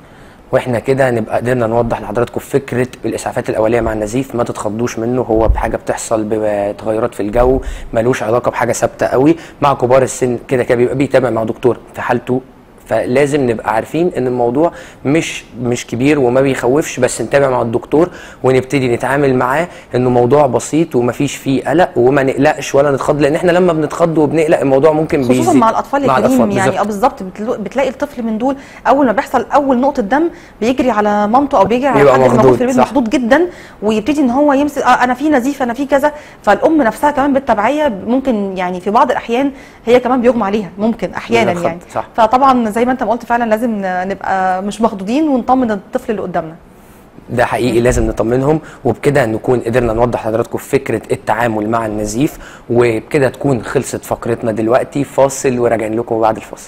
واحنا كده نبقى قدرنا نوضح لحضراتكم فكره الاسعافات الاوليه مع النزيف ما تتخضوش منه هو بحاجه بتحصل بتغيرات في الجو ملوش علاقه بحاجه ثابته قوي مع كبار السن كده كده بيبقى بيتابع مع دكتور في حالته فلازم نبقى عارفين ان الموضوع مش مش كبير وما بيخوفش بس نتابع مع الدكتور ونبتدي نتعامل معاه انه موضوع بسيط ومفيش فيه قلق وما نقلقش ولا نتخض لان احنا لما بنتخض وبنقلق الموضوع ممكن خصوصا بيزيد مع الاطفال مع الكريم يعني بالظبط. اه بالظبط بتلو- بتلاقي الطفل من دول اول ما بيحصل اول نقطه دم بيجري على مامته او بيجري على بيبقى حد اللي موجود مخضوض، في البيت صح. مخضوض جدا ويبتدي ان هو يمسك آه انا في نزيف انا في كذا فالام نفسها كمان بالتبعيه ممكن يعني في بعض الاحيان هي كمان بيغمى عليها ممكن احيانا بيبقى يعني خض، صح. فطبعا زي ما انت ما قلت فعلا لازم ن- نبقى مش مخضوضين ونطمن الطفل اللي قدامنا ده حقيقي لازم نطمنهم وبكده نكون قدرنا نوضح لحضراتكم فكره التعامل مع النزيف وبكده تكون خلصت فقرتنا دلوقتي فاصل وراجعين لكم بعد الفاصل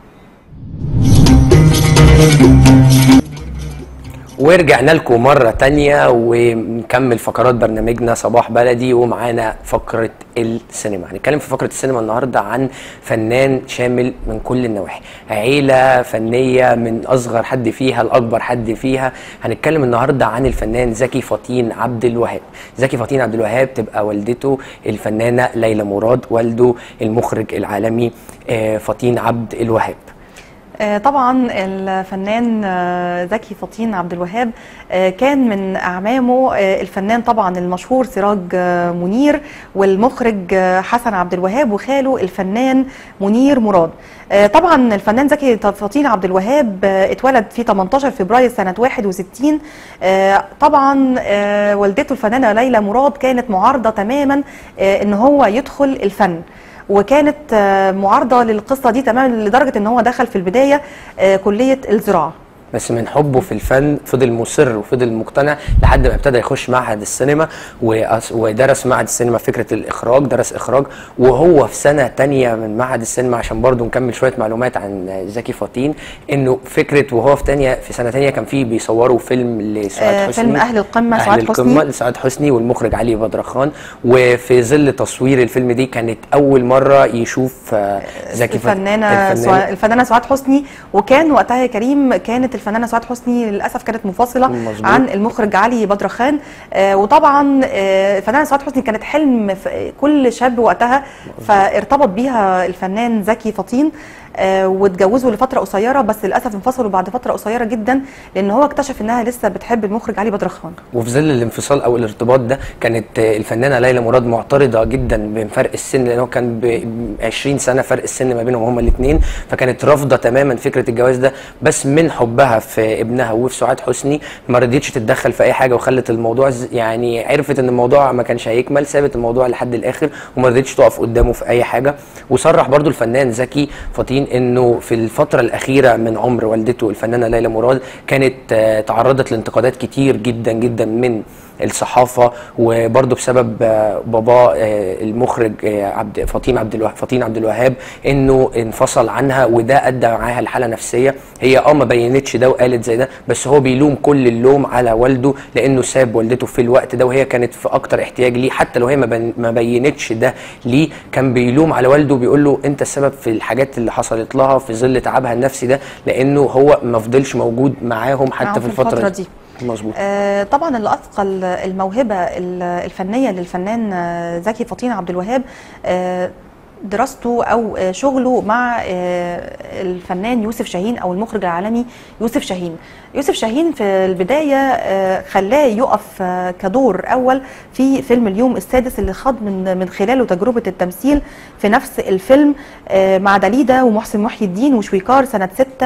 ورجعنا لكم مرة تانية ونكمل فقرات برنامجنا صباح بلدي ومعانا فقرة السينما هنتكلم في فقرة السينما النهاردة عن فنان شامل من كل النواحي عيلة فنية من أصغر حد فيها لأكبر حد فيها هنتكلم النهاردة عن الفنان زكي فطين عبد الوهاب زكي فطين عبد الوهاب تبقى والدته الفنانة ليلى مراد والده المخرج العالمي آه، فطين عبد الوهاب آه، طبعا الفنان آه، زكي فطين عبد الوهاب آه، كان من اعمامه آه، الفنان طبعا المشهور سراج آه، منير والمخرج آه، حسن عبد الوهاب وخاله الفنان منير مراد آه، طبعا الفنان زكي فطين عبد الوهاب آه، اتولد في 18 فبراير سنه 61 آه، طبعا آه، والدته الفنانه ليلى مراد كانت معارضه تماما آه، ان هو يدخل الفن وكانت آه، معارضه للقصه دي تماما لدرجه ان هو دخل في البدايه آه، كليه الزراعه بس من حبه في الفن فضل مصر وفضل مقتنع لحد ما ابتدى يخش معهد السينما وأس- ودرس معهد السينما فكرة الإخراج درس إخراج وهو في سنة تانية من معهد السينما عشان برضو نكمل شوية معلومات عن زكي فطين إنه فكرة وهو في تانية في سنة تانية كان فيه بيصوروا فيلم لسعاد آه، حسني فيلم أهل القمة، أهل سعاد القمة حسني. لسعاد حسني والمخرج علي بدرخان وفي ظل تصوير الفيلم دي كانت أول مرة يشوف آه، زكي فطين الفنانه سوا- الفنانه سعاد حسني وكان وقتها يا كريم كانت الفنانه سعاد حسني للاسف كانت منفصله مظبوط. عن المخرج علي بدرخان آه، وطبعا آه، الفنانه سعاد حسني كانت حلم في كل شاب وقتها فارتبط بيها الفنان زكي فطين آه، واتجوزوا لفتره قصيره بس للاسف انفصلوا بعد فتره قصيره جدا لان هو اكتشف انها لسه بتحب المخرج علي بدرخان وفي ظل الانفصال او الارتباط ده كانت آه، الفنانه ليلى مراد معترضه جدا من فرق السن لان هو كان ب 20 سنه فرق السن ما بينهم هما الاثنين فكانت رافضه تماما فكره الجواز ده بس من حبها في ابنها وفي سعاد حسني ما رضيتش تتدخل في اي حاجه وخلت الموضوع ز- يعني عرفت ان الموضوع ما كانش هيكمل سابت الموضوع لحد الاخر وما رضيتش تقف قدامه في اي حاجه وصرح برضو الفنان زكي فطين انه في الفتره الاخيره من عمر والدته الفنانه ليلى مراد كانت آه، تعرضت لانتقادات كتير جدا جدا من الصحافه وبرضه بسبب آه، باباه آه، المخرج آه، عبد فطين عبد الوهاب فطين عبد الوهاب انه انفصل عنها وده ادى معاها لحاله نفسيه هي اه ما بينتش ده وقالت زي ده بس هو بيلوم كل اللوم على والده لانه ساب والدته في الوقت ده وهي كانت في اكتر احتياج ليه حتى لو هي ما بين- ما بينتش ده ليه كان بيلوم على والده بيقول له انت السبب في الحاجات اللي حصلت لها في ظل تعبها النفسي ده لانه هو ما فضلش موجود معاهم حتى معاهم في الفتره دي مظبوط آه، طبعا اللي اثقل الموهبه ال- الفنيه للفنان آه، زكي فطين عبد الوهاب آه، دراسته او آه، شغله مع آه، الفنان يوسف شاهين او المخرج العالمي يوسف شاهين يوسف شاهين في البدايه آه، خلاه يقف آه، كدور اول في فيلم اليوم السادس اللي خاض من من خلاله تجربه التمثيل في نفس الفيلم آه، مع داليدا ومحسن محي الدين وشويكار سنه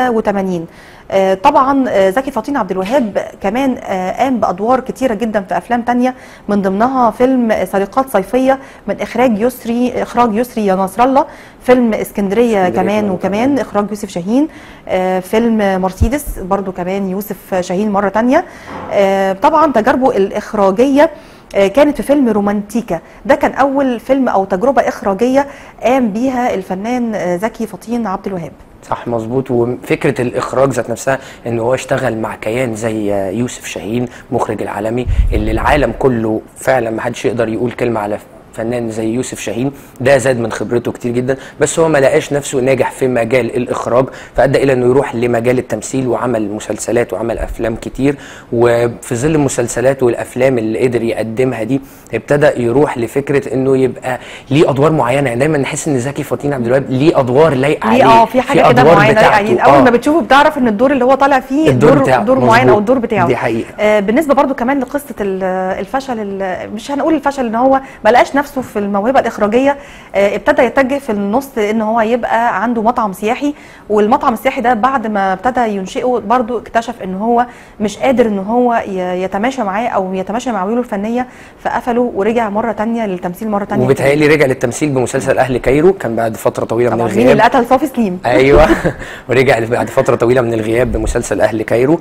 86 آه، طبعا آه، زكي فطين عبد الوهاب كمان آه، قام بادوار كتيره جدا في افلام تانية من ضمنها فيلم آه، سرقات صيفيه من اخراج يسري اخراج يسري يا نصر الله فيلم اسكندريه اسكندرية كمان كمان. وكمان اخراج يوسف شاهين آه، فيلم مرسيدس برضو كمان يوسف شاهين مره تانية آه، طبعا تجاربه الاخراجيه آه، كانت في فيلم رومانتيكا ده كان اول فيلم او تجربه اخراجيه قام بيها الفنان آه، زكي فطين عبد الوهاب صح مظبوط وفكره الاخراج ذات نفسها ان هو اشتغل مع كيان زي يوسف شاهين مخرج العالمي اللي العالم كله فعلا ما حدش يقدر يقول كلمه على فنان زي يوسف شاهين ده زاد من خبرته كتير جدا بس هو ما لقاش نفسه ناجح في مجال الاخراج فادى الى انه يروح لمجال التمثيل وعمل مسلسلات وعمل افلام كتير وفي ظل المسلسلات والافلام اللي قدر يقدمها دي ابتدى يروح لفكره انه يبقى ليه ادوار معينه يعني دايما نحس ان زكي فطين عبد الوهاب ليه ادوار لايقه ليه عليه اه في حاجه كده أدوار معينه بتاعته. يعني اول آه. ما بتشوفه بتعرف ان الدور اللي هو طالع فيه الدور دور بتاعه، دور معين او مظبوط. الدور بتاعه دي حقيقة. آه بالنسبه برضو كمان لقصه ال- الفشل ال- مش هنقول الفشل ان هو ما لقاش نفسه في الموهبه الاخراجيه آه ابتدى يتجه في النص ان هو يبقى عنده مطعم سياحي والمطعم السياحي ده بعد ما ابتدى ينشئه برضو اكتشف ان هو مش قادر ان هو ي- يتماشى معاه او يتماشى مع عيوله الفنيه فقفله ورجع مره تانية للتمثيل مره تانية وبيتهيألي رجع للتمثيل بمسلسل اهل كايرو كان بعد فتره طويله من طبعا مين الغياب اللي قتل صافي سليم ايوه ورجع بعد فتره طويله من الغياب بمسلسل اهل كايرو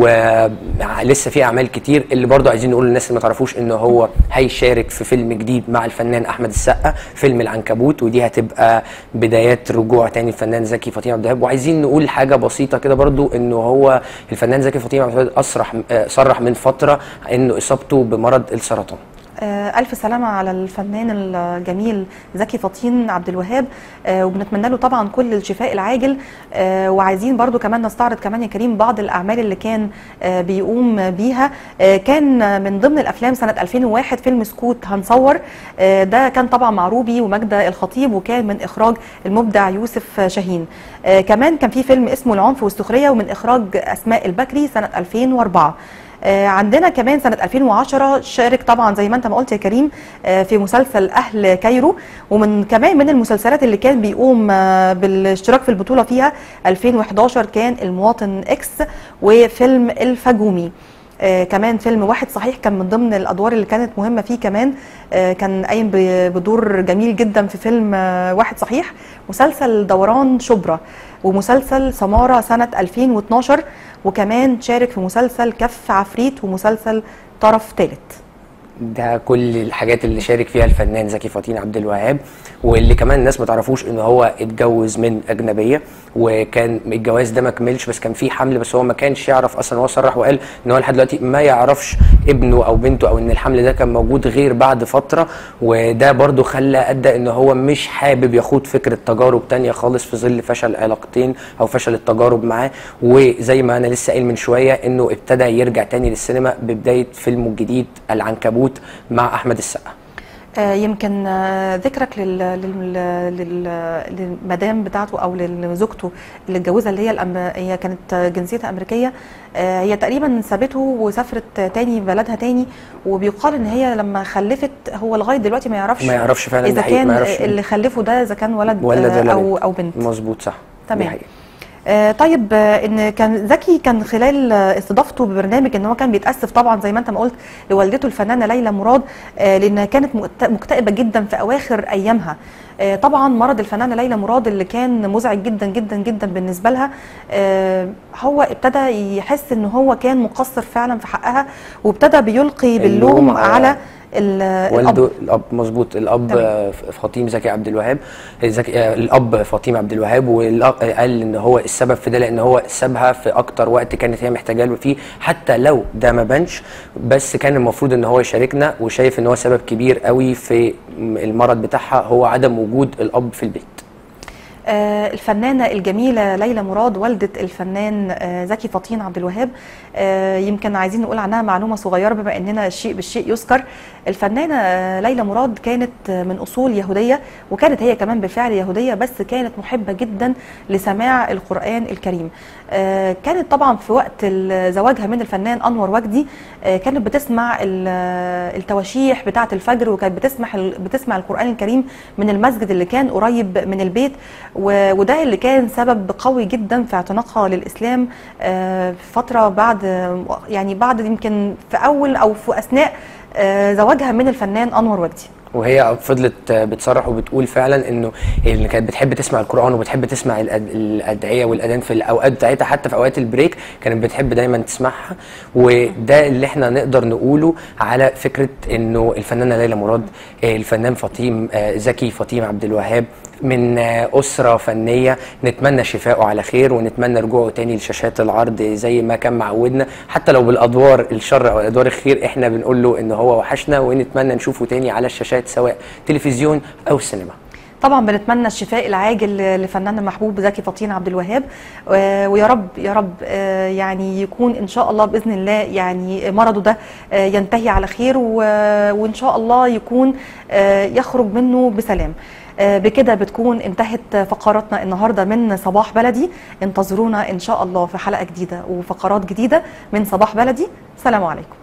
ولسه في اعمال كتير اللي برضو عايزين نقول للناس اللي ما تعرفوش ان هو هيشارك في فيلم جديد مع الفنان احمد السقا فيلم العنكبوت ودي هتبقى بدايات رجوع تاني الفنان زكي فطيم عبد الوهاب وعايزين نقول حاجه بسيطه كده برضو انه هو الفنان زكي فطيم عبد الوهاب اصرح آه، صرح من فتره انه اصابته بمرض السرطان آه، ألف سلامة على الفنان الجميل زكي فطين عبد الوهاب آه، وبنتمنى له طبعا كل الشفاء العاجل آه، وعايزين برضو كمان نستعرض كمان يا كريم بعض الأعمال اللي كان آه، بيقوم بيها آه، كان من ضمن الأفلام سنة 2001 فيلم سكوت هنصور آه، ده كان طبعا مع روبي وماجدة الخطيب وكان من إخراج المبدع يوسف شاهين آه، كمان كان في فيلم اسمه العنف والسخرية ومن إخراج أسماء البكري سنة 2004 آه، عندنا كمان سنة 2010 شارك طبعا زي ما انت ما قلت يا كريم آه، في مسلسل أهل كايرو ومن كمان من المسلسلات اللي كان بيقوم آه، بالاشتراك في البطولة فيها 2011 كان المواطن إكس وفيلم الفجومي آه كمان فيلم واحد صحيح كان من ضمن الادوار اللي كانت مهمه فيه كمان آه كان قايم ب- بدور جميل جدا في فيلم آه واحد صحيح مسلسل دوران شبرا ومسلسل سماره سنه 2012 وكمان شارك في مسلسل كف عفريت ومسلسل طرف ثالث ده كل الحاجات اللي شارك فيها الفنان زكي فطين عبد الوهاب واللي كمان الناس ما تعرفوش ان هو اتجوز من اجنبيه وكان الجواز ده ما كملش بس كان في حمل بس هو ما كانش يعرف اصلا هو صرح وقال ان هو لحد دلوقتي ما يعرفش ابنه او بنته او ان الحمل ده كان موجود غير بعد فتره وده برضو خلى ادى ان هو مش حابب يخوض فكره تجارب تانية خالص في ظل فشل علاقتين او فشل التجارب معاه وزي ما انا لسه قايل من شويه انه ابتدى يرجع تاني للسينما ببدايه فيلمه الجديد العنكبوت مع احمد السقا آه، يمكن آه، ذكرك لل... لل... لل... للمدام بتاعته او لزوجته اللي اتجوزها اللي هي الأم... هي كانت آه، جنسيتها امريكيه آه، هي تقريبا سابته وسافرت آه، تاني بلدها تاني وبيقال ان هي لما خلفت هو لغايه دلوقتي ما يعرفش ما يعرفش فعلا اذا ده حقيقي، كان ما يعرفش آه، اللي خلفه ده اذا كان ولد, ولد آه، ولا او بنت. او بنت مظبوط صح تمام. دي حقيقة. آه، طيب آه، ان كان زكي كان خلال آه، استضافته ببرنامج ان هو كان بيتاسف طبعا زي ما انت ما قلت لوالدته الفنانه ليلى مراد آه، لانها كانت مكت- مكتئبه جدا في اواخر ايامها آه، طبعا مرض الفنانه ليلى مراد اللي كان مزعج جدا جدا جدا بالنسبه لها آه، هو ابتدى يحس ان هو كان مقصر فعلا في حقها وابتدى بيلقي باللوم اللوم على على ال- والده الاب الاب مظبوط الاب تمام. آه، فاطيم زكي عبد الوهاب زكي آه، الاب فاطيم عبد الوهاب وقال ان هو السبب في ده لان هو سابها في اكتر وقت كانت هي محتاجه له فيه حتى لو ده ما بانش بس كان المفروض ان هو يشاركنا وشايف ان هو سبب كبير قوي في المرض بتاعها هو عدم وجود الاب في البيت آه، الفنانة الجميلة ليلى مراد والدة الفنان آه، زكي فطين عبد الوهاب آه، يمكن عايزين نقول عنها معلومة صغيرة بما اننا الشيء بالشيء يذكر الفنانة آه، ليلى مراد كانت آه، من اصول يهودية وكانت هي كمان بالفعل يهودية بس كانت محبة جدا لسماع القرآن الكريم آه، كانت طبعا في وقت ال- زواجها من الفنان انور وجدي آه، كانت بتسمع ال- التواشيح بتاعة الفجر وكانت بتسمع بتسمع القرآن الكريم من المسجد اللي كان قريب من البيت و- وده اللي كان سبب قوي جدا في اعتناقها للاسلام آه، في فتره بعد يعني بعد يمكن في اول او في اثناء آه، زواجها من الفنان انور وجدي وهي فضلت بتصرح وبتقول فعلا انه اللي كانت بتحب تسمع القران وبتحب تسمع الأد- الادعيه والاذان في الاوقات بتاعتها حتى في اوقات البريك كانت بتحب دايما تسمعها وده اللي احنا نقدر نقوله على فكره انه الفنانه ليلى مراد آه، الفنان فطيم آه، زكي فطيم عبد الوهاب من آه، أسرة فنية نتمنى شفائه على خير ونتمنى رجوعه تاني لشاشات العرض زي ما كان معودنا حتى لو بالأدوار الشر أو الأدوار الخير احنا بنقول له إن هو وحشنا ونتمنى نشوفه تاني على الشاشات سواء تلفزيون أو سينما طبعا بنتمنى الشفاء العاجل لفنان المحبوب زكي فطين عبد الوهاب و- ويا رب يا رب آه، يعني يكون ان شاء الله باذن الله يعني مرضه ده آه، ينتهي على خير و- وان شاء الله يكون آه، يخرج منه بسلام آه، بكده بتكون انتهت فقراتنا النهارده من صباح بلدي انتظرونا ان شاء الله في حلقه جديده وفقرات جديده من صباح بلدي سلام عليكم